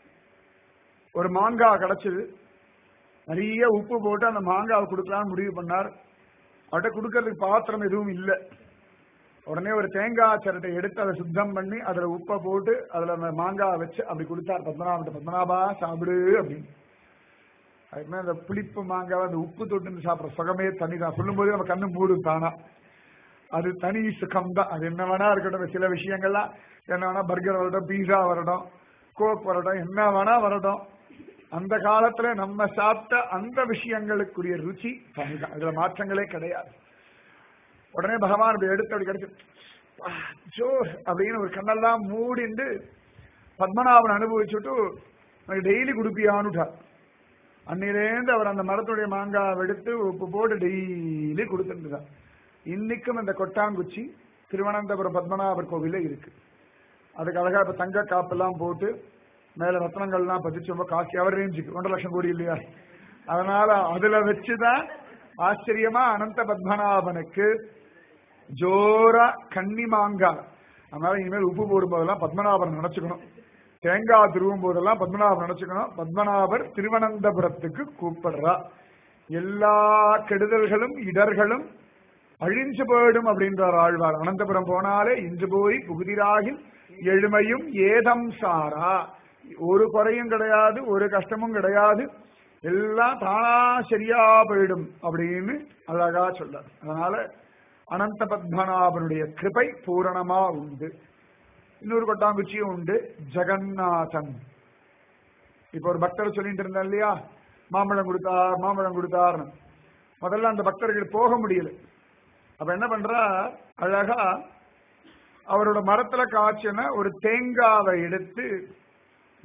S1: ஒரு மாங்காய் கிடைச்சது நிறைய உப்பு போட்டு அந்த மாங்காவை கொடுக்கலாம்னு முடிவு பண்ணார் அவர்கிட்ட கொடுக்கறதுக்கு பாத்திரம் எதுவும் இல்லை உடனே ஒரு தேங்காய் சிரட்டை எடுத்து அதை சுத்தம் பண்ணி அதுல உப்பை போட்டு அதுல அந்த மாங்காய் வச்சு அப்படி கொடுத்தார் பத்மநாபன் பத்மநாபா சாப்பிடு அப்படின்னு அதுக்குமே அந்த புளிப்பு மாங்காய் அந்த உப்பு தொட்டு சாப்பிட்ற சுகமே தனி தான் சொல்லும்போது நம்ம கண்ணு மூடும் தானா அது தனி சுகம் தான் அது என்ன வேணா இருக்கட்டும் சில விஷயங்கள்லாம் என்ன வேணா பர்கர் வரட்டும் பீஸா வரட்டும் கோக் வரட்டும் என்ன வேணா வரட்டும் அந்த காலத்துல நம்ம சாப்பிட்ட அந்த விஷயங்களுக்குரிய ருச்சி தனிதான் இதுல மாற்றங்களே கிடையாது உடனே பகவான் இப்படி எடுத்து அப்படி கிடைச்சு ஜோ அப்படின்னு ஒரு கண்ணெல்லாம் மூடிண்டு பத்மநாபன் அனுபவிச்சுட்டு எனக்கு டெய்லி கொடுப்பியான்னுட்டார் அன்னிலேருந்து அவர் அந்த மரத்துடைய மாங்காய் எடுத்து உப்பு போட்டு டெய்லி கொடுத்துருந்தார் இன்னைக்கும் இந்த கொட்டாங்குச்சி திருவனந்தபுரம் பத்மநாபர் கோவில்ல இருக்கு அதுக்கு அழகா இப்ப தங்க காப்பெல்லாம் போட்டு மேல ரத்னங்கள்லாம் பதிச்சு ரொம்ப காசு அவர் ரேஞ்சுக்கு ஒன்றரை லட்சம் கோடி இல்லையா அதனால அதுல வச்சுதான் ஆச்சரியமா அனந்த பத்மநாபனுக்கு ஜோரா கன்னி மாங்காய் அதனால இனிமேல் உப்பு போடும் போதெல்லாம் பத்மநாபர் நினைச்சுக்கணும் தேங்காய் திருவும் போதெல்லாம் பத்மநாபர் நினைச்சுக்கணும் பத்மநாபர் திருவனந்தபுரத்துக்கு கூப்பிடுறா எல்லா கெடுதல்களும் இடர்களும் அழிஞ்சு போயிடும் அப்படின்றார் ஆழ்வார் அனந்தபுரம் போனாலே இன்று போய் புகுதிராகில் எழுமையும் ஏதம் சாரா ஒரு குறையும் கிடையாது ஒரு கஷ்டமும் கிடையாது எல்லாம் தானா சரியா போயிடும் அப்படின்னு அழகா சொல்றார் அதனால அனந்த பத்மநாபனுடைய கிருபை பூரணமா உண்டு இன்னொரு கொட்டாங்குச்சியும் உண்டு ஜெகநாதன் இப்ப ஒரு பக்தர் சொல்லிட்டு இருந்தார் இல்லையா மாம்பழம் கொடுத்தார் மாம்பழம் கொடுத்தார்னு முதல்ல அந்த பக்தர்கள் போக முடியல அப்ப என்ன பண்றா அழகா அவரோட மரத்துல காய்ச்சின ஒரு தேங்காவை எடுத்து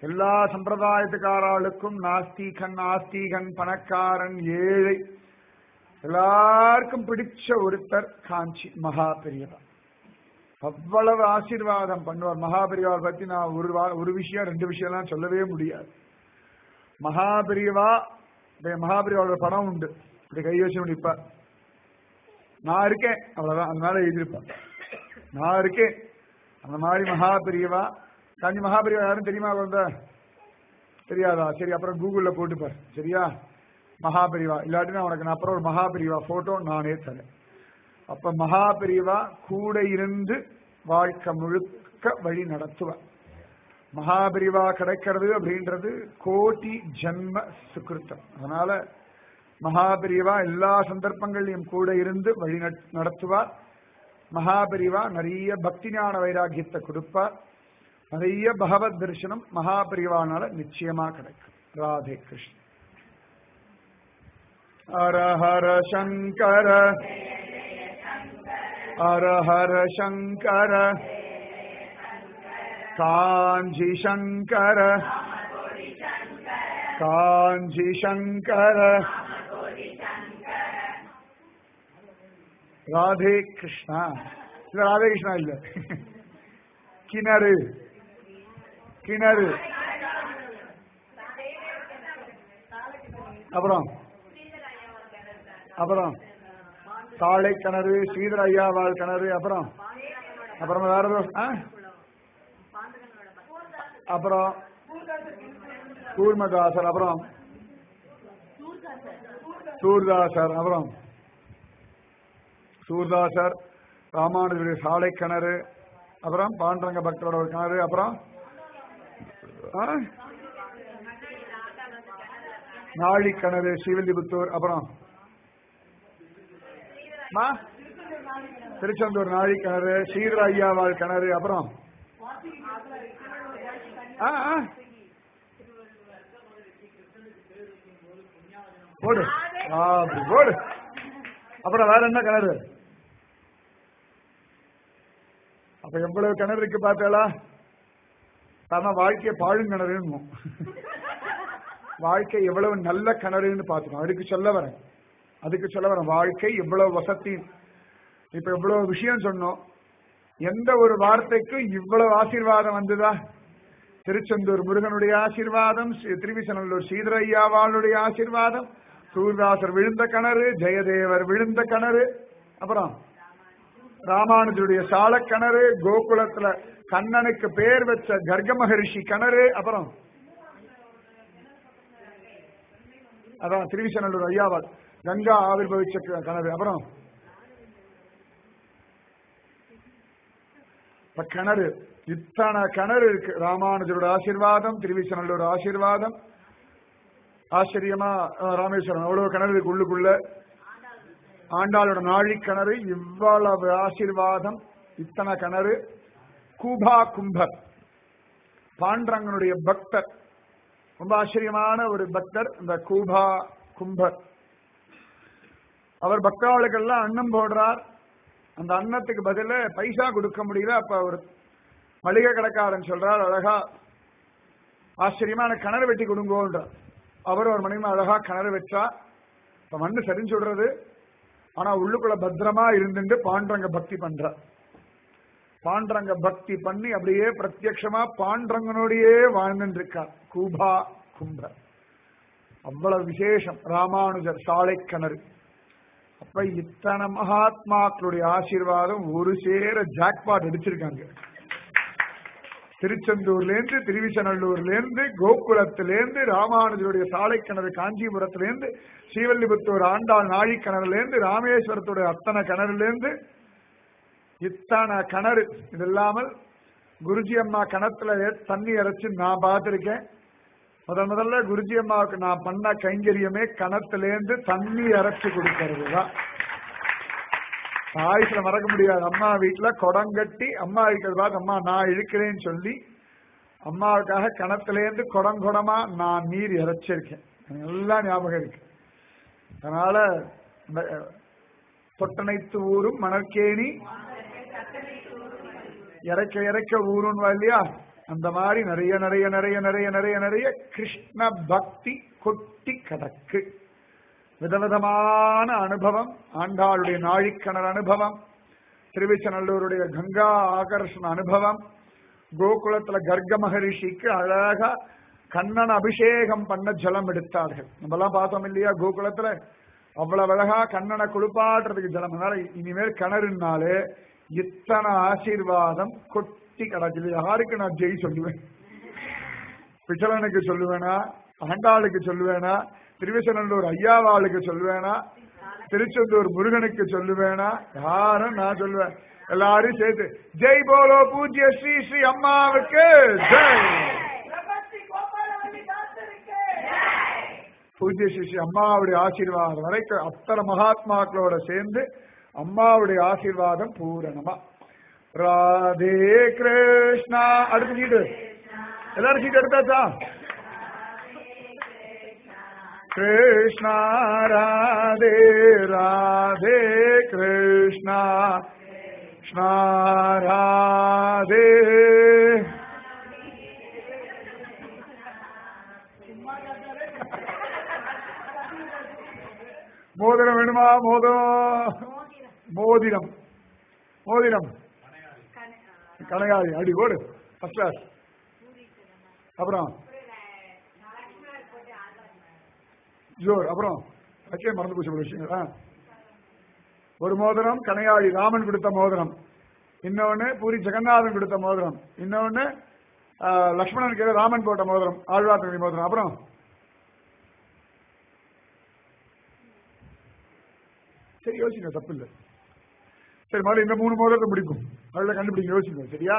S1: எல்லா சம்பிரதாயத்துக்காராளுக்கும் நாஸ்திகன் ஆஸ்திகன் பணக்காரன் ஏழை எல்லாருக்கும் பிடிச்ச ஒருத்தர் காஞ்சி மகா பெரியவா அவ்வளவு ஆசீர்வாதம் பண்ணுவார் மகா பெரியவார் பத்தி நான் ஒரு வா- ஒரு விஷயம் ரெண்டு விஷயம்லாம் சொல்லவே முடியாது மகா பெரியவா இந்த மகா பெரியவாவோட படம் உண்டு இப்படி கை வச்சு முடிப்பார் நான் இருக்கேன் அவ்வளவுதான் அந்த மேல எழுதியிருப்பேன் நான் இருக்கேன் அந்த மாதிரி மகா பெரியவா காஞ்சி மகா பெரியவா யாரும் தெரியுமா குழந்தை தெரியாதா சரி அப்புறம் கூகுள்ல போட்டுப்பார் சரியா மகா பெரியவா இல்லாட்டினா உனக்கு நான் அப்புறம் ஒரு மகா பெரியவா போட்டோ நானே தரேன் அப்ப மகா பெரியவா கூட இருந்து வாழ்க்கை முழுக்க வழி நடத்துவார் மகாபிரிவா கிடைக்கிறது அப்படின்றது கோடி ஜன்ம சுகிருத்தம் அதனால மகாபிரிவா எல்லா சந்தர்ப்பங்களையும் கூட இருந்து வழி நட்- நடத்துவார் மகாபிரிவா நிறைய பக்தி ஞான வைராகியத்தை கொடுப்பார் நிறைய பகவத் தரிசனம் மகாபிரிவானால நிச்சயமா கிடைக்கும் ராதே கிருஷ்ணன் ஹர ஹர சங்கர ஹர ஹர சங்கர காஞ்சி சங்கர காஞ்சி சங்கர ராதே கிருஷ்ணா இல்ல ராதே கிருஷ்ணா இல்ல கிணறு கிணறு அப்புறம் அப்புறம் தாழை கிணறு ஸ்ரீதர் ஐயாவாள் கிணறு அப்புறம் அப்புறம் வேற ஏதோ ஆ? அப்புறம் கூர்மதாசர் அப்புறம் சூர்தாசர் அப்புறம் சூர்தாசர் ராமானுஜருடைய சாலை கிணறு அப்புறம் பாண்டரங்க பக்தரோட ஒரு கிணறு அப்புறம் ஆ? நாழி கிணறு ஸ்ரீவில்லிபுத்தூர் அப்புறம் மா? திருச்செந்தூர் நாழி கிணறு ஸ்ரீதர ஐயாவாள் கிணறு அப்புறம் ஆ, ஆ. போடு ஆ, அப்படி போடு அப்புறம் வேற என்ன கிணறு அப்ப எவ்வளவு கிணறு இருக்கு பார்த்தேளா தாம வாழ்க்கைய பாழுங்கிணறுன்னு வாழ்க்கை எவ்வளவு நல்ல கிணறுன்னு பார்த்துக்கணும் அதுக்கு சொல்ல வரேன் அதுக்கு சொல்ல வரேன் வாழ்க்கை எவ்வளவு வசதி இப்ப எவ்வளவு விஷயம் சொன்னோம் எந்த ஒரு வார்த்தைக்கும் இவ்வளவு ஆசீர்வாதம் வந்ததா திருச்செந்தூர் முருகனுடைய ஆசீர்வாதம் ஸ்ரீ திருவிசநல்லூர் சீதரையாவாளுடைய ஆசீர்வாதம் சூர்தாசர் விழுந்த கிணறு ஜெயதேவர் விழுந்த கிணறு அப்புறம் ராமானுஜருடைய சாலக்கிணறு கோகுலத்துல கண்ணனுக்கு பேர் வச்ச கர்க மகரிஷி கிணறு அப்புறம் அதான் திருவிசநல்லூர் ஐயாவால் கங்கா ஆவிர்வவிச்ச கி- கிணறு அப்புறம் இப்ப கிணறு இத்தனை கிணறு இருக்கு ராமானுஜரோட ஆசீர்வாதம் திருவிசநல்லூர் ஆசீர்வாதம் ஆச்சரியமா அஹ், ராமேஸ்வரம் அவ்வளவு கிணறு இருக்கு உள்ளுக்குள்ள ஆண்டாளோட நாழி கிணறு இவ்வளவு ஆசீர்வாதம் இத்தனை கிணறு கூபா கும்பர் பாண்டரங்கனுடைய பக்தர் ரொம்ப ஆச்சரியமான ஒரு பக்தர் இந்த கூபா கும்பர் அவர் பக்தாளுக்கெல்லாம் அன்னம் போடுறார் அந்த அன்னத்துக்கு பதிலா பைசா கொடுக்க முடியல அப்ப அவர் மளிகை கடைக்காரன் சொல்றார் அழகா ஆச்சரியமான கிணறு வெட்டி கொடுங்கோன்றார் அவர் ஒரு மணிமா அழகா கிணறு வச்சா இப்ப மண்ணு சரிஞ்சு விடுறது ஆனா உள்ளுக்குள்ள பத்திரமா இருந்துட்டு பாண்டரங்க பக்தி பண்றார் பாண்டரங்க பக்தி பண்ணி அப்படியே பிரத்யக்ஷமா பாண்டரங்கனோடையே வாழ்ந்துட்டு இருக்கார் கூபா கும்பர் அவ்வளவு விசேஷம் ராமானுஜர் சாலை கிணறு அப்ப இத்தனை மகாத்மாக்களுடைய ஆசீர்வாதம் ஒரு சேர ஜாக்பாட் அடிச்சிருக்காங்க திருச்செந்தூர்ல இருந்து திருவிசநல்லூர்ல இருந்து கோகுலத்தில இருந்து ராமானுஜருடைய சாலை கிணறு காஞ்சிபுரத்துல இருந்து ஸ்ரீவல்லிபுத்தூர் ஆண்டாள் நாழி கிணறுல இருந்து ராமேஸ்வரத்துடைய அத்தனை கிணறுல இருந்து இத்தனை கிணறு இது இல்லாமல் குருஜி அம்மா கிணத்துல தண்ணி இறைச்சு நான் பார்த்திருக்கேன் முதல் முதல்ல குருஜி அம்மாவுக்கு நான் பண்ண கைங்கரியமே கிணத்துலேருந்து தண்ணி இறைச்சு கொடுக்கறது தான் ஆயுசுல மறக்க முடியாது அம்மா வீட்டுல குடம் கட்டி அம்மா இருக்கிறது பார்த்து அம்மா நான் இழுக்கிறேன்னு சொல்லி அம்மாவுக்காக கிணத்துலேருந்து குடம் குடமா நான் நீர் இறைச்சிருக்கேன் எனக்கு எல்லாம் ஞாபகம் இருக்கு அதனால இந்த, அஹ், தொட்டனைத்து ஊரும் மணற்கேணி இறக்க இறக்க ஊருன்னு இல்லையா அந்த மாதிரி நிறைய நிறைய நிறைய நிறைய நிறைய நிறைய கிருஷ்ண பக்தி கொட்டி கிடக்கு விதவிதமான அனுபவம் ஆண்டாளுடைய நாழிக்கணர் அனுபவம் திருவிச்சநல்லூருடைய கங்கா ஆகர்ஷண அனுபவம் கோகுலத்துல கர்க மகரிஷிக்கு அழகா கண்ணன் அபிஷேகம் பண்ண ஜலம் எடுத்தார்கள் நம்ம எல்லாம் பார்த்தோம் இல்லையா கோகுலத்துல அவ்வளவு அழகா கண்ணனை குளிப்பாடுறதுக்கு ஜலம் அதனால இனிமேல் கிணறுனாலே இத்தனை ஆசீர்வாதம் கொட்டி கிடக்குது யாருக்கு நான் ஜெய் சொல்லுவேன் பிச்சலனுக்கு சொல்லுவேனா ஆண்டாளுக்கு சொல்லுவேனா திருவிசநல்லூர் ஐயாவாளுக்கு சொல்லுவேனா திருச்செந்தூர் முருகனுக்கு சொல்லுவேனா யாரும் நான் சொல்லுவேன் எல்லாரும் சேர்த்து ஜெய் போலோ பூஜ்ய ஸ்ரீ ஸ்ரீ அம்மாவுக்கு ஜெய்
S2: பிரபத்தி கோபாலவல்லி தாசருக்கு
S1: பூஜ்ய ஸ்ரீ ஸ்ரீ அம்மாவுடைய ஆசீர்வாதம் வரைக்கும் அத்தனை மகாத்மாக்களோட சேர்ந்து அம்மாவுடைய ஆசீர்வாதம் பூரணமா ராதே கிருஷ்ணா அடுத்த சீட்டு எல்லாரும் சீட்டு எடுத்தாச்சா கிருஷ்ணா ராதே ராதே கிருஷ்ணா கிருஷ்ணா ராதே மோதிரம் வேணுமா மோதிரம் மோதிரம் மோதிரம் கனகாதி அடி ஓடு ஃபர்ஸ்ட் கிளாஸ் அப்புறம் ஜோர் அப்புறம் வச்சே மறந்து போச்சு ஒரு விஷயங்கள் ஆ. ஒரு மோதிரம் கனையாளி ராமன் கொடுத்த மோதிரம் இன்னொன்னு பூரி ஜெகநாதன் கொடுத்த மோதிரம் இன்னொன்னு ஆ, லக்ஷ்மணனுக்கு ஏதோ ராமன் போட்ட மோதிரம் ஆழ்வார் திருடி மோதிரம் அப்புறம் சரி யோசிங்க தப்பு இல்லை சரி முதல்ல இந்த மூணு மோதிரத்தை முடிக்கும் அதில் கண்டுபிடிங்க யோசிங்க சரியா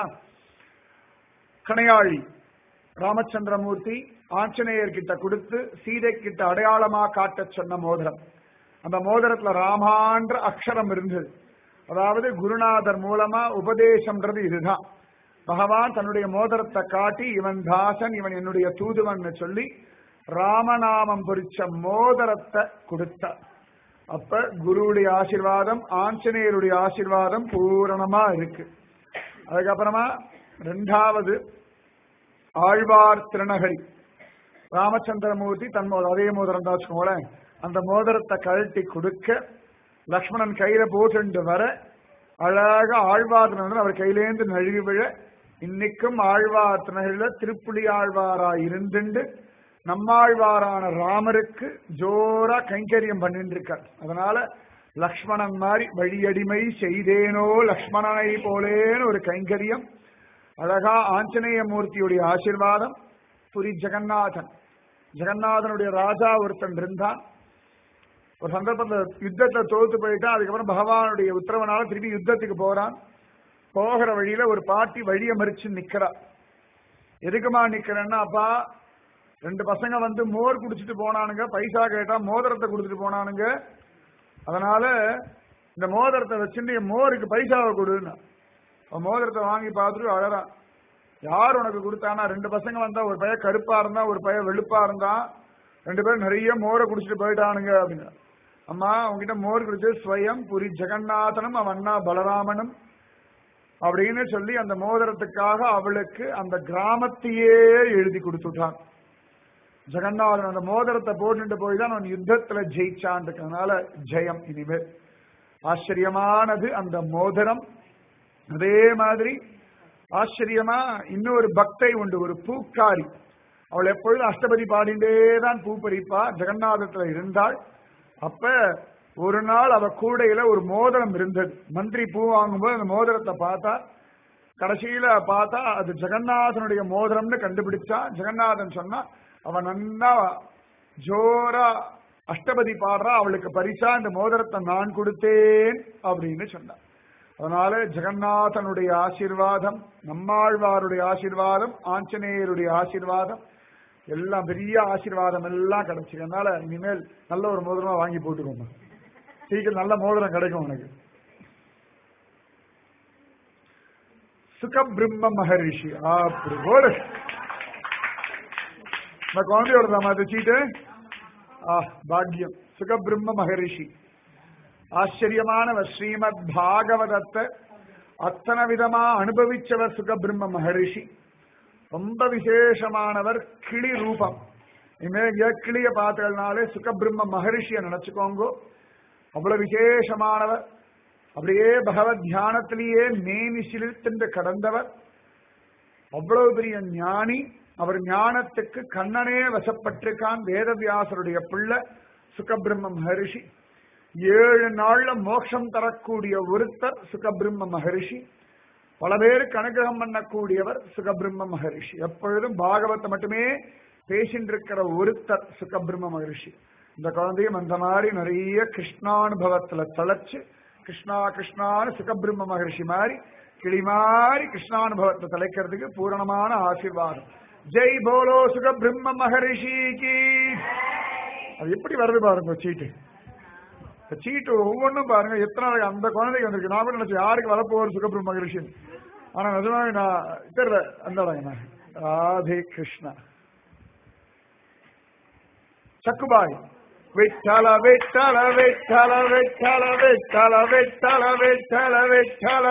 S1: கனையாழி ராமச்சந்திரமூர்த்தி ஆஞ்சநேயர் கிட்ட கொடுத்து சீதை கிட்ட அடையாளமா காட்டச் சொன்ன மோதிரம் அந்த மோதிரத்துல ராமான்ற அக்ஷரம் இருந்தது அதாவது குருநாதர் மூலமா உபதேசம்ன்றது இதுதான் பகவான் தன்னுடைய மோதிரத்தை காட்டி இவன் தாசன் இவன் என்னுடைய தூதுவன் சொல்லி ராமநாமம் பொறிச்ச மோதிரத்தை கொடுத்தார் அப்ப குருவுடைய ஆசீர்வாதம் ஆஞ்சநேயருடைய ஆசீர்வாதம் பூரணமா இருக்கு அதுக்கப்புறமா ரெண்டாவது ஆழ்வார் திருநகரி ராமச்சந்திரமூர்த்தி தன் மோ- அதே மோதிரம் தான் வச்சுக்கோங்களேன் அந்த மோதிரத்தை கழட்டி கொடுக்க லக்ஷ்மணன் கையில போட்டு வர அழகா ஆழ்வார் திருநகர் அவர் கையிலேந்து நழுவி விழ இன்னைக்கும் ஆழ்வார் திருநகரில திருப்புலி ஆழ்வாரா இருந்துண்டு நம்மாழ்வாரான ராமருக்கு ஜோரா கைங்கரியம் பண்ணிட்டு இருக்கார் அதனால லக்ஷ்மணன் மாதிரி வழியடிமை செய்தேனோ லக்ஷ்மணனை போலேன்னு ஒரு கைங்கரியம் அழகா ஆஞ்சநேய மூர்த்தியுடைய ஆசீர்வாதம் புரி ஜெகநாதன் ஜெகநாதனுடைய ராஜா ஒருத்தன் இருந்தான் ஒரு சந்தர்ப்பத்துல யுத்தத்தை தோத்து போயிட்டான் அதுக்கப்புறம் பகவானுடைய உத்தரவனால திருப்பி யுத்தத்துக்கு போறான் போகிற வழியில ஒரு பாட்டி வழிய மறிச்சு நிக்கிறா எதுக்குமா நிக்கிறேன்னா அப்பா ரெண்டு பசங்க வந்து மோர் குடிச்சிட்டு போனானுங்க பைசா கேட்டா மோதிரத்தை கொடுத்துட்டு போனானுங்க அதனால இந்த மோதிரத்தை வச்சுட்டு என் மோருக்கு பைசாவை கொடுன்னா அவன் மோதிரத்தை வாங்கி பார்த்துட்டு அழறான் யார் உனக்கு கொடுத்தானா ரெண்டு பசங்க வந்தா ஒரு பையன் கருப்பா இருந்தா ஒரு பையன் வெளுப்பா இருந்தான் ரெண்டு பேரும் நிறைய மோரை குடிச்சிட்டு போயிட்டானுங்க அப்படின்னு அம்மா உங்ககிட்ட மோர் குடிச்சு ஸ்வயம் புரி ஜெகநாதனும் அவன் அண்ணா பலராமனும் அப்படின்னு சொல்லி அந்த மோதிரத்துக்காக அவளுக்கு அந்த கிராமத்தையே எழுதி கொடுத்துட்டான் ஜெகநாதன் அந்த மோதிரத்தை போட்டுட்டு போய் தான் அவன் யுத்தத்துல ஜெயிச்சான்றதுனால ஜெயம் இனிமேல் ஆச்சரியமானது அந்த மோதிரம் அதே மாதிரி ஆச்சரியமா இன்னொரு பக்தை உண்டு ஒரு பூக்காரி அவள் எப்பொழுதும் அஷ்டபதி பாடிண்டே தான் பூ பறிப்பா ஜெகநாதத்துல இருந்தாள் அப்ப ஒரு நாள் அவ கூடையில ஒரு மோதிரம் இருந்தது மந்திரி பூ வாங்கும்போது அந்த மோதிரத்தை பார்த்தா கடைசியில பார்த்தா அது ஜெகநாதனுடைய மோதிரம்னு கண்டுபிடிச்சா ஜெகநாதன் சொன்னா அவன் நன்னா ஜோரா அஷ்டபதி பாடுறா அவளுக்கு பரிசா இந்த மோதிரத்தை நான் கொடுத்தேன் அப்படின்னு சொன்னான் அதனால ஜெகநாதனுடைய ஆசீர்வாதம் நம்மாழ்வாருடைய ஆசீர்வாதம் ஆஞ்சநேயருடைய ஆசீர்வாதம் எல்லாம் பெரிய ஆசீர்வாதம் எல்லாம் கிடைச்சு அதனால இனிமேல் நல்ல ஒரு மோதிரமா வாங்கி போட்டுக்கோங்க சீக்கிரம் நல்ல மோதிரம் கிடைக்கும் உனக்கு சுகபிரம்ம மகரிஷி அப்படி போடு இந்த குழந்தையோட தான் அது சீட்டு ஆ பாக்யம் சுகபிரம்ம மகரிஷி ஆச்சரியமானவர் ஸ்ரீமத் பாகவதத்தை அத்தனை விதமா அனுபவிச்சவர் சுகபிரம்ம மகரிஷி ரொம்ப விசேஷமானவர் கிளி ரூபம் இனிமே எங்கேயா கிளிய பார்த்ததுனாலே சுகபிரம்ம மகரிஷிய நினைச்சுக்கோங்க அவ்வளவு விசேஷமானவர் அப்படியே பகவத் தியானத்திலேயே மேனி சிலிர்த்தென்று கடந்தவர் அவ்வளவு பெரிய ஞானி அவர் ஞானத்துக்கு கண்ணனே வசப்பட்டிருக்கான் வேதவியாசருடைய பிள்ளை சுகபிரம்ம மகரிஷி ஏழு நாள்ல மோட்சம் தரக்கூடிய ஒருத்தர் சுகபிரம்ம மகரிஷி பல பேருக்கு அனுகிரகம் பண்ணக்கூடியவர் சுகபிரம்ம மகரிஷி எப்பொழுதும் பாகவத்தை மட்டுமே பேசிட்டு இருக்கிற ஒருத்தர் சுகபிரம்ம மகரிஷி இந்த குழந்தையும் அந்த மாதிரி நிறைய கிருஷ்ணானுபவத்துல தழைச்சு கிருஷ்ணா கிருஷ்ணான்னு சுகபிரம்ம மகரிஷி மாதிரி கிளி மாதிரி கிருஷ்ணானுபவத்தை தலைக்கிறதுக்கு பூரணமான ஆசீர்வாதம் ஜெய் போலோ சுகபிரம்ம மகரிஷிக்கு அது எப்படி வருது பாருங்க சீட்டு இந்த சீட்டு ஒவ்வொன்றும் பாருங்க எத்தனை நாளைக்கு அந்த குழந்தைக்கு வந்திருக்கு நான் கூட நினைச்சேன் யாருக்கு வரப்போகிற சுகபிரம்ம மகரிஷி ஆனா நிஜமாவே நான் தெரியல அந்த நான் ராதே கிருஷ்ணா சக்குபாய் விட்டல விட்டல விட்டல விட்டல விட்டல விட்டல விட்டல விட்டல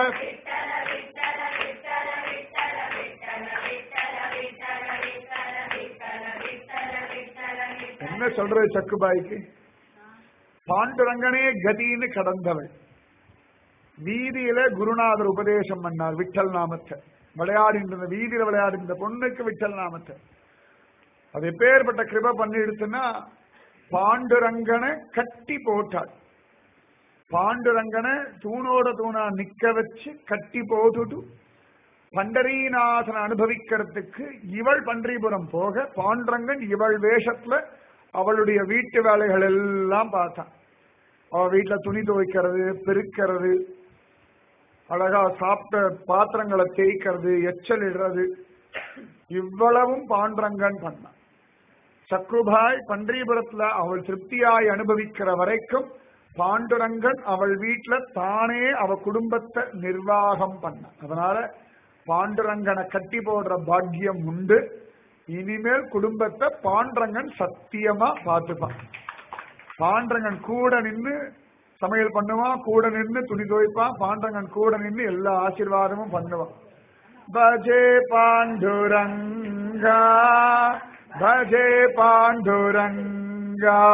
S1: என்ன சொல்றது சக்குபாய்க்கு பாண்டுரங்கனே கதின்னு கடந்தவள் வீதியில குருநாதர் உபதேசம் பண்ணார் விட்டல் நாமத்தை விளையாடின்ற வீதியில விளையாடின்ற பொண்ணுக்கு விட்டல் நாமத்தை அது எப்பேற்பட்ட கிருப பண்ணிடுச்சுன்னா பாண்டுரங்கனை கட்டி போட்டாள் பாண்டுரங்கனை தூணோட தூணா நிக்க வச்சு கட்டி போட்டுட்டு பண்டரீநாதனை அனுபவிக்கிறதுக்கு இவள் பன்றிபுரம் போக பாண்டரங்கன் இவள் வேஷத்துல அவளுடைய வீட்டு வேலைகள் எல்லாம் பார்த்தான் அவ வீட்டுல துணி துவைக்கிறது பெருக்கிறது அழகா சாப்பிட்ட பாத்திரங்களை தேய்க்கிறது எச்சல் இடுறது இவ்வளவும் பாண்டரங்கன் பண்ணான் சக்ருபாய் பன்றிபுரத்துல அவள் திருப்தியாய் அனுபவிக்கிற வரைக்கும் பாண்டுரங்கன் அவள் வீட்டுல தானே அவ குடும்பத்தை நிர்வாகம் பண்ண அதனால பாண்டுரங்கனை கட்டி போடுற பாக்கியம் உண்டு இனிமேல் குடும்பத்தை பாண்டரங்கன் சத்தியமா பார்த்துப்பான் பாண்டரங்கன் கூட நின்னு சமையல் பண்ணுவான் கூட நின்னு துணி துவைப்பான் பாண்டரங்கன் கூட நின்னு எல்லா ஆசீர்வாதமும் பண்ணுவான் பஜே பாண்டுரங்கா பஜே பாண்டுரங்கா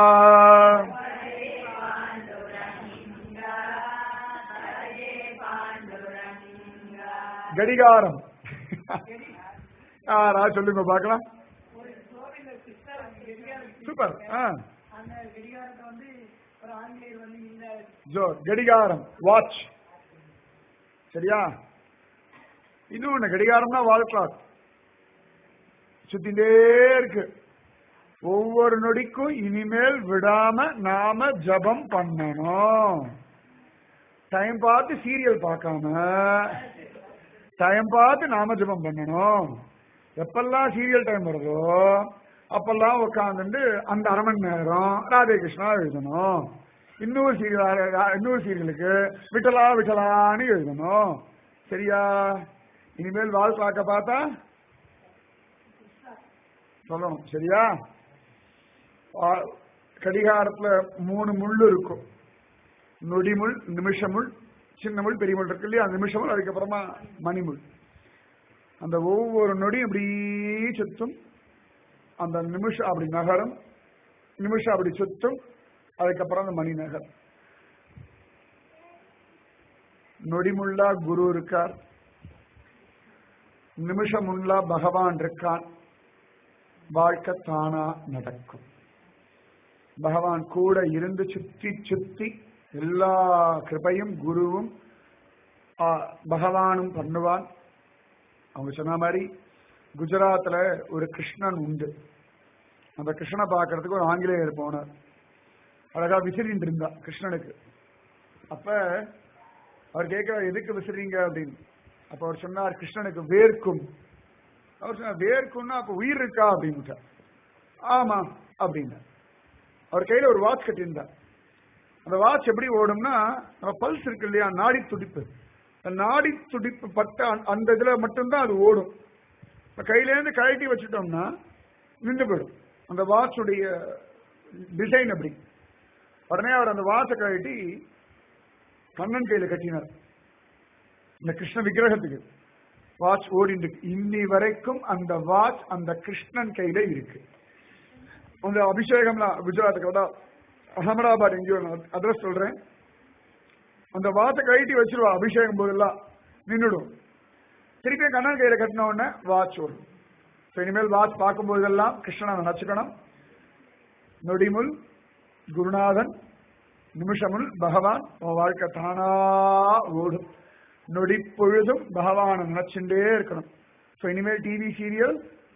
S1: கடிகாரம் யாரா சொல்லுங்க பார்க்கலாம்
S2: ஒரு கோவில்ல சிஸ்டர் அந்த கடிகாரம்
S1: சூப்பர் ஆ
S2: அந்த கடிகாரத்தை வந்து ஒரு ஆங்கிலேயர் வந்து இந்த
S1: ஜோ கடிகாரம் வாட்ச் சரியா இன்னொன்னு கடிகாரம்னா வால் கிளாக் சுத்திட்டே இருக்கு ஒவ்வொரு நொடிக்கும் இனிமேல் விடாம நாம ஜபம் பண்ணணும் டைம் பார்த்து சீரியல் பார்க்காம டைம் பார்த்து நாம ஜபம் பண்ணணும் எப்பெல்லாம் சீரியல் டைம் வருதோ அப்பெல்லாம் உட்காந்துட்டு அந்த அரை மணி நேரம் ராதே கிருஷ்ணா எழுதணும் இன்னொரு சீரியல் இன்னொரு சீரியலுக்கு விட்டலா விட்டலான்னு எழுதணும் சரியா இனிமேல் வால் பார்க்க பார்த்தா சொல்லணும் சரியா ஆ- கடிகாரத்துல மூணு முள் இருக்கும் நொடிமுள் நிமிஷமுள் சின்ன முள் பெரிய முள் இருக்கு இல்லையா நிமிஷமுள் அதுக்கப்புறமா மணிமுள் அந்த ஒவ்வொரு நொடியும் இப்படி சுத்தும் அந்த நிமிஷம் அப்படி நகரும் நிமிஷம் அப்படி சுத்தும் அதுக்கப்புறம் அந்த மணி நகர் நொடிமுள்ளா குரு இருக்கார் நிமிஷமுள்ளா பகவான் இருக்கான் வாழ்க்கை தானா நடக்கும் பகவான் கூட இருந்து சுத்தி சுத்தி எல்லா கிருபையும் குருவும் ஆ, பகவானும் பண்ணுவான் அவங்க சொன்ன மாதிரி குஜராத்ல ஒரு கிருஷ்ணன் உண்டு அந்த கிருஷ்ணனை பார்க்கறதுக்கு ஒரு ஆங்கிலேயர் போனார் அழகா விசிறிட்டு இருந்தா கிருஷ்ணனுக்கு அப்ப அவர் கேட்கிறார் எதுக்கு விசிறீங்க அப்படின்னு அப்ப அவர் சொன்னார் கிருஷ்ணனுக்கு வேர்க்கும் அவர் சொன்னார் வேர்க்கும்னா அப்ப உயிர் இருக்கா அப்படின்னு ஆமா அப்படின்னு அவர் கையில ஒரு வாட்ச் கட்டியிருந்தார் அந்த வாட்ச் எப்படி ஓடும்னா நம்ம பல்ஸ் இருக்கு இல்லையா நாடி துடிப்பு அந்த நாடி துடிப்பு பட்ட அந்த- அந்த இதுல மட்டும்தான் அது ஓடும் இப்ப கையில இருந்து கழட்டி வச்சுட்டோம்னா நின்று போயிடும் அந்த வாட்சுடைய டிசைன் அப்படி உடனே அவர் அந்த வாட்சை கழட்டி கண்ணன் கையில கட்டினார் இந்த கிருஷ்ண விக்கிரகத்துக்கு வாட்ச் ஓடிட்டு இருக்கு இன்னி வரைக்கும் அந்த வாட்ச் அந்த கிருஷ்ணன் கையில இருக்கு அந்த அபிஷேகம்லாம் குஜராத்துக்கு அதான் அகமதாபாத் எங்கேயோ அட்ரஸ் சொல்றேன் அந்த வாட்சை கழட்டி வச்சிருவா அபிஷேகம் போதெல்லாம் நின்றுடும் திருப்பி கண்ணன் கையில கட்டின உடனே வாட்ச் வரும் So, இனிமேல் வாட்ச் பார்க்கும் போதெல்லாம் கிருஷ்ணனை நினைச்சுக்கணும் நொடிமுல் குருநாதன் நிமிஷமுல் பகவான் உன் வாழ்க்கை தானா ஓடும் நொடி பொழுதும் பகவானை நினைச்சுட்டே இருக்கணும் ஸோ இனிமேல் டிவி சீரியல்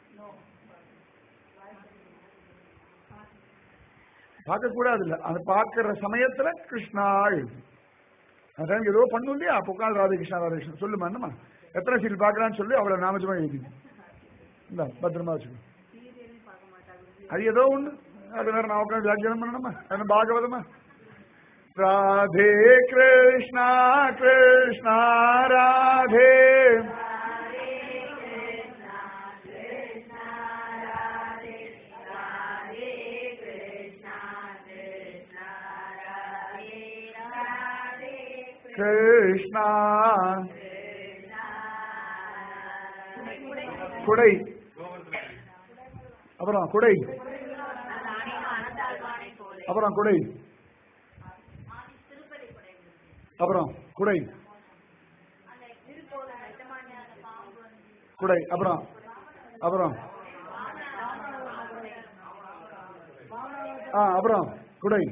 S1: பார்க்க கூடாது இல்ல அது பார்க்கிற சமயத்துல கிருஷ்ணா எழுது அதான் ஏதோ பண்ணும் இல்லையா அப்போ உட்காந்து ராதகிருஷ்ணா ராதகிருஷ்ணன் சொல்லுமா என்னம்மா எத்தனை சீரியல் பார்க்கலான்னு சொல்லி அவளை நாமஜமா எழுதி இந்த பத்திரமா வச்சுக்கோ அது ஏதோ ஒண்ணு அது வேற நான் உட்காந்து வியாக்கியானம் பண்ணணுமா அது பாகவதமா ராதே கிருஷ்ணா கிருஷ்ணா ராதே கிருஷ்ணா குடை அப்புறம் குடை அப்புறம் குடை அப்புறம் குடை குடை அப்புறம் அப்புறம் ஆ அப்புறம் குடை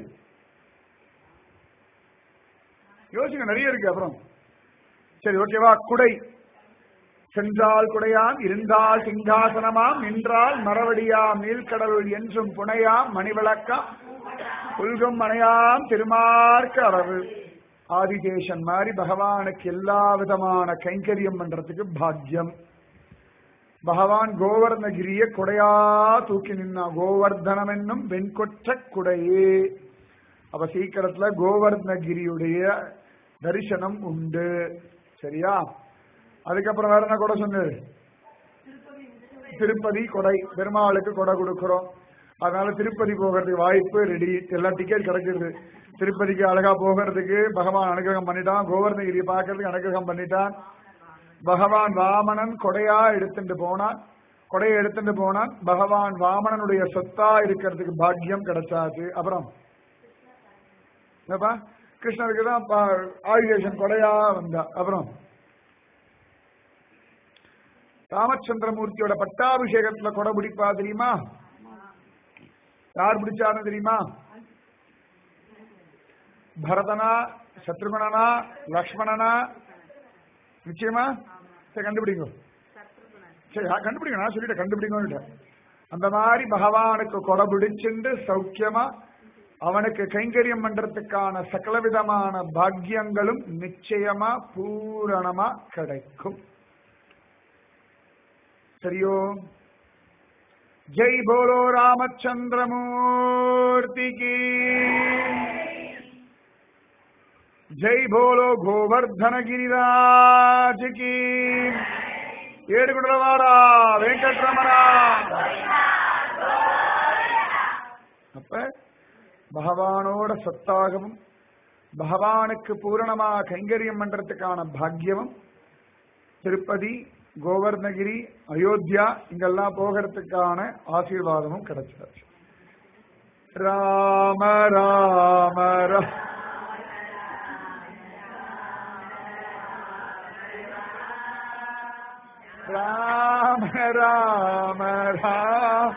S1: யோசிக்க நிறைய இருக்கு அப்புறம் சரி ஓகேவா குடை சென்றால் குடையாம் இருந்தால் சிங்காசனமாம் நின்றால் மரவடியாம் நீல்கடவுள் என்றும் புனையாம் மணிவிளக்காம் புல்கும் மனையாம் திருமார்க்க அரவு ஆதிதேசன் மாதிரி பகவானுக்கு எல்லா விதமான கைங்கரியம் பண்றதுக்கு பாக்கியம் பகவான் கோவர்ணகிரிய குடையா தூக்கி நின்னா கோவர்தனம் என்னும் வெண்கொற்ற குடையே அப்ப சீக்கிரத்துல கோவர்ணகிரியுடைய தரிசனம் உண்டு சரியா அதுக்கப்புறம் வேற என்ன கொடை சொன்னாரு திருப்பதி கொடை பெருமாளுக்கு கொடை கொடுக்கிறோம் அதனால திருப்பதி போகிறதுக்கு வாய்ப்பு ரெடி எல்லாம் டிக்கெட் கிடைக்கிறது திருப்பதிக்கு அழகா போகிறதுக்கு பகவான் அனுகிரகம் பண்ணிட்டான் கோவர்ணகிரியை பார்க்கறதுக்கு அனுகிரகம் பண்ணிட்டான் பகவான் வாமனன் கொடையா எடுத்துட்டு போனான் கொடையை எடுத்துட்டு போனான் பகவான் வாமனனுடைய சொத்தா இருக்கிறதுக்கு பாக்கியம் கிடைச்சாச்சு அப்புறம் என்னப்பா கிருஷ்ணருக்கு தான் ஆயுதேசன் கொடையா வந்தா அப்புறம் ராமச்சந்திரமூர்த்தியோட பட்டாபிஷேகத்துல கொடை பிடிப்பா தெரியுமா யார் பிடிச்சாருன்னு தெரியுமா பரதனா சத்ருகணனா லக்ஷ்மணனா நிச்சயமா சரி கண்டுபிடிங்க சரி ஆ, கண்டுபிடிங்க நான் சொல்லிட்டேன் கண்டுபிடிங்க அந்த மாதிரி பகவானுக்கு கொடை பிடிச்சுண்டு சௌக்கியமா அவனுக்கு கைங்கரியம் பண்றதுக்கான சகலவிதமான பாக்கியங்களும் நிச்சயமா பூரணமா கிடைக்கும் சரியோ ஜெய் போலோ ராமச்சந்திரமூர்த்தி கி ஜெய் போலோ கோவர்தன గిరిరాజ్ కి ఏడుగుండలవాడా వెంకటరమణ அப்ப பகவானோட சொத்தாகவும் பகவானுக்கு பூரணமா கைங்கரியம் பண்றதுக்கான பாக்கியமும் திருப்பதி கோவர்ணகிரி அயோத்தியா இங்கெல்லாம் போகிறதுக்கான ஆசீர்வாதமும் கிடைச்சாச்சு ராம ராம ரா ராம ராம ராம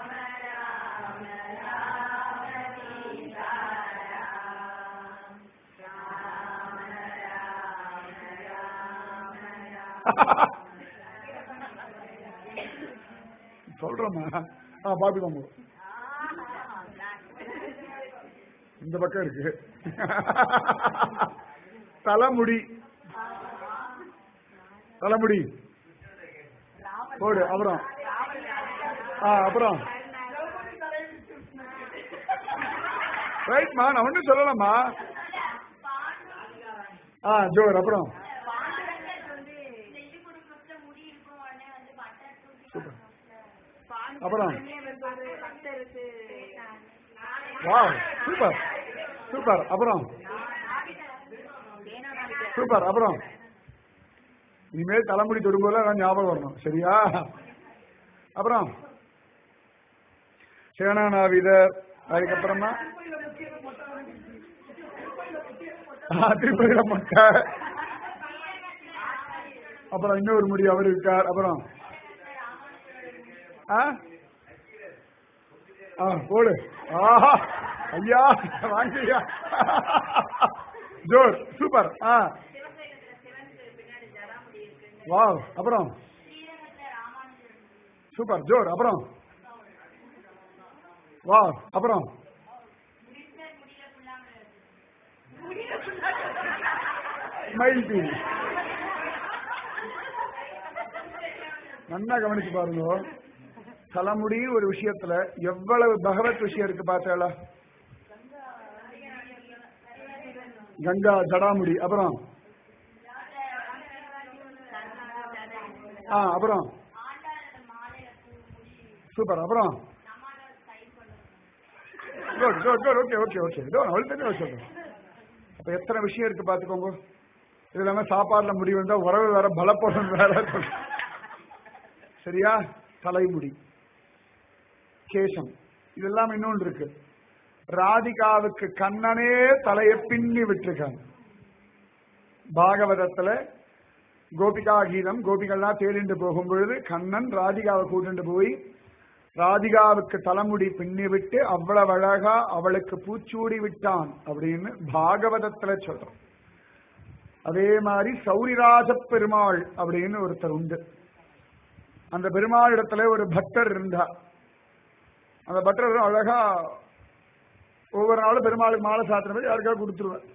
S1: சொல்றோமா ஆ பாத்துக்கோங்க இந்த பக்கம் இருக்கு தலைமுடி தலைமுடி போடு அப்புறம் ஆ அப்புறம் ரைட்மா நான் ஒன்றும் சொல்லலாமா ஆ ஜோர் அப்புறம் சூப்பர் அப்புறம் வா சூப்பர் சூப்பர் அப்புறம் சூப்பர் அப்புறம் இனிமேல் தலைமுடி தொடும்போது அதான் ஞாபகம் வரணும் சரியா அப்புறம் சேனாநாவிதர் அதுக்கப்புறமா ஆ, திருப்பதியில மொட்டை அப்புறம் இன்னொரு முடி அவர் இருக்கார் அப்புறம் ஆ ஆ போடு ஆஹா ஐயா வாங்கியா ஜோர் சூப்பர் ஆ
S3: சிவசைலத்துல சிவனுக்கு பின்னாடி ஜடாமுடி இருக்கு
S1: வாவ் அப்புறம்
S3: ஸ்ரீரங்கத்துல ராமானுஜர்
S1: சூப்பர் ஜோர் அப்புறம் வாவ் அப்புறம்
S3: கிருஷ்ணர் முடியல ஃபுல்லாம
S1: ஸ்மைல் டீ நல்லா கவனிச்சு பாருங்க தலைமுடி ஒரு விஷயத்துல எவ்வளவு பகவத் விஷயம் இருக்கு பார்த்தா கங்கா ஜடாமுடி அப்புறம் ஆ அப்புறம்
S3: ஆண்டாளோட மாலையில பூ முடி
S1: சூப்பர் அப்புறம்
S3: நம்மளோட கை பண்ணுறது
S1: good good good okay okay okay இதோ அவள் தெரிஞ்ச சொல்றேன் அப்ப எத்தனை விஷயம் இருக்கு பாத்துக்கோங்க இது இல்லாம சாப்பாடுல முடிவு வந்தா உறவு வேற பலப்படும் வேற சரியா தலைமுடி கேசம் இதெல்லாம் இன்னொன்று இருக்கு ராதிகாவுக்கு கண்ணனே தலையை பின்னி விட்டுருக்காங்க பாகவதத்துல கோபிகா கீதம் கோபிகள்லாம் தேடிண்டு போகும் பொழுது கண்ணன் ராதிகாவை கூட்டிட்டு போய் ராதிகாவுக்கு தலைமுடி பின்னி விட்டு அவ்வளவு அழகா அவளுக்கு பூச்சூடி விட்டான் அப்படின்னு பாகவதத்துல சொல்றோம் அதே மாதிரி சௌரிராஜ பெருமாள் அப்படின்னு ஒருத்தர் உண்டு அந்த பெருமாள் இடத்துல ஒரு பக்தர் இருந்தார் அந்த பக்தர் அழகா ஒவ்வொரு நாளும் பெருமாளுக்கு மாலை சாத்தின மாதிரி யாருக்காவது கொடுத்துருவார்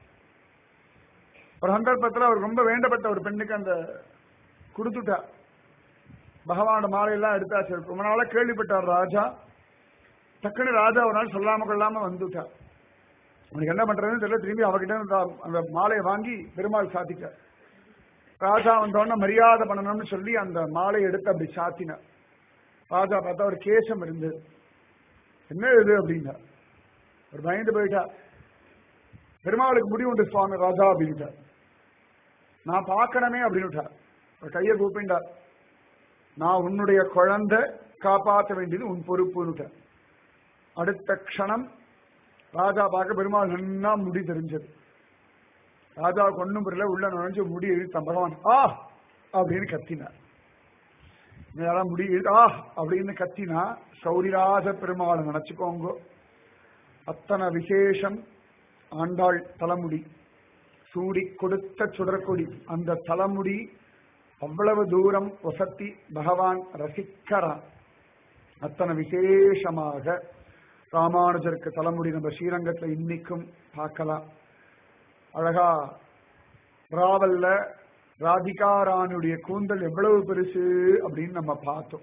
S1: ஒரு சந்தர்ப்பத்தில் அவர் ரொம்ப வேண்டப்பட்ட ஒரு பெண்ணுக்கு அந்த கொடுத்துட்டார் பகவானோட மாலையெல்லாம் எடுத்தாச்சு ரொம்ப நாளா கேள்விப்பட்டார் ராஜா டக்குன்னு ராஜா ஒரு நாள் சொல்லாம கொள்ளாம வந்துட்டார் அவனுக்கு என்ன பண்றதுன்னு தெரியல திரும்பி அவகிட்ட இருந்து அந்த- அந்த மாலையை வாங்கி பெருமாள் சாத்திட்டார் ராஜா வந்தோடனே மரியாதை பண்ணணும்னு சொல்லி அந்த மாலையை எடுத்து அப்படி சாத்தினார் ராஜா பார்த்தா ஒரு கேசம் இருந்தது என்ன இது அப்படின்னா ஒரு பயந்து போயிட்டா பெருமாளுக்கு முடி உண்டு சுவாமி ராஜா அப்படின்ட்டார் நான் பார்க்கணுமே அப்படின்னுட்டார் ஒரு கையை கூப்பிண்டார் நான் உன்னுடைய குழந்தை காப்பாற்ற வேண்டியது உன் பொறுப்புன்னுட்டார் அடுத்த க்ஷணம் ராஜா பார்க்க பெருமாள் நன்னா முடி தெரிஞ்சது ராஜா கொன்னும் புரியல உள்ள நுழைஞ்சு முடி இழுத்தான் பகவான் ஆ அப்படின்னு கத்தினார் யாராவது முடி இழுத்து ஆ அப்படின்னு கத்தினா சௌரிராஜ பெருமாளை நினைச்சுக்கோங்க அத்தனை விசேஷம் ஆண்டாள் தலைமுடி சூடி கொடுத்த சுடர்கொடி அந்த தலைமுடி அவ்வளவு தூரம் ஒசத்தி பகவான் ரசிக்கிறான் அத்தனை விசேஷமாக ராமானுஜருக்கு தலைமுடி நம்ம ஸ்ரீரங்கத்துல இன்னைக்கும் பார்க்கலாம் அழகா ராவல்ல ராதிகாரானுடைய கூந்தல் எவ்வளவு பெருசு அப்படின்னு நம்ம பார்த்தோம்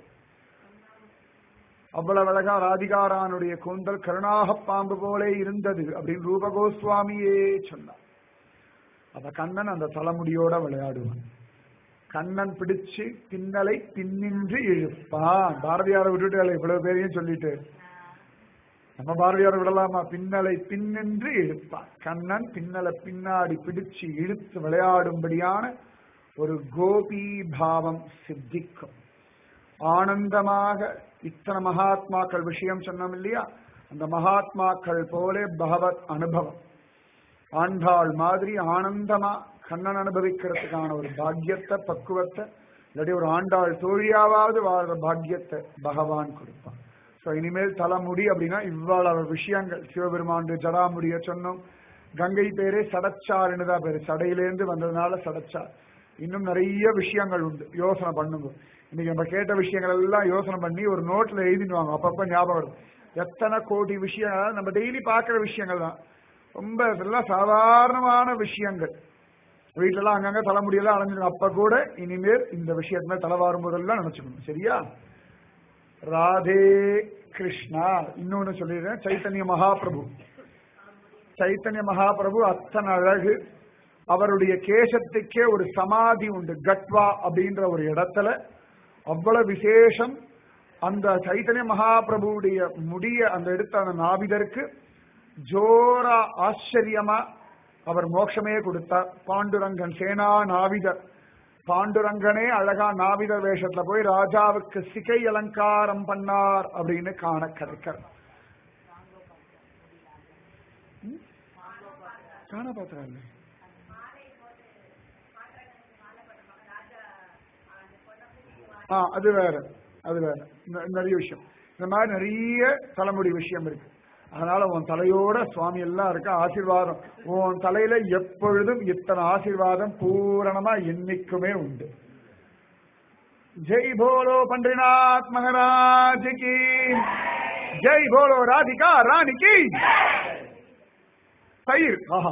S1: அவ்வளவு அழகா ராதிகாரானுடைய கூந்தல் கருணாக பாம்பு போலே இருந்தது அப்படின்னு ரூபகோஸ்வாமியே சொன்னார் அப்ப கண்ணன் அந்த தலைமுடியோட விளையாடுவான் கண்ணன் பிடிச்சு பின்னலை பின்னின்று இழுப்பான் பாரதியாரை விட்டுட்டு இவ்வளவு பேரையும் சொல்லிட்டு நம்ம பாரதியாரை விடலாமா பின்னலை பின்னின்று இழுப்பான் கண்ணன் பின்னலை பின்னாடி பிடிச்சு இழுத்து விளையாடும்படியான ஒரு கோபி பாவம் சித்திக்கும் ஆனந்தமாக இத்தனை மகாத்மாக்கள் விஷயம் சொன்னோம் இல்லையா அந்த மகாத்மாக்கள் போலே பகவத் அனுபவம் ஆண்டாள் மாதிரி ஆனந்தமா கண்ணன் அனுபவிக்கிறதுக்கான ஒரு பாக்கியத்தை பக்குவத்தை இல்லாட்டி ஒரு ஆண்டாள் தோழியாவது வாழ்ற பாக்கியத்தை பகவான் கொடுப்பான் ஸோ இனிமேல் தலைமுடி அப்படின்னா இவ்வளவு விஷயங்கள் சிவபெருமான் ஜடாமுடிய சொன்னோம் கங்கை பேரே சடச்சாருன்னு தான் பேரு சடையிலேருந்து வந்ததுனால சடச்சார் இன்னும் நிறைய விஷயங்கள் உண்டு யோசனை பண்ணுங்க இன்னைக்கு நம்ம கேட்ட விஷயங்கள் எல்லாம் யோசனை பண்ணி ஒரு நோட்ல எழுதிடுவாங்க அப்பப்ப ஞாபகம் வரும் எத்தனை கோடி விஷயங்கள் அதாவது நம்ம டெய்லி பார்க்குற விஷயங்கள் தான் ரொம்ப இதெல்லாம் சாதாரணமான விஷயங்கள் வீட்டுலலாம் அங்கங்க தலைமுடியெல்லாம் அலைஞ்சிடும் அப்ப கூட இனிமேல் இந்த விஷயத்து மேல தலை வாரும் போதெல்லாம் நினைச்சுக்கணும் சரியா ராதே கிருஷ்ணா இன்னொன்னு சொல்லிடுறேன் சைத்தன்ய மகாபிரபு சைத்தன்ய மகாபிரபு அத்தனை அழகு அவருடைய கேசத்துக்கே ஒரு சமாதி உண்டு கட்வா அப்படின்ற ஒரு இடத்துல அவ்வளவு விசேஷம் அந்த சைத்தன்ய மகாபிரபுடைய முடிய அந்த எடுத்த அந்த நாபிதருக்கு ஜோரா ஆச்சரியமா அவர் மோட்சமே கொடுத்தார் பாண்டுரங்கன் சேனா நாவிதர் பாண்டுரங்கனே அழகா நாவித வேஷத்துல போய் ராஜாவுக்கு சிகை அலங்காரம் பண்ணார் அப்படின்னு காண கிடைக்கிறது ம்? காண பாத்திரம் ஆ அது வேற அது வேற ந- நிறைய விஷயம் இந்த மாதிரி நிறைய தலைமுடி விஷயம் இருக்கு அதனால உன் தலையோட சுவாமி எல்லாம் இருக்க ஆசீர்வாதம் உன் தலையில எப்பொழுதும் இத்தனை ஆசீர்வாதம் பூரணமா என்னைக்குமே உண்டு ஜெய் போலோ பன்றிநாத் மகாராஜ் கி ஜெய் போலோ ராதிகா ராணி கி தயிர் ஆஹா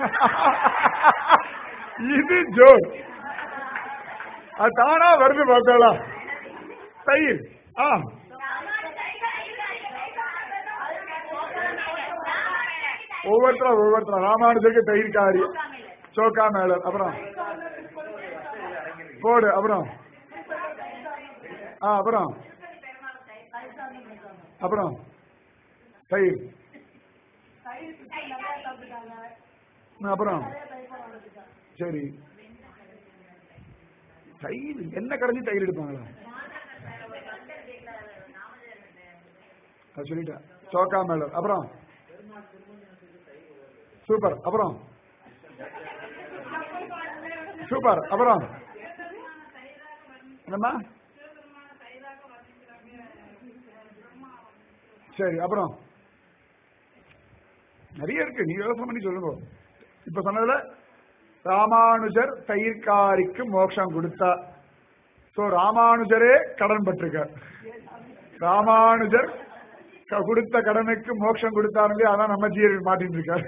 S1: இது ஜோர் அது தானா வருது பார்த்தாளா தயிர் ஆ ஒவ்வொருத்தரா ஒவ்வொருத்தரா ராமானுஜருக்கு தயிர் காரி சோக்கா மேளர் அப்புறம் போடு அப்புறம் ஆ அப்புறம் அப்புறம் தயிர் ஆ, அப்புறம் சரி தயிர் என்ன கடைஞ்சி தயிர் எடுப்பாங்களா அது சொல்லிட்டேன் சோக்கா மேளர் அப்புறம் சூப்பர் அப்புறம் சூப்பர் அப்புறம் என்னம்மா சரி அப்புறம் நிறைய இருக்கு நீ யோசனை பண்ணி சொல்லுங்க இப்ப சொன்னதுல ராமானுஜர் தயிர்காரிக்கு மோட்சம் கொடுத்தா சோ ராமானுஜரே கடன் பட்டிருக்கார் ராமானுஜர் க- கொடுத்த கடனுக்கு மோட்சம் கொடுத்தாருங்க அதான் நம்ம ஜீர மாட்டிட்டு இருக்காரு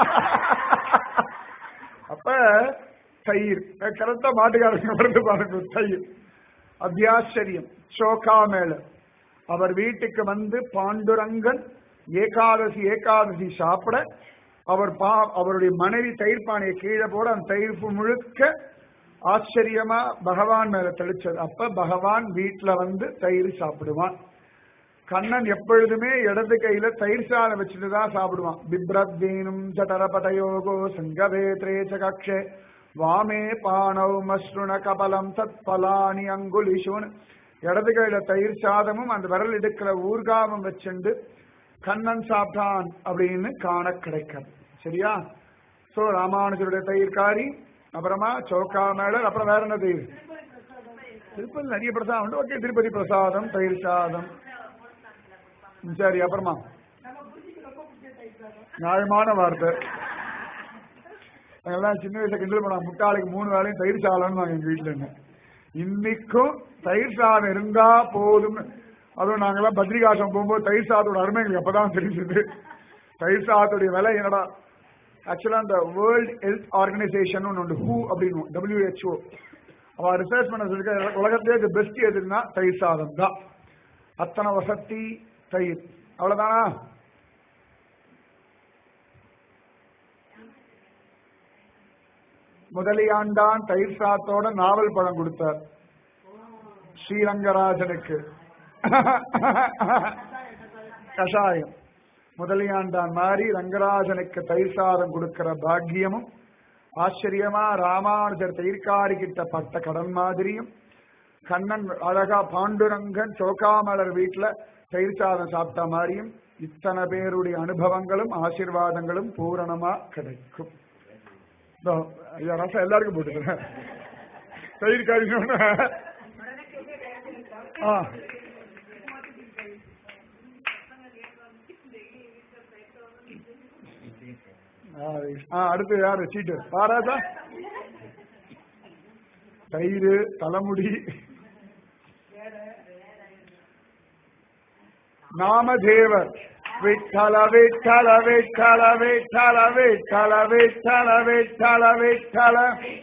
S1: அப்ப தயிர் கரெக்டா மாட்டுக்காரங்க வருது பாருங்க தயிர் அத்தியாச்சரியம் சோகா மேல அவர் வீட்டுக்கு வந்து பாண்டுரங்கன் ஏகாதசி ஏகாதசி சாப்பிட அவர் பா அவருடைய மனைவி தயிர் பானையை கீழே போட அந்த தயிர் முழுக்க ஆச்சரியமா பகவான் மேல தெளிச்சது அப்ப பகவான் வீட்டுல வந்து தயிர் சாப்பிடுவான் கண்ணன் எப்பொழுதுமே இடது கையில தயிர் சாதம் வச்சுட்டு தான் சாப்பிடுவான் பிப்ரத்வீனும் ஜடரபதயோகோ சங்கவேத்ரே சகக்ஷே வாமே பானவ் மஸ்ருண கபலம் தத் பலானி அங்குலிஷுன் இடது கையில தயிர் சாதமும் அந்த விரல் எடுக்கிற ஊர்காவும் வச்சுண்டு கண்ணன் சாப்பிட்டான் அப்படின்னு காண கிடைக்கும் சரியா சோ ராமானுஜருடைய தயிர்காரி அப்புறமா சோக்கா மேளர் அப்புறம் வேற என்ன தயிர் திருப்பதி நிறைய பிரசாதம் உண்டு ஓகே திருப்பதி பிரசாதம் தயிர் சாதம் ம், சரி அப்புறமா நியாயமான வார்த்தை எல்லாம் சின்ன வயசுல கிண்டல் பண்ண முட்டாளுக்கு மூணு வேலையும் தயிர் சாதம்னு நாங்க எங்க வீட்டுல என்ன இன்னைக்கும் தயிர் சாதம் இருந்தா போதும் அதுவும் நாங்கெல்லாம் பத்ரிகாசம் போகும்போது தயிர் சாதத்தோட அருமை எங்களுக்கு அப்பதான் தெரிஞ்சது தயிர் சாதத்துடைய விலை என்னடா ஆக்சுவலா அந்த வேர்ல்ட் ஹெல்த் ஆர்கனைசேஷன் ஒன்று ஹூ அப்படின்னு டபிள்யூஹெச்ஓ அவ ரிசர்ச் பண்ண சொல்லிருக்க உலகத்திலே பெஸ்ட் எதுன்னா தயிர் சாதம் தான் அத்தனை வசதி தயிர் அவ்வளவுதானா முதலியாண்டான் தயிர் சாத்தோட நாவல் பழம் கொடுத்தார் ஸ்ரீரங்கராஜனுக்கு கஷாயம் முதலியாண்டான் மாதிரி ரங்கராஜனுக்கு தயிர் சாதம் கொடுக்கிற பாக்கியமும் ஆச்சரியமா ராமானுஜர் தயிர்காரி கிட்ட பட்ட கடன் மாதிரியும் கண்ணன் அழகா பாண்டுரங்கன் சோகாமலர் வீட்டுல தயிர் சாதம் சாப்பிட்ட மாதிரியும் இத்தனை பேருடைய அனுபவங்களும் ஆசீர்வாதங்களும் பூரணமா கிடைக்கும் இதோ, ஐயா ரசம் எல்லாருக்கும் போட்டுக்கிறேன் தயிர் காரினோட ஆ ஆ, ஆ, அடுத்து யாரு சீட்டு பாராதா தயிர் தலைமுடி நாமதேவர் விட்டல விட்டல விட்டல விட்டல விட்டல விட்டல விட்டல விட்டல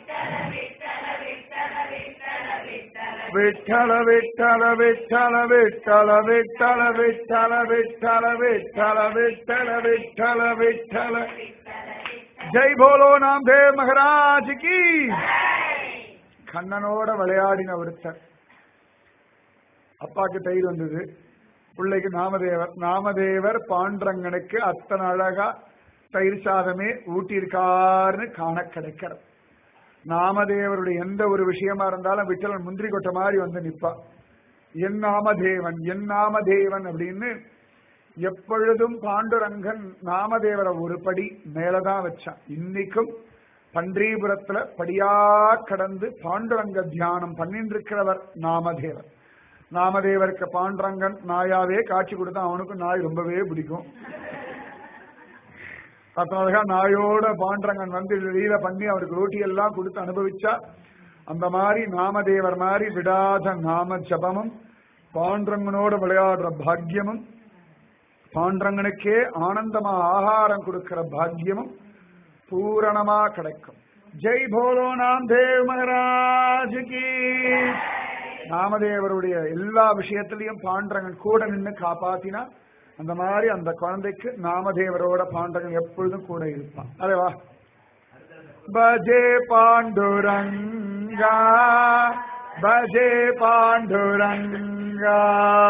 S1: விட்டல விட்டல விட்டல விட்டல விட்டல விட்டல விட்டல விட்டல விட்டல விட்டல விட்டல ஜெய் போலோ நாம் தேவ் மகராஜ் கி கண்ணனோட விளையாடின ஒருத்தர் அப்பாக்கு தயிர் வந்தது பிள்ளைக்கு நாமதேவர் நாமதேவர் பாண்டரங்கனுக்கு அத்தனை அழகா தயிர் சாதமே ஊட்டியிருக்காருன்னு காண கிடைக்கிறது நாமதேவருடைய எந்த ஒரு விஷயமா இருந்தாலும் விட்டலன் முந்திரி கொட்டை மாதிரி வந்து நிப்பா என் நாமதேவன் என் நாமதேவன் அப்படின்னு எப்பொழுதும் பாண்டுரங்கன் நாமதேவரை ஒரு படி மேலதான் வச்சான் இன்னைக்கும் பன்றீபுரத்துல படியா கடந்து பாண்டுரங்க தியானம் பண்ணிட்டு இருக்கிறவர் நாமதேவர் நாமதேவருக்கு பாண்டுரங்கன் நாயாவே காட்சி கொடுத்தா அவனுக்கும் நாய் ரொம்பவே பிடிக்கும் அதனாலதான் நாயோட பாண்டரங்கன் வந்து லீல பண்ணி அவருக்கு ரோட்டி எல்லாம் கொடுத்து அனுபவிச்சா அந்த மாதிரி நாமதேவர் மாதிரி விடாத நாம ஜபமும் பாண்டரங்கனோட விளையாடுற பாக்கியமும் பாண்டரங்கனுக்கே ஆனந்தமா ஆகாரம் கொடுக்கிற பாக்கியமும் பூரணமா கிடைக்கும் ஜெய் போலோ நாம் தேவ் மகராஜ் கி நாமதேவருடைய எல்லா விஷயத்திலையும் பாண்டரங்கன் கூட நின்று காப்பாத்தினா அந்த மாதிரி அந்த குழந்தைக்கு நாமதேவரோட பாண்டரங்கன் எப்பொழுதும் கூட இருப்பான் அதே வா பஜே பாண்டுரங்கா பஜே பாண்டுரங்கா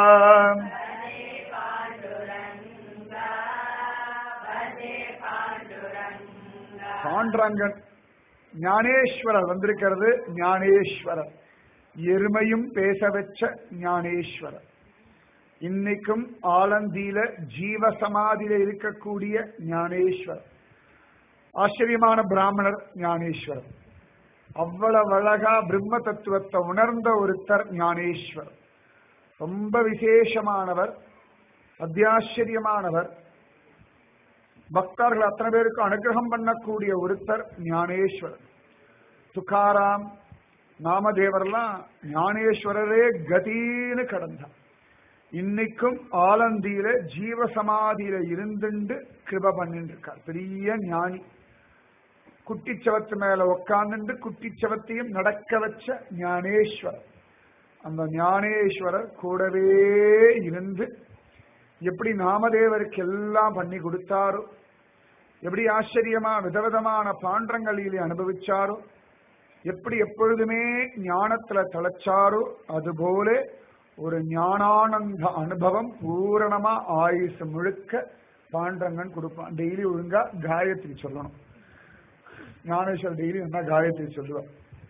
S1: பாண்டரங்கன் ஞானேஸ்வரர் வந்திருக்கிறது ஞானேஸ்வரர் எருமையும் பேச வச்ச ஞானேஸ்வரர் இன்னைக்கும் ஆலந்தியில ஜீவ சமாதியில இருக்கக்கூடிய ஞானேஸ்வரர் ஆச்சரியமான பிராமணர் ஞானேஸ்வரர் அவ்வளவு அழகா பிரம்ம தத்துவத்தை உணர்ந்த ஒருத்தர் ஞானேஸ்வரர் ரொம்ப விசேஷமானவர் அத்தியாச்சரியமானவர் பக்தர்கள் அத்தனை பேருக்கு அனுகிரகம் பண்ணக்கூடிய ஒருத்தர் ஞானேஸ்வரர் துக்காராம் நாமதேவர்லாம் ஞானேஸ்வரரே கதின்னு கடந்தார் இன்னைக்கும் ஆலந்தியில ஜீவ சமாதியில இருந்துண்டு கிருப பண்ணிட்டு இருக்கார் பெரிய ஞானி குட்டிச்சவத்து மேல உக்காந்துட்டு குட்டிச்சவத்தையும் நடக்க வச்ச ஞானேஸ்வரர் அந்த ஞானேஸ்வரர் கூடவே இருந்து எப்படி நாமதேவருக்கு எல்லாம் பண்ணி கொடுத்தாரோ எப்படி ஆச்சரியமா விதவிதமான பாண்டங்களிலே அனுபவிச்சாரோ எப்படி எப்பொழுதுமே ஞானத்துல தலைச்சாரோ அதுபோல ஒரு ஞானானந்த அனுபவம் பூரணமா ஆயுசு முழுக்க பாண்டங்கன் கொடுப்பான் டெய்லி ஒழுங்கா காயத்ரி சொல்லணும் ஞானேஸ்வர் டெய்லி என்ன காயத்ரி சொல்லுவார்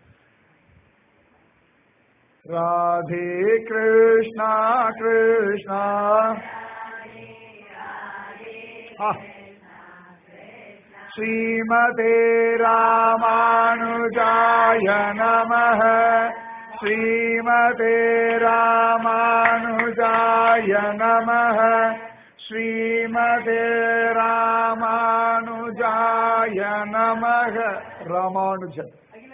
S1: ராதே கிருஷ்ணா கிருஷ்ணா ஆ. ஸ்ரீமதே ராமானுஜாய நமः श्रीमते रामानुजाय नमः श्रीमते रामानुजाय नमः रामानुज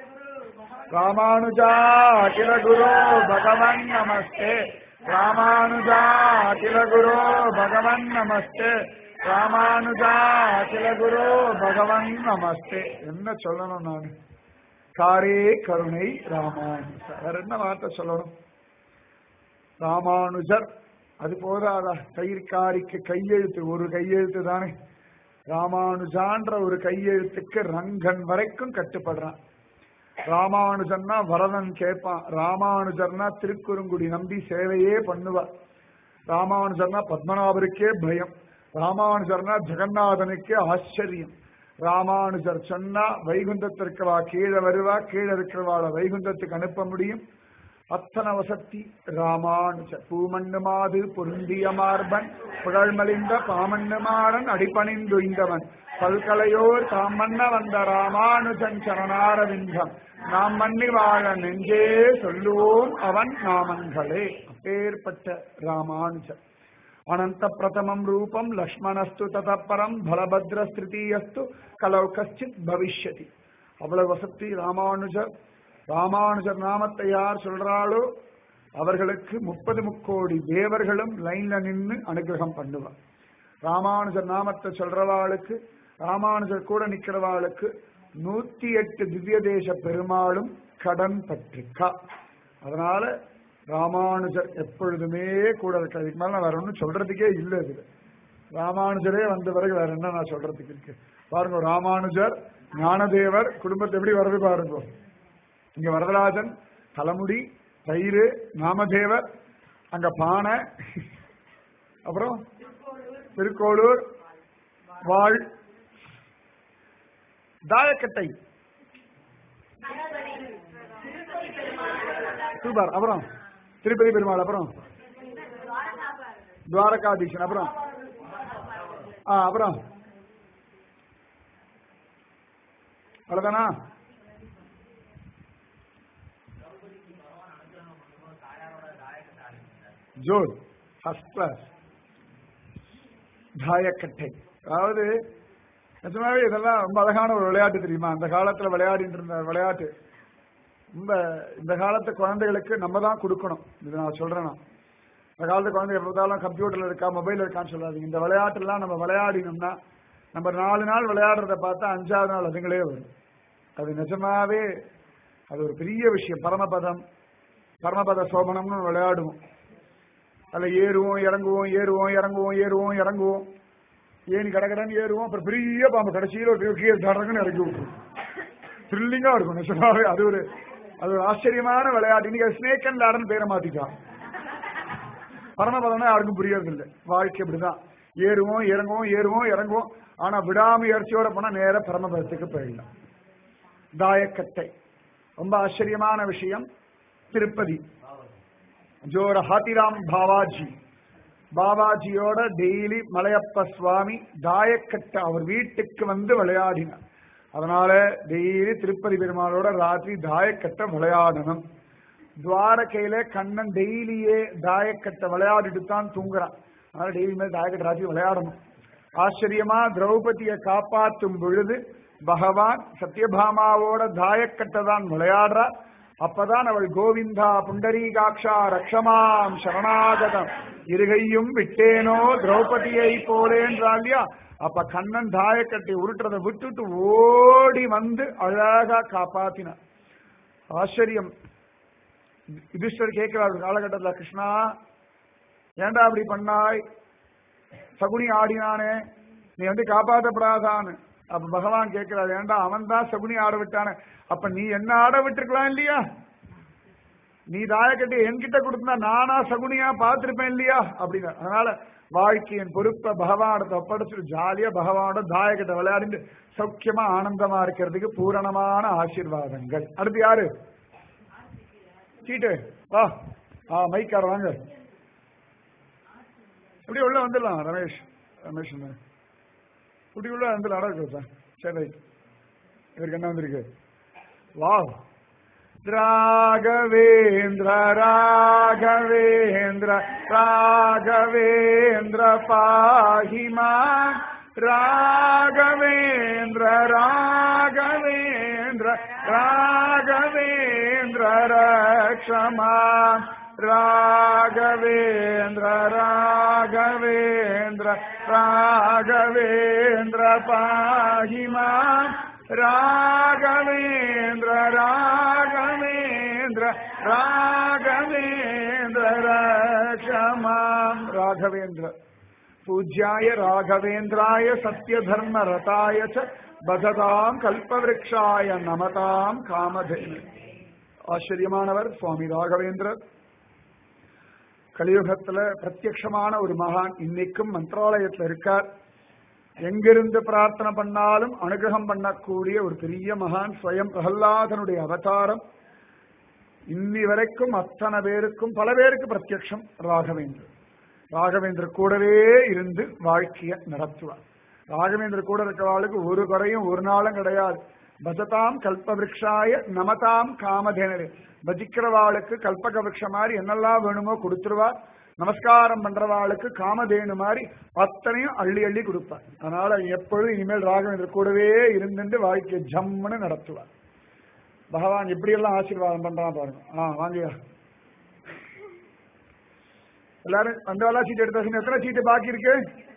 S1: रामानुजा अखिल गुरो भगवन् नमस्ते रामानुजा अखिल गुरो भगवन् नमस्ते ராமானுஜா அகில குரு பகவன் நமஸ்தே என்ன சொல்லணும் நான் காரே கருணை ராமானுஜர் வேற என்ன வார்த்தை சொல்லணும் ராமானுஜர் அது போதாதா கைர்காரிக்கு கையெழுத்து ஒரு கையெழுத்து தானே ராமானுஜான்ற ஒரு கையெழுத்துக்கு ரங்கன் வரைக்கும் கட்டுப்படுறான் ராமானுஜன்னா வரதன் கேட்பான் ராமானுஜர்னா திருக்குறுங்குடி நம்பி சேவையே பண்ணுவார் ராமானுஜர்னா பத்மநாபருக்கே பயம் ராமானுஜர்னா ஜெகநாதனுக்கே ஆச்சரியம் ராமானுஜர் சொன்னா வைகுந்தத்திற்கு வா கீழே வருவா கீழே இருக்கிறவாளை வைகுந்தத்துக்கு அனுப்ப முடியும் அத்தனை வசத்தி ராமானுஜர் பூமண்ணு மாது பொருந்திய மார்பன் புகழ்மலிந்த பாமண்ணுமாறன் அடிபணிந்துய்ந்தவன் பல்கலையோர் தாம் மன்ன வந்த ராமானுஜன் சரணாரவிந்தம் நாம் மன்னி வாழ நெஞ்சே சொல்லுவோம் அவன் நாமங்களே அப்பேற்பட்ட ராமானுஜர் அனந்த பிரதமம் ரூபம் லக்ஷ்மணஸ்து ததப்பரம் பலபத்ர ஸ்திருதியஸ்து கலவு கச்சித் பவிஷ்யதி அவ்வளவு வசதி ராமானுஜர் ராமானுஜர் நாமத்தை யார் சொல்றாளோ அவர்களுக்கு முப்பது முக்கோடி தேவர்களும் லைன்ல நின்று அனுகிரகம் பண்ணுவார் ராமானுஜர் நாமத்தை சொல்றவாளுக்கு ராமானுஜர் கூட நிக்கிறவாளுக்கு நூத்தி எட்டு திவ்ய தேச பெருமாளும் கடன் பற்றிக்கா அதனால ராமானுஜர் எப்பொழுதுமே கூட இருக்க இதுக்கு மேல நான் வேற ஒன்றும் சொல்றதுக்கே இல்லை இதுல ராமானுஜரே வந்த பிறகு வேற என்ன நான் சொல்றதுக்கு இருக்கு பாருங்க ராமானுஜர் ஞானதேவர் குடும்பத்தை எப்படி வருது பாருங்க இங்க வரதராஜன் தலைமுடி தயிர் நாமதேவர் அங்க பானை அப்புறம் திருக்கோளூர் வாழ் தாயக்கட்டை சூப்பர் அப்புறம் திருப்பதி பெருமாள் அப்புறம் துவாரகாதீசன் அப்புறம் ஆ அப்புறம் அவ்வளவுதானா ஜோர் ஃபர்ஸ்ட் கிளாஸ் தாயக்கட்டை அதாவது நிஜமாவே இதெல்லாம் ரொம்ப அழகான ஒரு விளையாட்டு தெரியுமா அந்த காலத்துல விளையாடிட்டு இருந்த விளையாட்டு ரொம்ப இந்த காலத்து குழந்தைகளுக்கு நம்ம தான் கொடுக்கணும் இது நான் சொல்றேன் நான் இந்த காலத்து குழந்தைங்க பார்த்தாலும் கம்ப்யூட்டர்ல இருக்கா மொபைல் இருக்கான்னு சொல்லாதீங்க இந்த விளையாட்டுலாம் நம்ம விளையாடினோம்னா நம்ம நாலு நாள் விளையாடுறத பார்த்தா அஞ்சாவது நாள் அதுங்களே வரும் அது நிஜமாவே அது ஒரு பெரிய விஷயம் பரமபதம் பரமபத சோபனம்னு விளையாடுவோம் அதில் ஏறுவோம் இறங்குவோம் ஏறுவோம் இறங்குவோம் ஏறுவோம் இறங்குவோம் ஏணி கடகடன்னு ஏறுவோம் அப்புறம் பெரிய பாம்பு கடைசியில் ஒரு கீழே தடங்கன்னு இறக்கி விட்டுரும் த்ரில்லிங்கா இருக்கும் நிஜமாவே அது ஒரு அது ஒரு ஆச்சரியமான விளையாட்டு இன்னைக்கு ஸ்னேக் அண்ட் லேடர்னு பேரை மாத்திட்டான் பரமபதம்னா யாருக்கும் புரியறது இல்லை வாழ்க்கை இப்படிதான் ஏறுவோம் இறங்குவோம் ஏறுவோம் இறங்குவோம் ஆனா விடாமுயற்சியோட போனா நேர பரமபதத்துக்கு போயிடலாம் தாயக்கட்டை ரொம்ப ஆச்சரியமான விஷயம் திருப்பதி ஜோர ஹாத்திராம் பாவாஜி பாபாஜியோட டெய்லி மலையப்ப சுவாமி தாயக்கட்டை அவர் வீட்டுக்கு வந்து விளையாடினார் அதனால டெய்லி திருப்பதி பெருமாளோட ராத்திரி தாயக்கட்டை விளையாடணும் துவாரகையில கண்ணன் டெய்லியே தாயக்கட்டை விளையாடிட்டு தான் தூங்குறான் அதனால டெய்லியுமே தாயக்கட்டை ராத்திரி விளையாடணும் ஆச்சரியமா திரௌபதியை காப்பாற்றும் பொழுது பகவான் சத்யபாமாவோட தாயக்கட்டை தான் விளையாடுறார் அப்பதான் அவள் கோவிந்தா புண்டரீகாட்சா ரக்ஷமாம் சரணாகதம் இருகையும் விட்டேனோ திரௌபதியை போலேன்றான் இல்லையா அப்ப கண்ணன் தாயக்கட்டை உருட்டுறதை விட்டுட்டு ஓடி வந்து அழகா காப்பாத்தினார் ஆச்சரியம் யுதிஷ்டர் கேட்கிறார் ஒரு காலகட்டத்துல கிருஷ்ணா ஏன்டா அப்படி பண்ணாய் சகுனி ஆடினானே நீ வந்து காப்பாற்றப்படாதான்னு அப்ப பகவான் கேட்கிறார் ஏன்டா அவன் தான் சகுனி ஆட விட்டானே அப்ப நீ என்ன ஆட விட்டுருக்கலாம் இல்லையா நீ தாயக்கட்டி என்கிட்ட கொடுத்தா நானா சகுனியா பார்த்திருப்பேன் இல்லையா அப்படின்னு அதனால வாழ்க்கையின் பொறுப்பை பகவானத்தை ஒப்படைச்சிட்டு ஜாலியா பகவானோட தாயக்கட்டை விளையாடிட்டு சௌக்கியமா ஆனந்தமா இருக்கிறதுக்கு பூரணமான ஆசீர்வாதங்கள் அடுத்து யாரு சீட்டு வா ஆ மைக்கார வாங்க இப்படி உள்ள வந்துடலாம் ரமேஷ் ரமேஷ் அண்ணா. இப்படி உள்ள வந்து நடக்கும் சார் சரி ரைட் இவருக்கு என்ன வந்திருக்கு வாவ் ராகவேந்திர ராகவேந்திர ராகவேந்திர பாஹிமா ராகவேந்திர ராகவேந்திர ராகவேந்திர ரக்ஷமா ராகவேந்திர ராகவேந்திர ராகவேந்திர பாஹிமா ராகவேந்திர ராகவேந்திர ராகவேந்திர ரக்ஷமாம் ராகவேந்திர பூஜ்யாய ராகவேந்திராய சத்யதர்ம ரதாய ச பததாம் கல்பவருஷாய நமதாம் காமதேனு ஆச்சரியமானவர் சுவாமி ராகவேந்திரர் கலியுகத்துல பிரத்யக்ஷமான ஒரு மகான் இன்னைக்கும் மந்திராலயத்துல இருக்கார் எங்கிருந்து பிரார்த்தனை பண்ணாலும் அனுகிரகம் பண்ணக்கூடிய ஒரு பெரிய மகான் ஸ்வயம் பிரகல்லாதனுடைய அவதாரம் இன்னி வரைக்கும் அத்தனை பேருக்கும் பல பேருக்கு பிரத்யக்ஷம் ராகவேந்தர் ராகவேந்தர் கூடவே இருந்து வாழ்க்கைய நடத்துவார் ராகவேந்தர் கூட இருக்கிறவாளுக்கு ஒரு குறையும் ஒரு நாளும் கிடையாது பஜதாம் கல்பவிருஷாய நமதாம் காமதேனரே பஜிக்கிறவாளுக்கு கல்பக விருஷம் மாதிரி என்னெல்லாம் வேணுமோ கொடுத்துருவார் நமஸ்காரம் பண்றவாளுக்கு காமதேனு மாதிரி அத்தனையும் அள்ளி அள்ளி கொடுப்பார் அதனால எப்பொழுதும் இனிமேல் ராகவேந்தர் கூடவே இருந்துட்டு வாழ்க்கையை ஜம்முன்னு நடத்துவார் பகவான் எப்படியெல்லாம் ஆசீர்வாதம் பண்றான் பாருங்க ஆ வாங்கயா எல்லாரும் வந்தவெல்லாம் சீட் எடுத்தாச்சு எத்தனை சீட்டு பாக்கி இருக்கு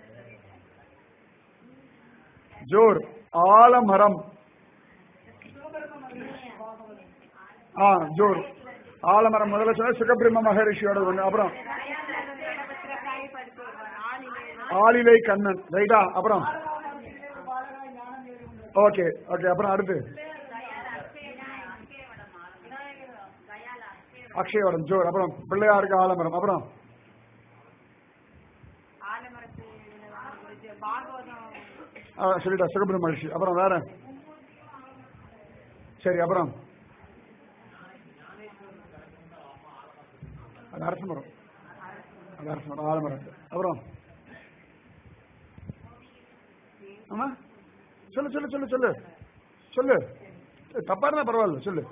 S1: ஜோர் ஆலமரம் ஆ ஜோர் ஆலமரம் முதல்ல சொன்ன சுகபிரம்ம மகரிஷியோட ஒண்ணு அப்புறம் ஆளிலை கண்ணன் ரைட்டா அப்புறம் ஓகே ஓகே அப்புறம் அடுத்து அக்ஷயவரம் ஜோர் அப்புறம் பிள்ளையாருக்கு ஆலமரம் அப்புறம் ஆ, சொல்லிட்டா சுகபிரம்ம மகரிஷி அப்புறம் வேற சரி அப்புறம் அது அரச மரம் அது அரச மரம் ஆலமரம் அப்புறம் ஆமா சொல்லு சொல்லு சொல்லு சொல்லு சொல்லு தப்பா இருந்தா பரவாயில்ல சொல்லு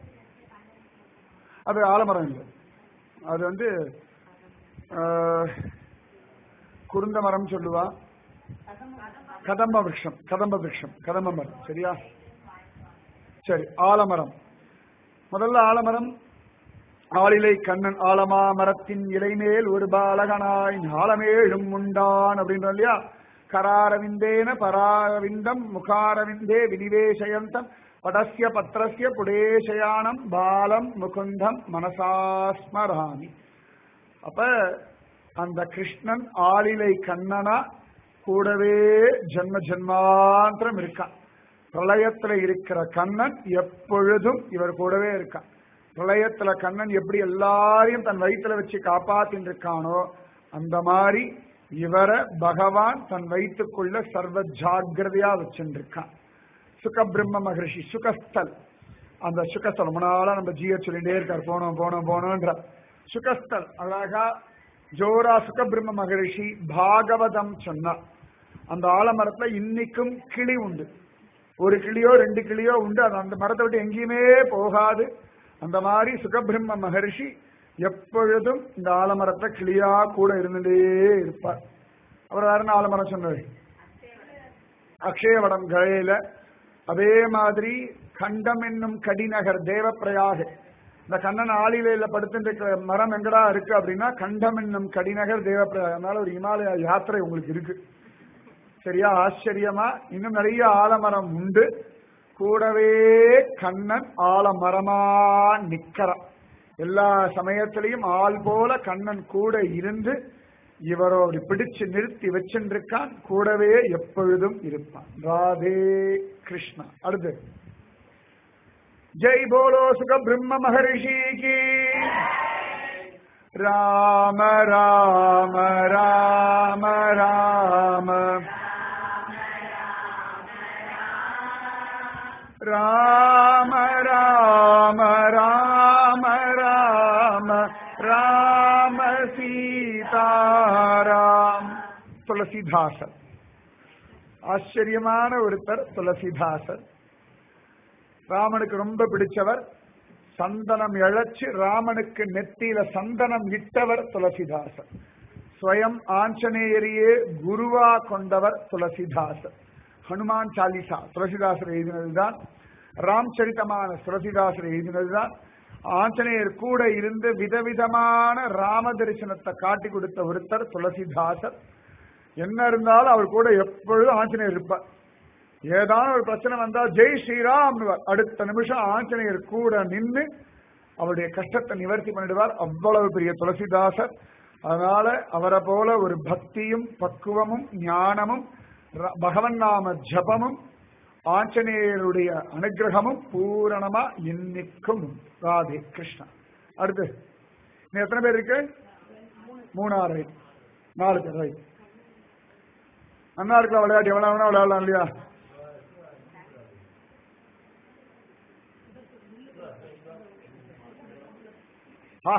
S1: அது ஆலமரம் இல்லை அது வந்து ஆஹ், குருந்த மரம் சொல்லுவா கதம்ப விருஷம் கதம்ப விருஷம் கதம்ப மரம் சரியா சரி ஆலமரம் முதல்ல ஆலமரம் ஆளிலை கண்ணன் ஆலமா மரத்தின் இலைமேல் ஒரு பாலகனாய் ஆலமேழும் உண்டான் அப்படின்றோம் இல்லையா கராரவிந்தேன பராரவிந்தம் முகாரவிந்தே வினிவேசயந்தம் படஸ்ய பத்ரஸ்ய புடேசயானம் பாலம் முகுந்தம் மனசாஸ்மராமி அப்ப அந்த கிருஷ்ணன் ஆளிலை கண்ணனா கூடவே ஜென்ம ஜென்மாந்திரம் இருக்கான் பிரளயத்துல இருக்கிற கண்ணன் எப்பொழுதும் இவர் கூடவே இருக்கான் பிரளயத்துல கண்ணன் எப்படி எல்லாரையும் தன் வயித்துல வச்சு காப்பாத்தின்னு இருக்கானோ அந்த மாதிரி இவரை பகவான் தன் வயிற்றுக்குள்ள சர்வ ஜாகிரதையா வச்சுருக்கான் சுகபிரம்ம மகரிஷி சுகஸ்தல் அந்த சுகஸ்தல் ரொம்ப நாளா நம்ம ஜிய சொல்லிட்டே இருக்கார் போனோம் போனோம் போனோன்ற சுகஸ்தல் அழகா ஜோரா சுகபிரம்ம மகரிஷி பாகவதம் சொன்னார் அந்த ஆலமரத்துல இன்னைக்கும் கிளி உண்டு ஒரு கிளியோ ரெண்டு கிளியோ உண்டு அது அந்த மரத்தை விட்டு எங்கேயுமே போகாது அந்த மாதிரி சுகபிரம்ம மகரிஷி எப்பொழுதும் இந்த ஆலமரத்துல கிளியா கூட இருந்துட்டே இருப்பார் அவர் வேற என்ன ஆலமரம் சொன்னார் அக்ஷயவடம் கழையில அதே மாதிரி கண்டம் என்னும் கடிநகர் தேவப்பிரயாக இந்த கண்ணன் ஆளிலையில படுத்துட்டு இருக்கிற மரம் எங்கடா இருக்கு அப்படின்னா கண்டம் என்னும் கடிநகர் தேவப்பிரயாக அதனால ஒரு இமாலய யாத்திரை உங்களுக்கு இருக்கு சரியா ஆச்சரியமா இன்னும் நிறைய ஆலமரம் உண்டு கூடவே கண்ணன் ஆலமரமா நிக்கிறான் எல்லா சமயத்திலையும் ஆள் போல கண்ணன் கூட இருந்து இவரோ அப்படி பிடிச்சு நிறுத்தி வச்சுருக்கான் கூடவே எப்பொழுதும் இருப்பான் ராதே கிருஷ்ணா அடுத்து ஜெய் போலோ சுக பிரம்ம மகரிஷி கி ராம ராம ராம ராம ராம ராம ராம ராம ராம சீதாராம் துளசிதாசர் ஆச்சரியமான ஒருத்தர் துளசிதாசர் ராமனுக்கு ரொம்ப பிடிச்சவர் சந்தனம் இழைச்சு ராமனுக்கு நெத்தியில சந்தனம் இட்டவர் துளசிதாசர் ஸ்வயம் ஆஞ்சநேயரையே குருவா கொண்டவர் துளசிதாசர் ஹனுமான் சாலிசா துளசிதாசர் எழுதினதுதான் ராம்சரிதமான துளசிதாசர் எழுதினதுதான் ஆஞ்சநேயர் கூட இருந்து விதவிதமான ராம தரிசனத்தை காட்டி கொடுத்த ஒருத்தர் துளசிதாசர் என்ன இருந்தாலும் அவர் கூட எப்பொழுதும் ஆஞ்சநேயர் இருப்பார் ஏதான ஒரு பிரச்சனை வந்தா ஜெய் ஸ்ரீராம் அடுத்த நிமிஷம் ஆஞ்சநேயர் கூட நின்று அவருடைய கஷ்டத்தை நிவர்த்தி பண்ணிடுவார் அவ்வளவு பெரிய துளசிதாசர் அதனால அவரை போல ஒரு பக்தியும் பக்குவமும் ஞானமும் ர- பகவன் நாம ஜபமும் ஆஞ்சநேயருடைய அனுகிரகமும் பூரணமா இன்னிக்கும் ராதே கிருஷ்ணா அடுத்து இன்னும் எத்தனை பேர் இருக்கு மூணாறு ரைட் நாலு பேர் ரைட் அண்ணா இருக்கலாம் விளையாட்டு எவ்வளவு வேணா விளையாடலாம் இல்லையா ஆ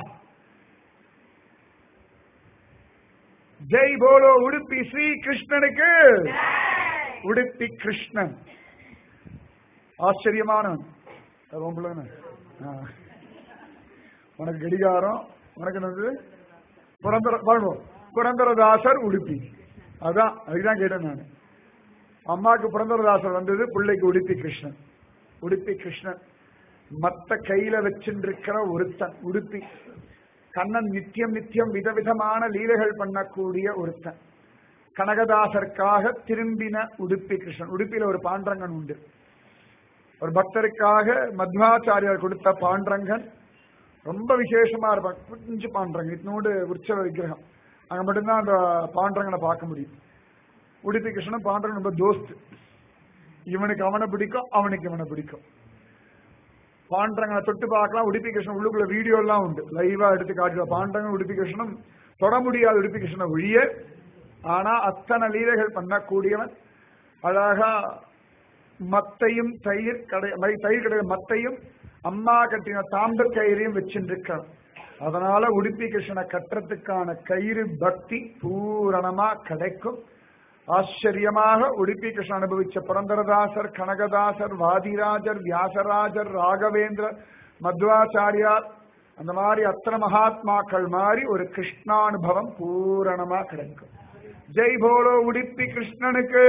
S1: ஜெய் போலோ உடுப்பி ஸ்ரீ கிருஷ்ணனுக்கு உடுப்பி கிருஷ்ணன் ஆச்சரியமானவன் அது உன் பிள்ளைங்க? ஆ. உனக்கு கடிகாரம் உனக்கு என்னது புரந்தர பாருங்க புரந்தரதாசர் உடுப்பி அதான் அதுதான் கேட்டேன் நான் அம்மாவுக்கு புரந்தரதாசர் வந்தது பிள்ளைக்கு உடுப்பி கிருஷ்ணன் உடுப்பி கிருஷ்ணன் மத்த கையில வச்சிருக்கிற ஒருத்தன் உடுப்பி கண்ணன் நித்தியம் நித்தியம் விதவிதமான லீலைகள் பண்ணக்கூடிய ஒருத்தன் கனகதாசருக்காக திரும்பின உடுப்பி கிருஷ்ணன் உடுப்பில ஒரு பாண்டரங்கன் உண்டு ஒரு பக்தருக்காக மத்வாச்சாரியார் கொடுத்த பாண்டரங்கன் ரொம்ப விசேஷமா இருப்பான் கொஞ்சம் பாண்டரங்கன் இத்தனோடு உற்சவ விக்கிரகம் அங்க மட்டும்தான் அந்த பாண்டரங்கனை பார்க்க முடியும் உடுப்பி கிருஷ்ணன் பாண்டரங்கன் ரொம்ப தோஸ்து இவனுக்கு அவனை பிடிக்கும் அவனுக்கு இவனை பிடிக்கும் பாண்டரங்கனை தொட்டு பார்க்கலாம் உடுப்பி கிருஷ்ணன் உள்ளுக்குள்ள வீடியோ எல்லாம் உண்டு லைவா எடுத்து காட்டுவா பாண்டரங்கன் உடுப்பி கிருஷ்ணன் தொட முடியாத உடுப்பி கிருஷ்ணன் ஒழிய ஆனா அத்தனை லீலைகள் பண்ணக்கூடியவன் அழகா மத்தையும் தயிர் கடை மை- தயிர் கடை மத்தையும் அம்மா கட்டின தாம்பர் கயிறையும் வச்சுருக்கான் அதனால உடுப்பி கிருஷ்ணனை கட்டுறதுக்கான கயிறு பக்தி பூரணமா கிடைக்கும் ஆச்சரியமாக உடுப்பி கிருஷ்ணன் அனுபவிச்ச புரந்தரதாசர் கனகதாசர் வாதிராஜர் வியாசராஜர் ராகவேந்திரர் மத்வாச்சாரியார் அந்த மாதிரி அத்தனை மகாத்மாக்கள் மாதிரி ஒரு கிருஷ்ணானுபவம் பூரணமா கிடைக்கும் ஜெய் போலோ உடுப்பி கிருஷ்ணனுக்கு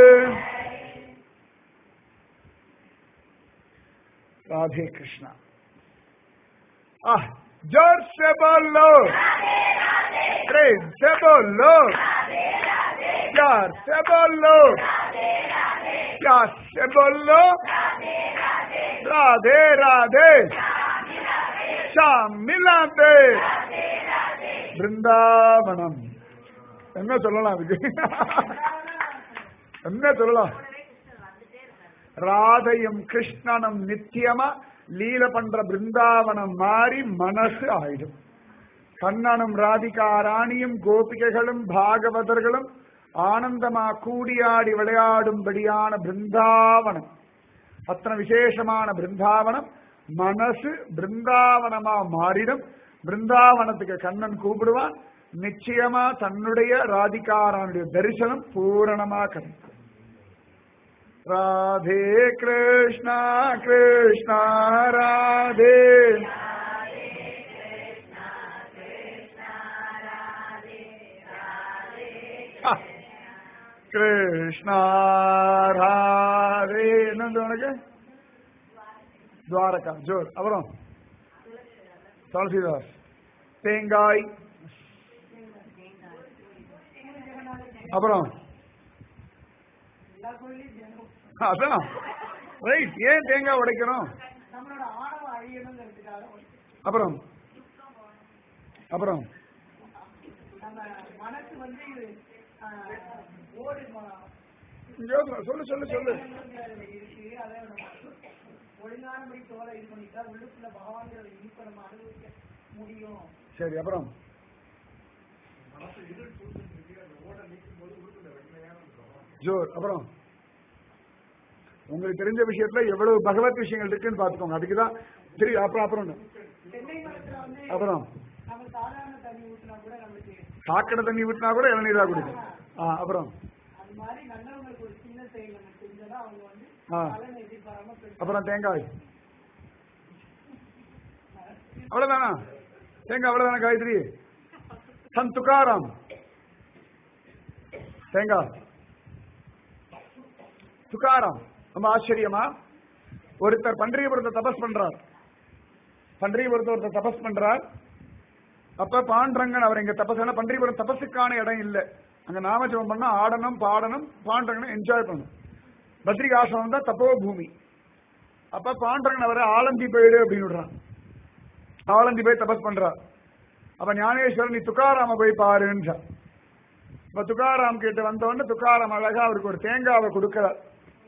S1: राधे कृष्णा आह जोर से बोलो प्रेम से बोलो प्यार से बोलो प्यार से बोलो राधे राधे श्याम मिलाते பிருந்தாவனம் என்ன சொல்லலாம் அதுக்கு என்ன சொல்லலாம் ராதையும் கிருஷ்ணனும் நித்தியமா லீல பண்ற பிருந்தாவனம் மாறி மனசு ஆயிடும் கண்ணனும் ராதிகா ராணியும் கோபிகைகளும் பாகவதர்களும் ஆனந்தமா கூடியாடி விளையாடும்படியான பிருந்தாவனம் அத்தனை விசேஷமான பிருந்தாவனம் மனசு பிருந்தாவனமா மாறிடும் பிருந்தாவனத்துக்கு கண்ணன் கூப்பிடுவான் நிச்சயமா தன்னுடைய ராதிகாரானுடைய தரிசனம் பூரணமா கிடைக்கும் राधे कृष्णा कृष्णा राधे கிருஷ்ணா ராதே என்னது உனக்கு துவாரகா ஜோர் அப்புறம் துளசிதாஸ் தேங்காய் அப்புறம்
S2: எல்லா கோயிலையும் தினம்
S1: அதான் ரைட் ஏன் தேங்காய் உடைக்கிறோம்
S2: நம்மளோட ஆணவம் அழியணுங்கிறதுக்காக
S1: அப்புறம் அப்புறம்
S2: நம்ம மனசு வந்து ஆஹ், ஓடு ம-
S1: யோசனை, சொல்லு சொல்லு சொல்லு
S2: இருக்கு அதை நம்ம ஒழுங்கானபடி தோலை இது பண்ணிட்டா உள்ளுக்குள்ள பகவான்கிற இனிப்பை நம்ம அனுபவிக்க முடியும்
S1: சரி அப்புறம் ஜோர் அப்புறம் உங்களுக்கு தெரிஞ்ச விஷயத்துல எவ்வளவு பகவத் விஷயங்கள் இருக்குன்னு பாத்துக்கோங்க அதுக்குதான் சரி அப்புறம் அப்புறம் என்ன?
S2: தென்னை மரத்துல வந்து
S1: அப்புறம்
S2: நம்ம சாதாரண தண்ணி ஊற்றினா கூட நம்மளுக்கு
S1: சாக்கடை தண்ணி ஊற்றினா கூட இளநீரா குடிக்கும் ஆ அப்புறம்
S2: அது மாதிரி நல்லவங்களுக்கு ஒரு சின்ன செயல் நம்ம செஞ்சதா அவங்க வந்து
S1: ஆ.
S2: பலனை எதிர்பாராம பெற்று-
S1: அப்புறம் தேங்காய் அவ்வளவுதானா தேங்காய் அவ்வளவுதானா காயத்ரி சந்த் துக்காராம் தேங்காய் துக்காராம் ரொம்ப ஆச்சரியமா ஒருத்தர் பன்றியபுரத்தை தபஸ் பண்றார் பன்றியபுரத்தை ஒருத்தர் தபஸ் பண்றார் அப்ப பாண்டரங்கன் அவர் இங்க தபஸ் ஏன்னா பன்றியபுரம் தபஸுக்கான இடம் இல்ல அங்க நாமஜபம் பண்ணா ஆடணும் பாடணும் பாண்டரங்கனை என்ஜாய் பண்ணணும் பத்ரிகாசனம் தான் தப்போ பூமி அப்ப பாண்டரங்கன் அவரை ஆலந்தி போயிடு அப்படின்னு விடுறான் ஆலந்தி போய் தபஸ் பண்றார் அப்ப ஞானேஸ்வரன் நீ துக்காராம போய் பாருன்னு இப்ப துக்காராம் கிட்ட வந்தவொடனே துக்காராம் அழகா அவருக்கு ஒரு தேங்காவை கொடுக்கிறார்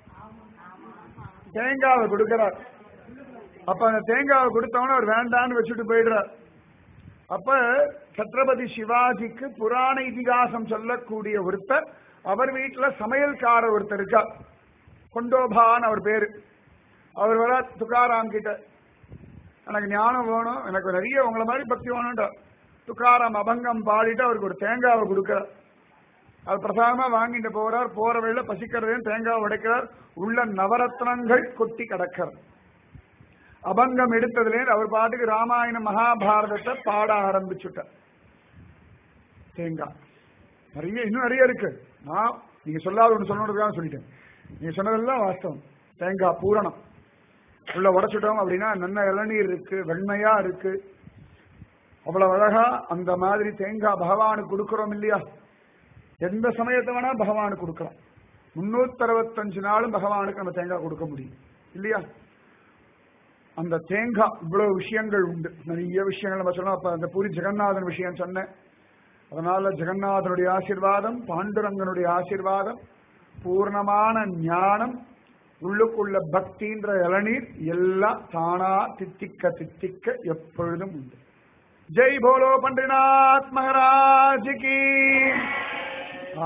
S1: தேங்காவை கொடுக்கிறார் அப்ப அந்த தேங்காவை கொடுத்தவன அவர் வேண்டான்னு வச்சுட்டு போயிடுறார் அப்ப சத்ரபதி சிவாஜிக்கு புராண இதிகாசம் சொல்லக்கூடிய ஒருத்தர் அவர் வீட்டுல சமையல்காரர் ஒருத்தர் இருக்கார் கொண்டோபான்னு அவர் பேரு அவர் வர துக்காராம் கிட்ட எனக்கு ஞானம் வேணும் எனக்கு நிறைய உங்களை மாதிரி பக்தி வேணும்டா துக்காராம் அபங்கம் பாடிட்டு அவருக்கு ஒரு தேங்காவை கொடுக்கிறார் அது பிரசாதமா வாங்கிட்டு போறார் போற வழியில பசிக்கிறதையும் தேங்காவை உடைக்கிறார் உள்ள நவரத்னங்கள் கொட்டி கிடக்கிறார் அபங்கம் எடுத்ததுலே அவர் பாட்டுக்கு ராமாயண மகாபாரதத்தை பாட ஆரம்பிச்சுட்டார் தேங்காய் நிறைய இன்னும் நிறைய இருக்கு நான் நீங்க சொல்லாத ஒன்று சொல்லணுன்றதுக்காக சொல்லிட்டேன் நீங்க சொன்னதெல்லாம் வாஸ்தவம் தேங்காய் பூரணம் உள்ள உடைச்சிட்டோம் அப்படின்னா நல்ல இளநீர் இருக்கு வெண்மையா இருக்கு அவ்வளவு அழகா அந்த மாதிரி தேங்காய் பகவானுக்கு கொடுக்கிறோம் இல்லையா எந்த சமயத்தை வேணா பகவானுக்கு கொடுக்கலாம் முன்னூத்தி அறுபத்தஞ்சு நாளும் பகவானுக்கு நம்ம தேங்காய் கொடுக்க முடியும் இல்லையா அந்த தேங்காய் இவ்வளவு விஷயங்கள் உண்டு நிறைய விஷயங்கள் நம்ம சொன்னோம் அப்ப அந்த பூரி ஜெகநாதன் விஷயம் சொன்னேன் அதனால ஜெகநாதனுடைய ஆசீர்வாதம் பாண்டுரங்கனுடைய ஆசீர்வாதம் பூர்ணமான ஞானம் உள்ளுக்குள்ள பக்தின்ற இளநீர் எல்லாம் தானா தித்திக்க தித்திக்க எப்பொழுதும் உண்டு ஜெய் போலோ பண்டிநாத் மகாராஜ் கி ஆ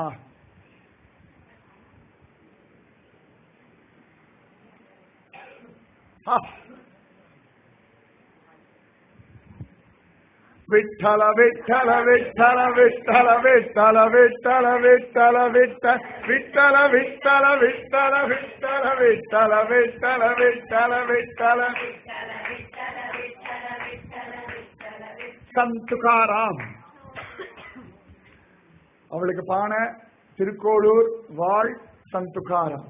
S1: ஆ விட்டல விட்டல விட்டல விட்டல விட்டல விட்டல விட்டல விட்ட விட்டல விட்டல விட்டல விட்டல விட்டல விட்டல விட்டல விட்டல சந்துகாராம் அவளுக்கு பானை திருக்கோளூர் வாழ் சந்துகாராம்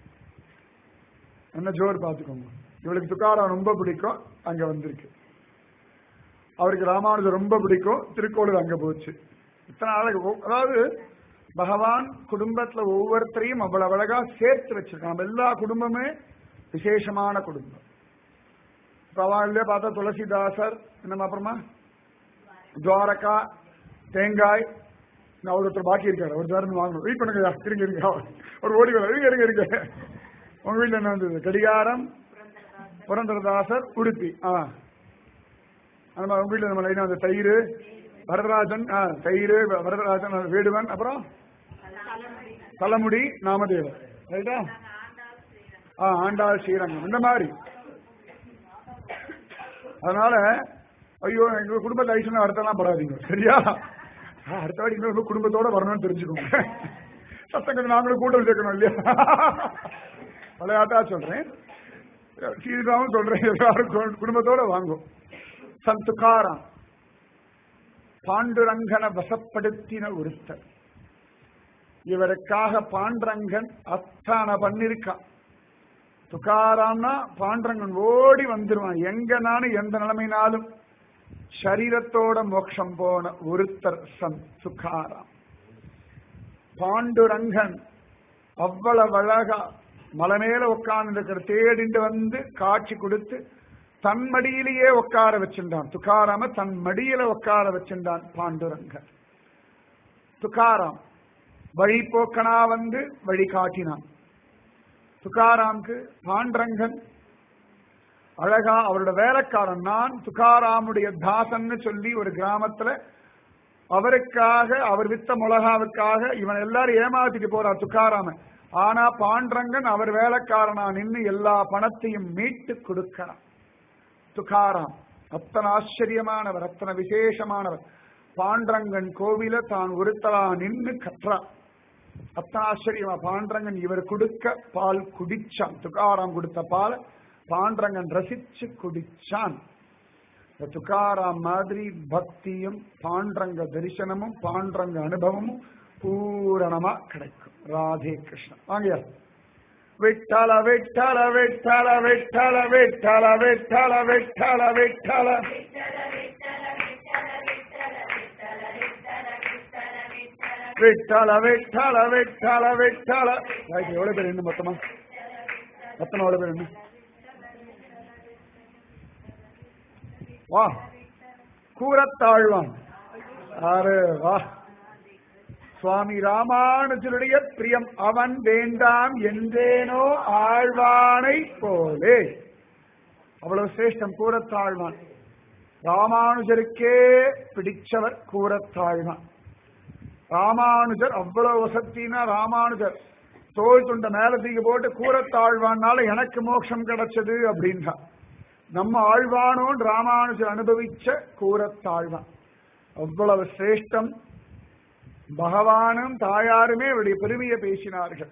S1: என்ன ஜோர் பார்த்துக்கோங்க இவளுக்கு துக்காராம் ரொம்ப பிடிக்கும் அங்க வந்திருக்கு அவருக்கு ராமானுஜர் ரொம்ப பிடிக்கும் திருக்கோளூர் அங்க போச்சு இத்தனை அழகு ஒ- அதாவது பகவான் குடும்பத்துல ஒவ்வொருத்தரையும் அவ்வளவு அழகா சேர்த்து வச்சிருக்கான் நம்ம எல்லா குடும்பமே விசேஷமான குடும்பம் இப்ப அவள்லயே பார்த்தா துளசிதாசர் என்னமா அப்புறமா துவாரகா தேங்காய் நான் அவர் ஒருத்தர் பாக்கி இருக்காரு ஒரு தரம் வாங்கணும் வெயிட் பண்ணுங்க இருங்க இருங்க ஒரு ஓடி வர இருங்க இருங்க இருங்க உங்க வீட்டுல என்ன வந்தது கடிகாரம் புரந்தரதாசர் உடுப்பி ஆ அந்த மாதிரி உங்க வீட்டுல நம்ம லைனா வந்து தயிர் வரதராஜன் ஆ தயிர் வரதராஜன் வேடுவன் அப்புறம் தலைமுடி நாமதேவர் ரைட்டா ஆ ஆண்டாள் ஸ்ரீரங்கம் இந்த மாதிரி அதனால ஐயோ எங்க குடும்பத்தை ஐஸ்வர்யா அடுத்தெல்லாம் படாதீங்க சரியா ஆ, அடுத்த வாட்டி இன்னொரு குடும்பத்தோட வரணும்னு தெரிஞ்சுக்கோங்க சத்தம் கொஞ்சம் நாங்களும் கூட்டம் சேர்க்கணும் இல்லையா விளையாட்டா சொல்றேன் சீதாவும் சொல்றேன் எல்லாரும் கு- குடும்பத்தோட வாங்கும் சந்துகாரம் பாண்டுரங்கனை வசப்படுத்தின ஒருத்தர் இவருக்காக பாண்டரங்கன் அத்தனை பண்ணிருக்கான் துகாராம்னா பாண்டரங்கன் ஓடி வந்துருவான் எங்கனாலும் எந்த நிலைமைனாலும் சரீரத்தோட மோட்சம் போன ஒருத்தர் சன் துகாராம் பாண்டுரங்கன் அவ்வளவு அழகா மலை மேல உட்கார்ந்து தேடிண்டு வந்து காட்சி கொடுத்து தன் மடியிலேயே உட்கார வச்சிருந்தான் துகாராம தன் மடியில உட்கார வச்சிருந்தான் பாண்டுரங்கன் துகாராம் வழிபோக்கனா வந்து வழி காட்டினான் துகாராம்க்கு பாண்டரங்கன் அழகா அவரோட வேலைக்காரன் நான் துகாராமுடைய தாசன்னு சொல்லி ஒரு கிராமத்துல அவருக்காக அவர் வித்த மிளகாவுக்காக இவன் எல்லாரும் ஏமாத்திட்டு போறார் துக்காராம ஆனா பாண்டரங்கன் அவர் வேலைக்காரனா நின்னு எல்லா பணத்தையும் மீட்டு கொடுக்கிறான் துகாராம் அத்தனை ஆச்சரியமானவர் அத்தனை விசேஷமானவர் பாண்டரங்கன் கோவில தான் ஒருத்தரா நின்னு கற்றான் அத்தனை ஆச்சரியமா பாண்டரங்கன் இவர் கொடுக்க பால் குடிச்சான் துகாராம் கொடுத்த பால் பாண்டரங்கன் ரசிச்சு குடிச்சான் இந்த துக்காராம் மாதிரி பக்தியும் பாண்டரங்க தரிசனமும் பாண்டரங்க அனுபவமும் பூரணமா கிடைக்கும் ராதே கிருஷ்ணன் வாங்கயா விட்டல விட்டல விட்டல விட்டல விட்டல விட்டல விட்டல விட்டல விட்டல விட்டல விட்டல விட்டல ரைட் எவ்வளவு பேர் என்ன மொத்தமா மொத்தமா எவ்வளவு பேர் என்ன வா கூறத்தாழ்வான் ஆறு வா சுவாமி ராமானுஜருடைய பிரியம் அவன் வேண்டாம் என்றேனோ ஆழ்வானை போலே அவ்வளவு சிரேஷ்டம் கூறத்தாழ்வான் ராமானுஜருக்கே பிடிச்சவர் கூறத்தாழ்வான் ராமானுஜர் அவ்வளவு வசத்தினா ராமானுஜர் தோல் துண்ட மேல தூக்கி போட்டு கூறத்தாழ்வானால எனக்கு மோட்சம் கிடைச்சது அப்படின்றா நம்ம ஆழ்வானோன் ராமானுஜர் அனுபவிச்ச கூறத்தாழ்வான் அவ்வளவு சிரேஷ்டம் பகவானும் தாயாருமே அவருடைய பெருமையை பேசினார்கள்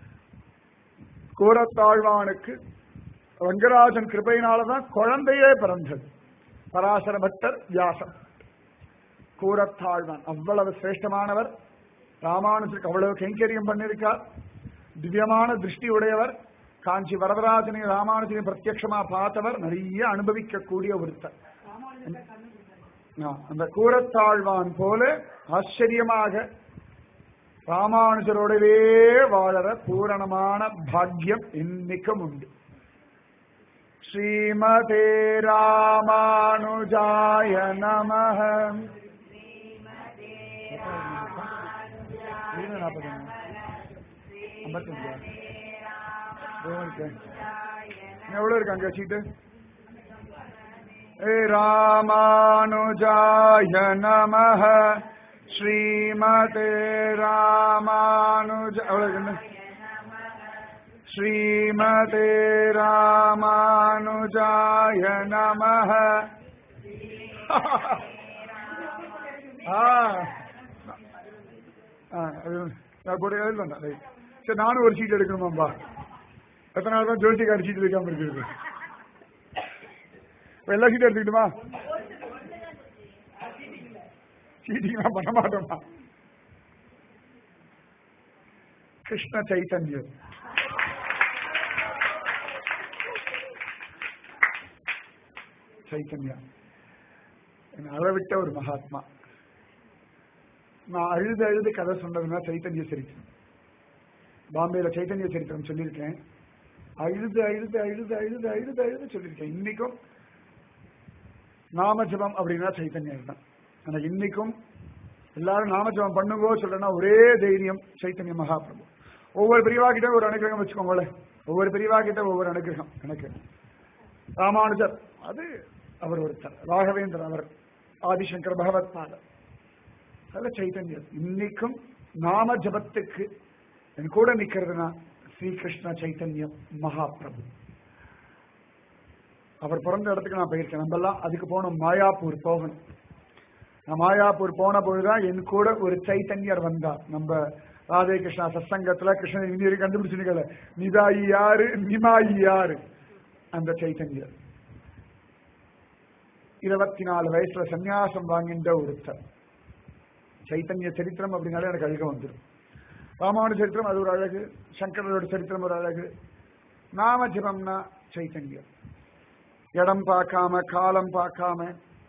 S1: கூறத்தாழ்வானுக்கு ரங்கராஜன் கிருபையினாலதான் குழந்தையே பிறந்தது பராசர பட்டர் வியாசம் கூறத்தாழ்வான் அவ்வளவு சிரேஷ்டமானவர் ராமானுஜருக்கு அவ்வளவு கைங்கரியம் பண்ணிருக்கார் திவ்யமான திருஷ்டி உடையவர் காஞ்சி வரதராஜனை ராமானுஜனை பிரத்யட்சமா பார்த்தவர் நிறைய அனுபவிக்கக்கூடிய ஒருத்தர் ஆ, அந்த கூறத்தாழ்வான் போல ஆச்சரியமாக ராமானுஜரோடவே வாழற பூரணமான பாக்கியம் இன்னைக்கும் உண்டு ஸ்ரீமதே ராமானுஜாய நமஹ ஐம்பத்தஞ்சா எவ்வளவு இருக்கு அங்க சீட்டு हे रामानुजाय नमः श्रीमते रामानुज अவ்வளவு என்ன? श्रीमते रामानुजाय नमः ஆ ஆ அது நான் போட்டு எழுதலாம் ரைட் சரி நானும் ஒரு சீட் எடுக்கணுமாம்பா எத்தனை நாள் தான் ஜோசிக்கார சீட் எடுக்காம இருக்குது இப்ப எல்லா சீட்டும் எடுத்துக்கிட்டுமா சீட்டிங்லாம் பண்ண மாட்டோமா கிருஷ்ண சைத்தன்யம் சைத்தன்யா என்னை அளவிட்ட ஒரு மகாத்மா நான் அழுது அழுது கதை சொன்னதுன்னா சைத்தன்ய சரித்திரம் பாம்பேல சைத்தன்ய சரித்திரம் சொல்லியிருக்கேன் அழுது அழுது அழுது அழுது அழுது அழுது சொல்லியிருக்கேன் இன்னைக்கும் நாமஜபம் அப்படின்னா சைத்தன்யம் தான் ஆனா இன்னைக்கும் எல்லாரும் நாமஜபம் பண்ணுங்கோ சொல்றேன்னா ஒரே தைரியம் சைத்தன்ய மகாபிரபு ஒவ்வொரு பிரிவா கிட்ட ஒரு அனுகிரகம் வச்சுக்கோங்களேன் ஒவ்வொரு பிரிவா கிட்ட ஒவ்வொரு அனுகிரகம் எனக்கு ராமானுஜர் அது அவர் ஒருத்தர் ராகவேந்தர் அவர் ஆதிசங்கர் பகவத் பாதர் அதில் சைத்தன்யம் இன்னைக்கும் நாம ஜபத்துக்கு என் கூட நிக்கிறதுனா ஸ்ரீகிருஷ்ண சைத்தன்யம் மகாபிரபு அவர் பிறந்த இடத்துக்கு நான் போயிருக்கேன் நம்ம எல்லாம் அதுக்கு போனோம் மாயாப்பூர் போகணும் நான் மாயாப்பூர் போன பொழுதுதான் என் கூட ஒரு சைத்தன்யர் வந்தார் நம்ம ராதே கிருஷ்ணா சத்சங்கத்துல கிருஷ்ணன் இந்தியரை கண்டுபிடிச்சுக்கல நிதாயி யாரு நிமாயி யாரு அந்த சைத்தன்யர் இருபத்தி நாலு வயசுல சன்னியாசம் வாங்கின்ற ஒருத்தர் சைத்தன்ய சரித்திரம் அப்படின்னாலே எனக்கு அழுக வந்துடும் ராமானுஜ சரித்திரம் அது ஒரு அழகு சங்கரோட சரித்திரம் ஒரு அழகு நாம ஜபம்னா சைத்தன்யம் இடம் பார்க்காம காலம் பார்க்காம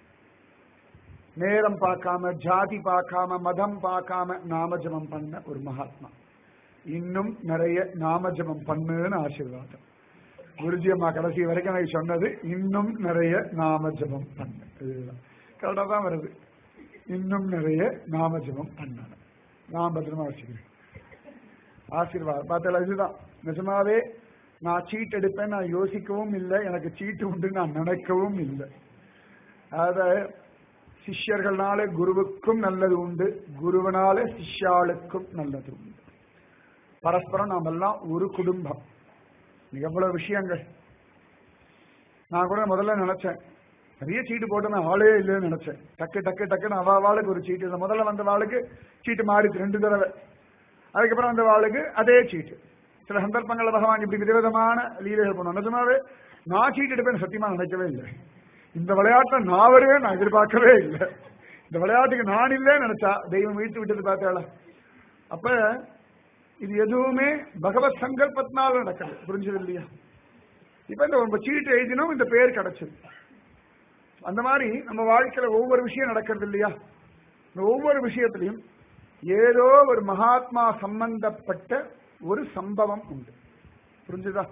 S1: நேரம் பார்க்காம ஜாதி பார்க்காம மதம் பார்க்காம நாமஜபம் பண்ண ஒரு மகாத்மா இன்னும் நிறைய நாமஜபம் பண்ணுன்னு ஆசீர்வாதம் குருஜி அம்மா கடைசி வரைக்கும் எனக்கு சொன்னது இன்னும் நிறைய நாமஜபம் பண்ணு இதுதான் கரெக்டாக தான் வருது இன்னும் நிறைய நாமஜபம் பண்ணணும் நான் பத்திரமா வச்சுக்கிறேன் ஆசீர்வாதம் பார்த்தல இதுதான் நிஜமாவே நான் சீட் எடுப்பேன் நான் யோசிக்கவும் இல்லை எனக்கு சீட்டு உண்டு நான் நினைக்கவும் இல்லை அத சிஷ்யர்கள்னால குருவுக்கும் நல்லது உண்டு குருவனால சிஷ்யாளுக்கும் நல்லது உண்டு பரஸ்பரம் நாம் எல்லாம் ஒரு குடும்பம் எவ்வளவு விஷயங்கள் நான் கூட முதல்ல நினைச்சேன் நிறைய சீட்டு போட்டு நான் ஆளே இல்லைன்னு நினைச்சேன் டக்கு டக்கு டக்குன்னு அவ வாளுக்கு ஒரு சீட்டு இல்லை முதல்ல வந்த வாளுக்கு சீட்டு மாறிச்சு ரெண்டு தடவை அதுக்கப்புறம் அந்த வாளுக்கு அதே சீட்டு சில சந்தர்ப்பங்கள்ல பகவான் இப்படி விதவிதமான லீலைகள் பண்ணுவோம் நிஜமாவே நான் சீட்டு எடுப்பேன்னு சத்தியமா நினைக்கவே இல்லை இந்த விளையாட்டை நான் வருவேன் நான் எதிர்பார்க்கவே இல்லை இந்த விளையாட்டுக்கு நான் இல்லைன்னு நினைச்சா தெய்வம் வீழ்த்து விட்டது பார்த்தால அப்ப இது எதுவுமே பகவத் சங்கல்பத்தினால நடக்கிறது புரிஞ்சது இல்லையா இப்ப இந்த ஒரு சீட்டு எழுதினோம் இந்த பேர் கிடைச்சது அந்த மாதிரி நம்ம வாழ்க்கையில ஒவ்வொரு விஷயம் நடக்கிறது இல்லையா இந்த ஒவ்வொரு விஷயத்திலையும் ஏதோ ஒரு மகாத்மா சம்பந்தப்பட்ட ஒரு சம்பவம் உண்டு புரிஞ்சுதா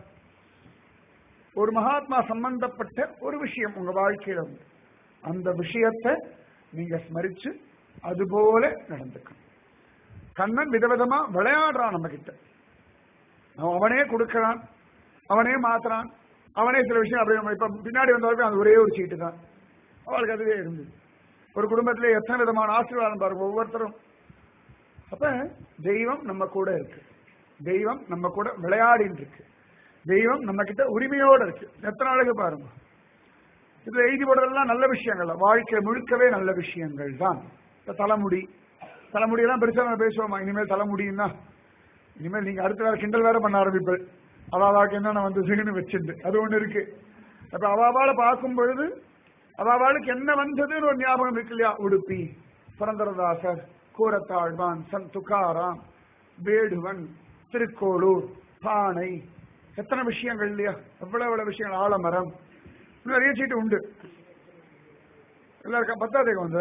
S1: ஒரு மகாத்மா சம்பந்தப்பட்ட ஒரு விஷயம் உங்க வாழ்க்கையில உண்டு அந்த விஷயத்தை நீங்க ஸ்மரிச்சு அதுபோல நடந்துக்கணும் கண்ணன் விதவிதமா விளையாடுறான் நம்ம கிட்ட அவன் அவனே கொடுக்கறான் அவனே மாத்துறான் அவனே சில விஷயம் அப்படி நம்ம இப்ப பின்னாடி வந்தவரைக்கும் அது ஒரே ஒரு சீட்டு தான் அவளுக்கு அதுவே இருந்தது ஒரு குடும்பத்திலே எத்தனை விதமான ஆசீர்வாதம் பாருங்க ஒவ்வொருத்தரும் அப்ப தெய்வம் நம்ம கூட இருக்கு தெய்வம் நம்ம கூட விளையாடின்னு இருக்கு தெய்வம் நம்ம கிட்ட உரிமையோட இருக்கு எத்தனை அழகு பாருங்க இதுல எழுதி போடுறதெல்லாம் நல்ல விஷயங்கள் தான். வாழ்க்கை முழுக்கவே நல்ல விஷயங்கள் தான் இப்ப தலைமுடி தலைமுடியெல்லாம் பெருசா நம்ம பேசுவோமா இனிமேல் தலைமுடின்னா இனிமேல் நீங்க அடுத்த வேற கிண்டல் வேற பண்ண ஆரம்பிப்பீள் அவாவாக்கு என்னென்ன வந்ததுன்னு வச்சிருந்து அது ஒண்ணு இருக்கு அப்ப அவாவால பார்க்கும் பொழுது அவாவாளுக்கு என்ன வந்ததுன்னு ஒரு ஞாபகம் இருக்கு இல்லையா உடுப்பி புரந்தரதாசர் கூரத்தாழ்வான் சன் துக்காராம் வேடுவன் திருக்கோளூர் பானை எத்தனை விஷயங்கள் இல்லையா எவ்வளவு எவ்வளவு விஷயங்கள் ஆலமரம் இன்னும் நிறைய சீட்டு உண்டு எல்லாருக்கும் பத்தாதேகம் வந்து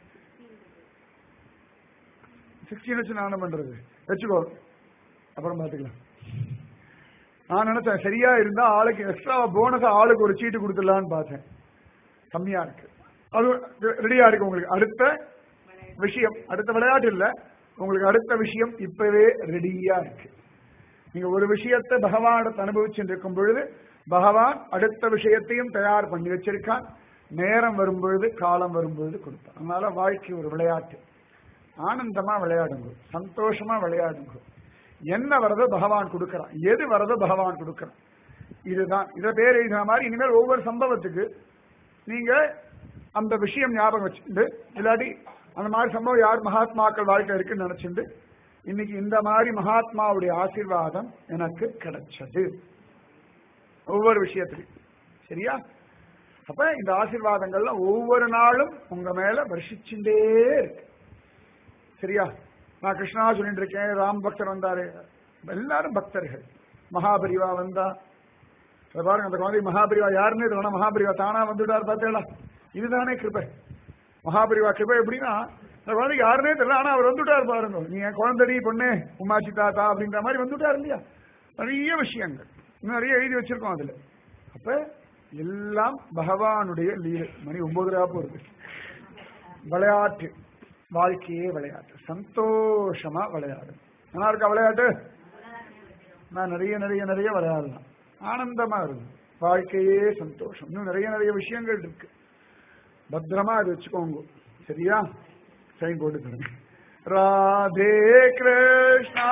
S1: சிக்ஸ்டீன் வச்சு நான் என்ன பண்றது வச்சுக்கோ அப்புறம் பாத்துக்கலாம் நான் நினைச்சேன் சரியா இருந்தா ஆளுக்கு எக்ஸ்ட்ரா போனஸ் ஆளுக்கு ஒரு சீட்டு கொடுத்துடலான்னு பார்த்தேன் கம்மியா இருக்கு அது ரெடியா இருக்கு உங்களுக்கு அடுத்த விஷயம் அடுத்த விளையாட்டு இல்ல உங்களுக்கு அடுத்த விஷயம் இப்பவே ரெடியா இருக்கு நீங்க ஒரு விஷயத்தை பகவானிடத்தை அனுபவிச்சுட்டு இருக்கும் பொழுது பகவான் அடுத்த விஷயத்தையும் தயார் பண்ணி வச்சிருக்கான் நேரம் வரும்பொழுது காலம் வரும்பொழுது கொடுத்தான் அதனால வாழ்க்கை ஒரு விளையாட்டு ஆனந்தமா விளையாடுங்க சந்தோஷமா விளையாடுங்க என்ன வரதோ பகவான் கொடுக்கறான் எது வரதோ பகவான் கொடுக்கறான் இதுதான் இத பேர் எழுதின மாதிரி இனிமேல் ஒவ்வொரு சம்பவத்துக்கு நீங்க அந்த விஷயம் ஞாபகம் வச்சுட்டு இல்லாட்டி அந்த மாதிரி சம்பவம் யார் மகாத்மாக்கள் வாழ்க்கை இருக்குன்னு நினைச்சிட்டு இன்னைக்கு இந்த மாதிரி மகாத்மாவுடைய ஆசீர்வாதம் எனக்கு கிடைச்சது ஒவ்வொரு விஷயத்திலையும் சரியா அப்ப இந்த ஆசீர்வாதங்கள்லாம் ஒவ்வொரு நாளும் உங்க மேல வருஷிச்சுட்டே இருக்கு சரியா நான் கிருஷ்ணா சொல்லிட்டு இருக்கேன் ராம் பக்தர் வந்தாரு எல்லாரும் பக்தர்கள் மகாபரிவா வந்தா இதை பாருங்க அந்த குழந்தை மகாபரிவா யாருன்னே தெரியல மகாபரிவா தானா வந்துட்டார் பார்த்தேடா இதுதானே கிருபை மகாபரிவா கிருபை எப்படின்னா அந்த குழந்தை யாருன்னே தெரியல ஆனா அவர் வந்துட்டார் பாருங்க நீ என் குழந்தைடி பொண்ணு உமாச்சி தாத்தா அப்படின்ற மாதிரி வந்துட்டார் இல்லையா நிறைய விஷயங்கள் இன்னும் நிறைய எழுதி வச்சிருக்கோம் அதுல அப்ப எல்லாம் பகவானுடைய லீலை மணி ஒன்பது ரூபா போகுது விளையாட்டு வாழ்க்கையே விளையாட்டு சந்தோஷமா விளையாடு நல்லா இருக்கா விளையாட்டு நான் நிறைய நிறைய நிறைய விளையாடலாம் ஆனந்தமா இருக்கும் வாழ்க்கையே சந்தோஷம் இன்னும் நிறைய நிறைய விஷயங்கள் இருக்கு பத்திரமா அது வச்சுக்கோங்க சரியா சைன் போட்டு தருங்க ராதே கிருஷ்ணா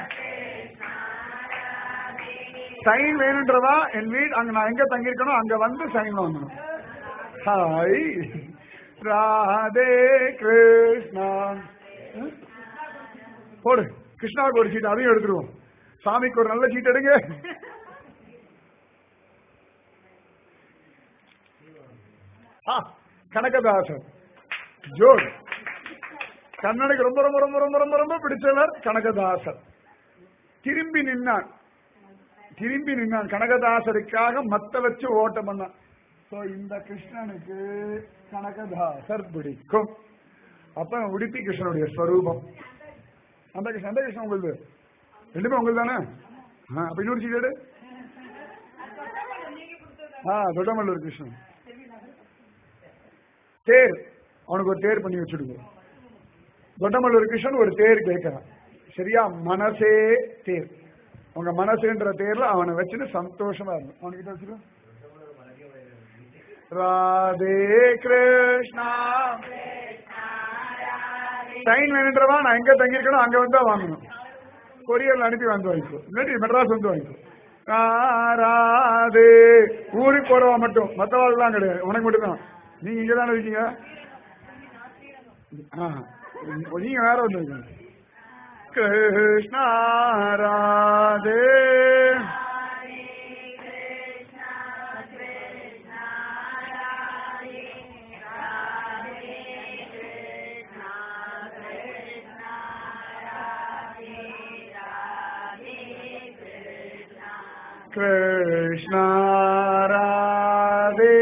S1: சைன் வேணுன்றதா என் வீடு அங்க நான் எங்க தங்கியிருக்கணும் அங்க வந்து சைன் வாங்கணும் ஹாய் ராதே கிருஷ்ணா ம்? போடு கிருஷ்ணாவுக்கு ஒரு சீட் அதையும் எடுத்துருவோம் சாமிக்கு ஒரு நல்ல சீட் எடுங்க ஆ, கனகதாசன் ஜோர் கண்ணனுக்கு ரொம்ப ரொம்ப ரொம்ப ரொம்ப ரொம்ப ரொம்ப பிடிச்சவர் கனகதாசர் திரும்பி நின்னான் திரும்பி நின்னான் கனகதாசருக்காக மத்த வச்சு ஓட்டம் பண்ணான் சோ இந்த கிருஷ்ணனுக்கு கனகதாசர் பிடிக்கும் அப்ப உடுப்பி கிருஷ்ணனுடைய ஸ்வரூபம் அந்த கிருஷ்ணன் அந்த கிருஷ்ணன் உங்களுது ரெண்டுமே உங்களுக்கு தானே ஆ, அப்ப இன்னொரு சீடு ஆ தொட்டமல்லூர் கிருஷ்ணன் தேர் அவனுக்கு ஒரு தேர் பண்ணி வச்சுடுங்க தொட்டமல்லூர் கிருஷ்ணன் ஒரு தேர் கேட்கிறான் சரியா மனசே தேர் உங்க மனசுன்ற தேர்ல அவனை வச்சுட்டு சந்தோஷமா இருக்கும் அவனுக்கிட்ட வச்சுக்கோ ராதே கிருஷ்ணா சைன் வேணுன்றவா நான் எங்க தங்கியிருக்கணும் அங்க வந்தா வாங்கணும் கொரியர்ல அனுப்பி வந்து வாங்கிக்கோ இல்லாட்டி மெட்ராஸ் வந்து வாங்கிக்கோ ஆ, ராதே ஊருக்கு போறவா மட்டும் மத்தவாள்லாம் கிடையாது உனக்கு மட்டும்தான் நீங்க இங்க தானே இருக்கீங்க ஆ, நீங்க வேற வந்து இருக்கீங்க கிருஷ்ணா ராதே கிருஷ்ணா ராதே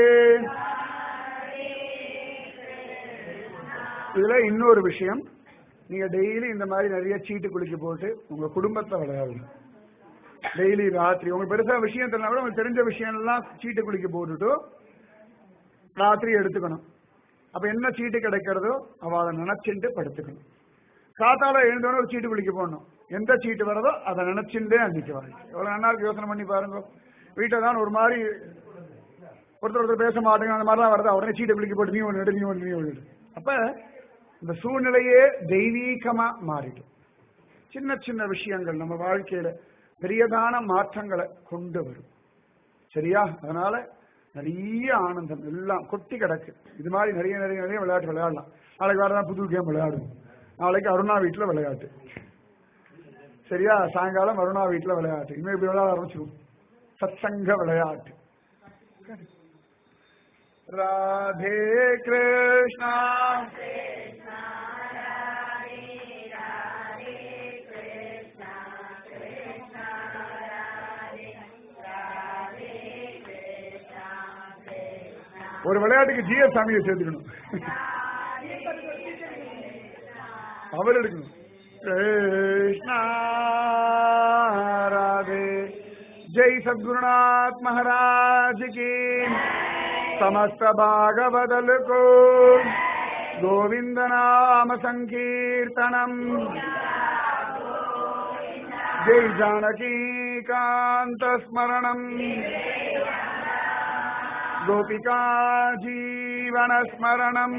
S1: இதுல இன்னொரு விஷயம் நீங்க டெய்லி இந்த மாதிரி நிறைய சீட்டு குளிக்க போட்டு உங்க குடும்பத்தை விளையாடணும் டெய்லி ராத்திரி உங்களுக்கு பெருசா விஷயம் தெரியல கூட உங்களுக்கு தெரிஞ்ச விஷயம் எல்லாம் சீட்டு குளிக்க போட்டுட்டு ராத்திரி எடுத்துக்கணும் அப்ப என்ன சீட்டு கிடைக்கிறதோ அவளை நினைச்சுட்டு படுத்துக்கணும் காத்தால எழுந்தோட ஒரு சீட்டு குளிக்க போடணும் எந்த சீட்டு வரதோ அதை நினைச்சுட்டே அன்னைக்கு வாழ்க்கை எவ்வளவு நல்லா இருக்கு யோசனை பண்ணி பாருங்க வீட்டில் தான் ஒரு மாதிரி ஒருத்தர் ஒருத்தர் பேச மாட்டேங்க அந்த மாதிரிலாம் வருதா உடனே சீட்டை குளிக்க போட்டு நீ ஒன்று எடு நீ ஒன்று நீ ஒன்று எடு அப்ப இந்த சூழ்நிலையே தெய்வீகமா மாறிடும் சின்ன சின்ன விஷயங்கள் நம்ம வாழ்க்கையில பெரியதான மாற்றங்களை கொண்டு வரும் சரியா அதனால நிறைய ஆனந்தம் எல்லாம் கொட்டி கிடக்கு இது மாதிரி நிறைய நிறைய நிறைய விளையாட்டு விளையாடலாம் நாளைக்கு வேற ஏதாவது புது கேம் விளையாடுவோம் நாளைக்கு அருணா வீட்டுல விளையாட்டு சரியா சாயங்காலம் அருணா வீட்டுல விளையாட்டு இனிமே இப்படி விளையாட ஆரம்பிச்சிருவோம் சத்சங்க விளையாட்டு ராதே கிருஷ்ணா ஒரு விளையாட்டுக்கு ஜிஎஸ் சாமியை சேர்த்துக்கணும் அவர் எடுக்கணும் கிருஷ்ணா ராதே ஜெய் சத்குருநாத் மகாராஜ் की समस्त भागवदल को गोविंद नाम संकीर्तनम जय जानकी कांत स्मरणम गोपिका जीवन स्मरणम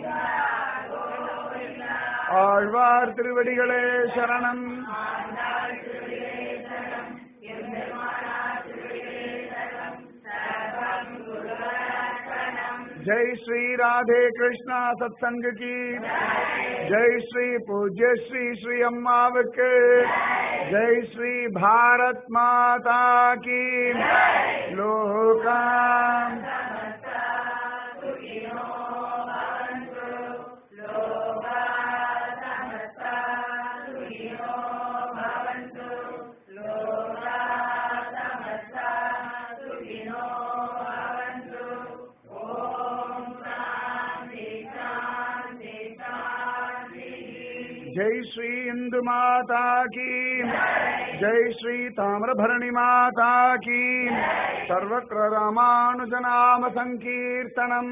S1: ஆழ்வார் திருவடிகளே சரணம் जय श्री राधे कृष्णा सत्संग की जय श्री पूज्य श्री श्री अम्मावक जय श्री भारत माता की लोका जय श्री इंदु माता की जय श्री ताम्रभरणी माता की सर्वत्र रामानुजनाम संकीर्तனம்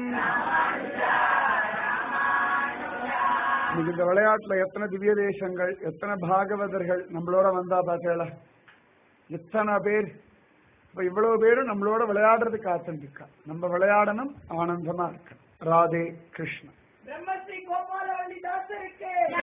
S1: இன்னைக்கு இந்த விளையாட்டுல எத்தனை திவ்ய தேசங்கள் எத்தனை பாகவதர்கள் நம்மளோட வந்தா பார்த்தேள எத்தனை பேர் இப்ப இவ்வளவு பேரும் நம்மளோட விளையாடுறதுக்கு காத்துருக்கா நம்ம விளையாடணும் ஆனந்தமா இருக்கு ராதே கிருஷ்ணன்
S2: பிரம்மஸ்ரீ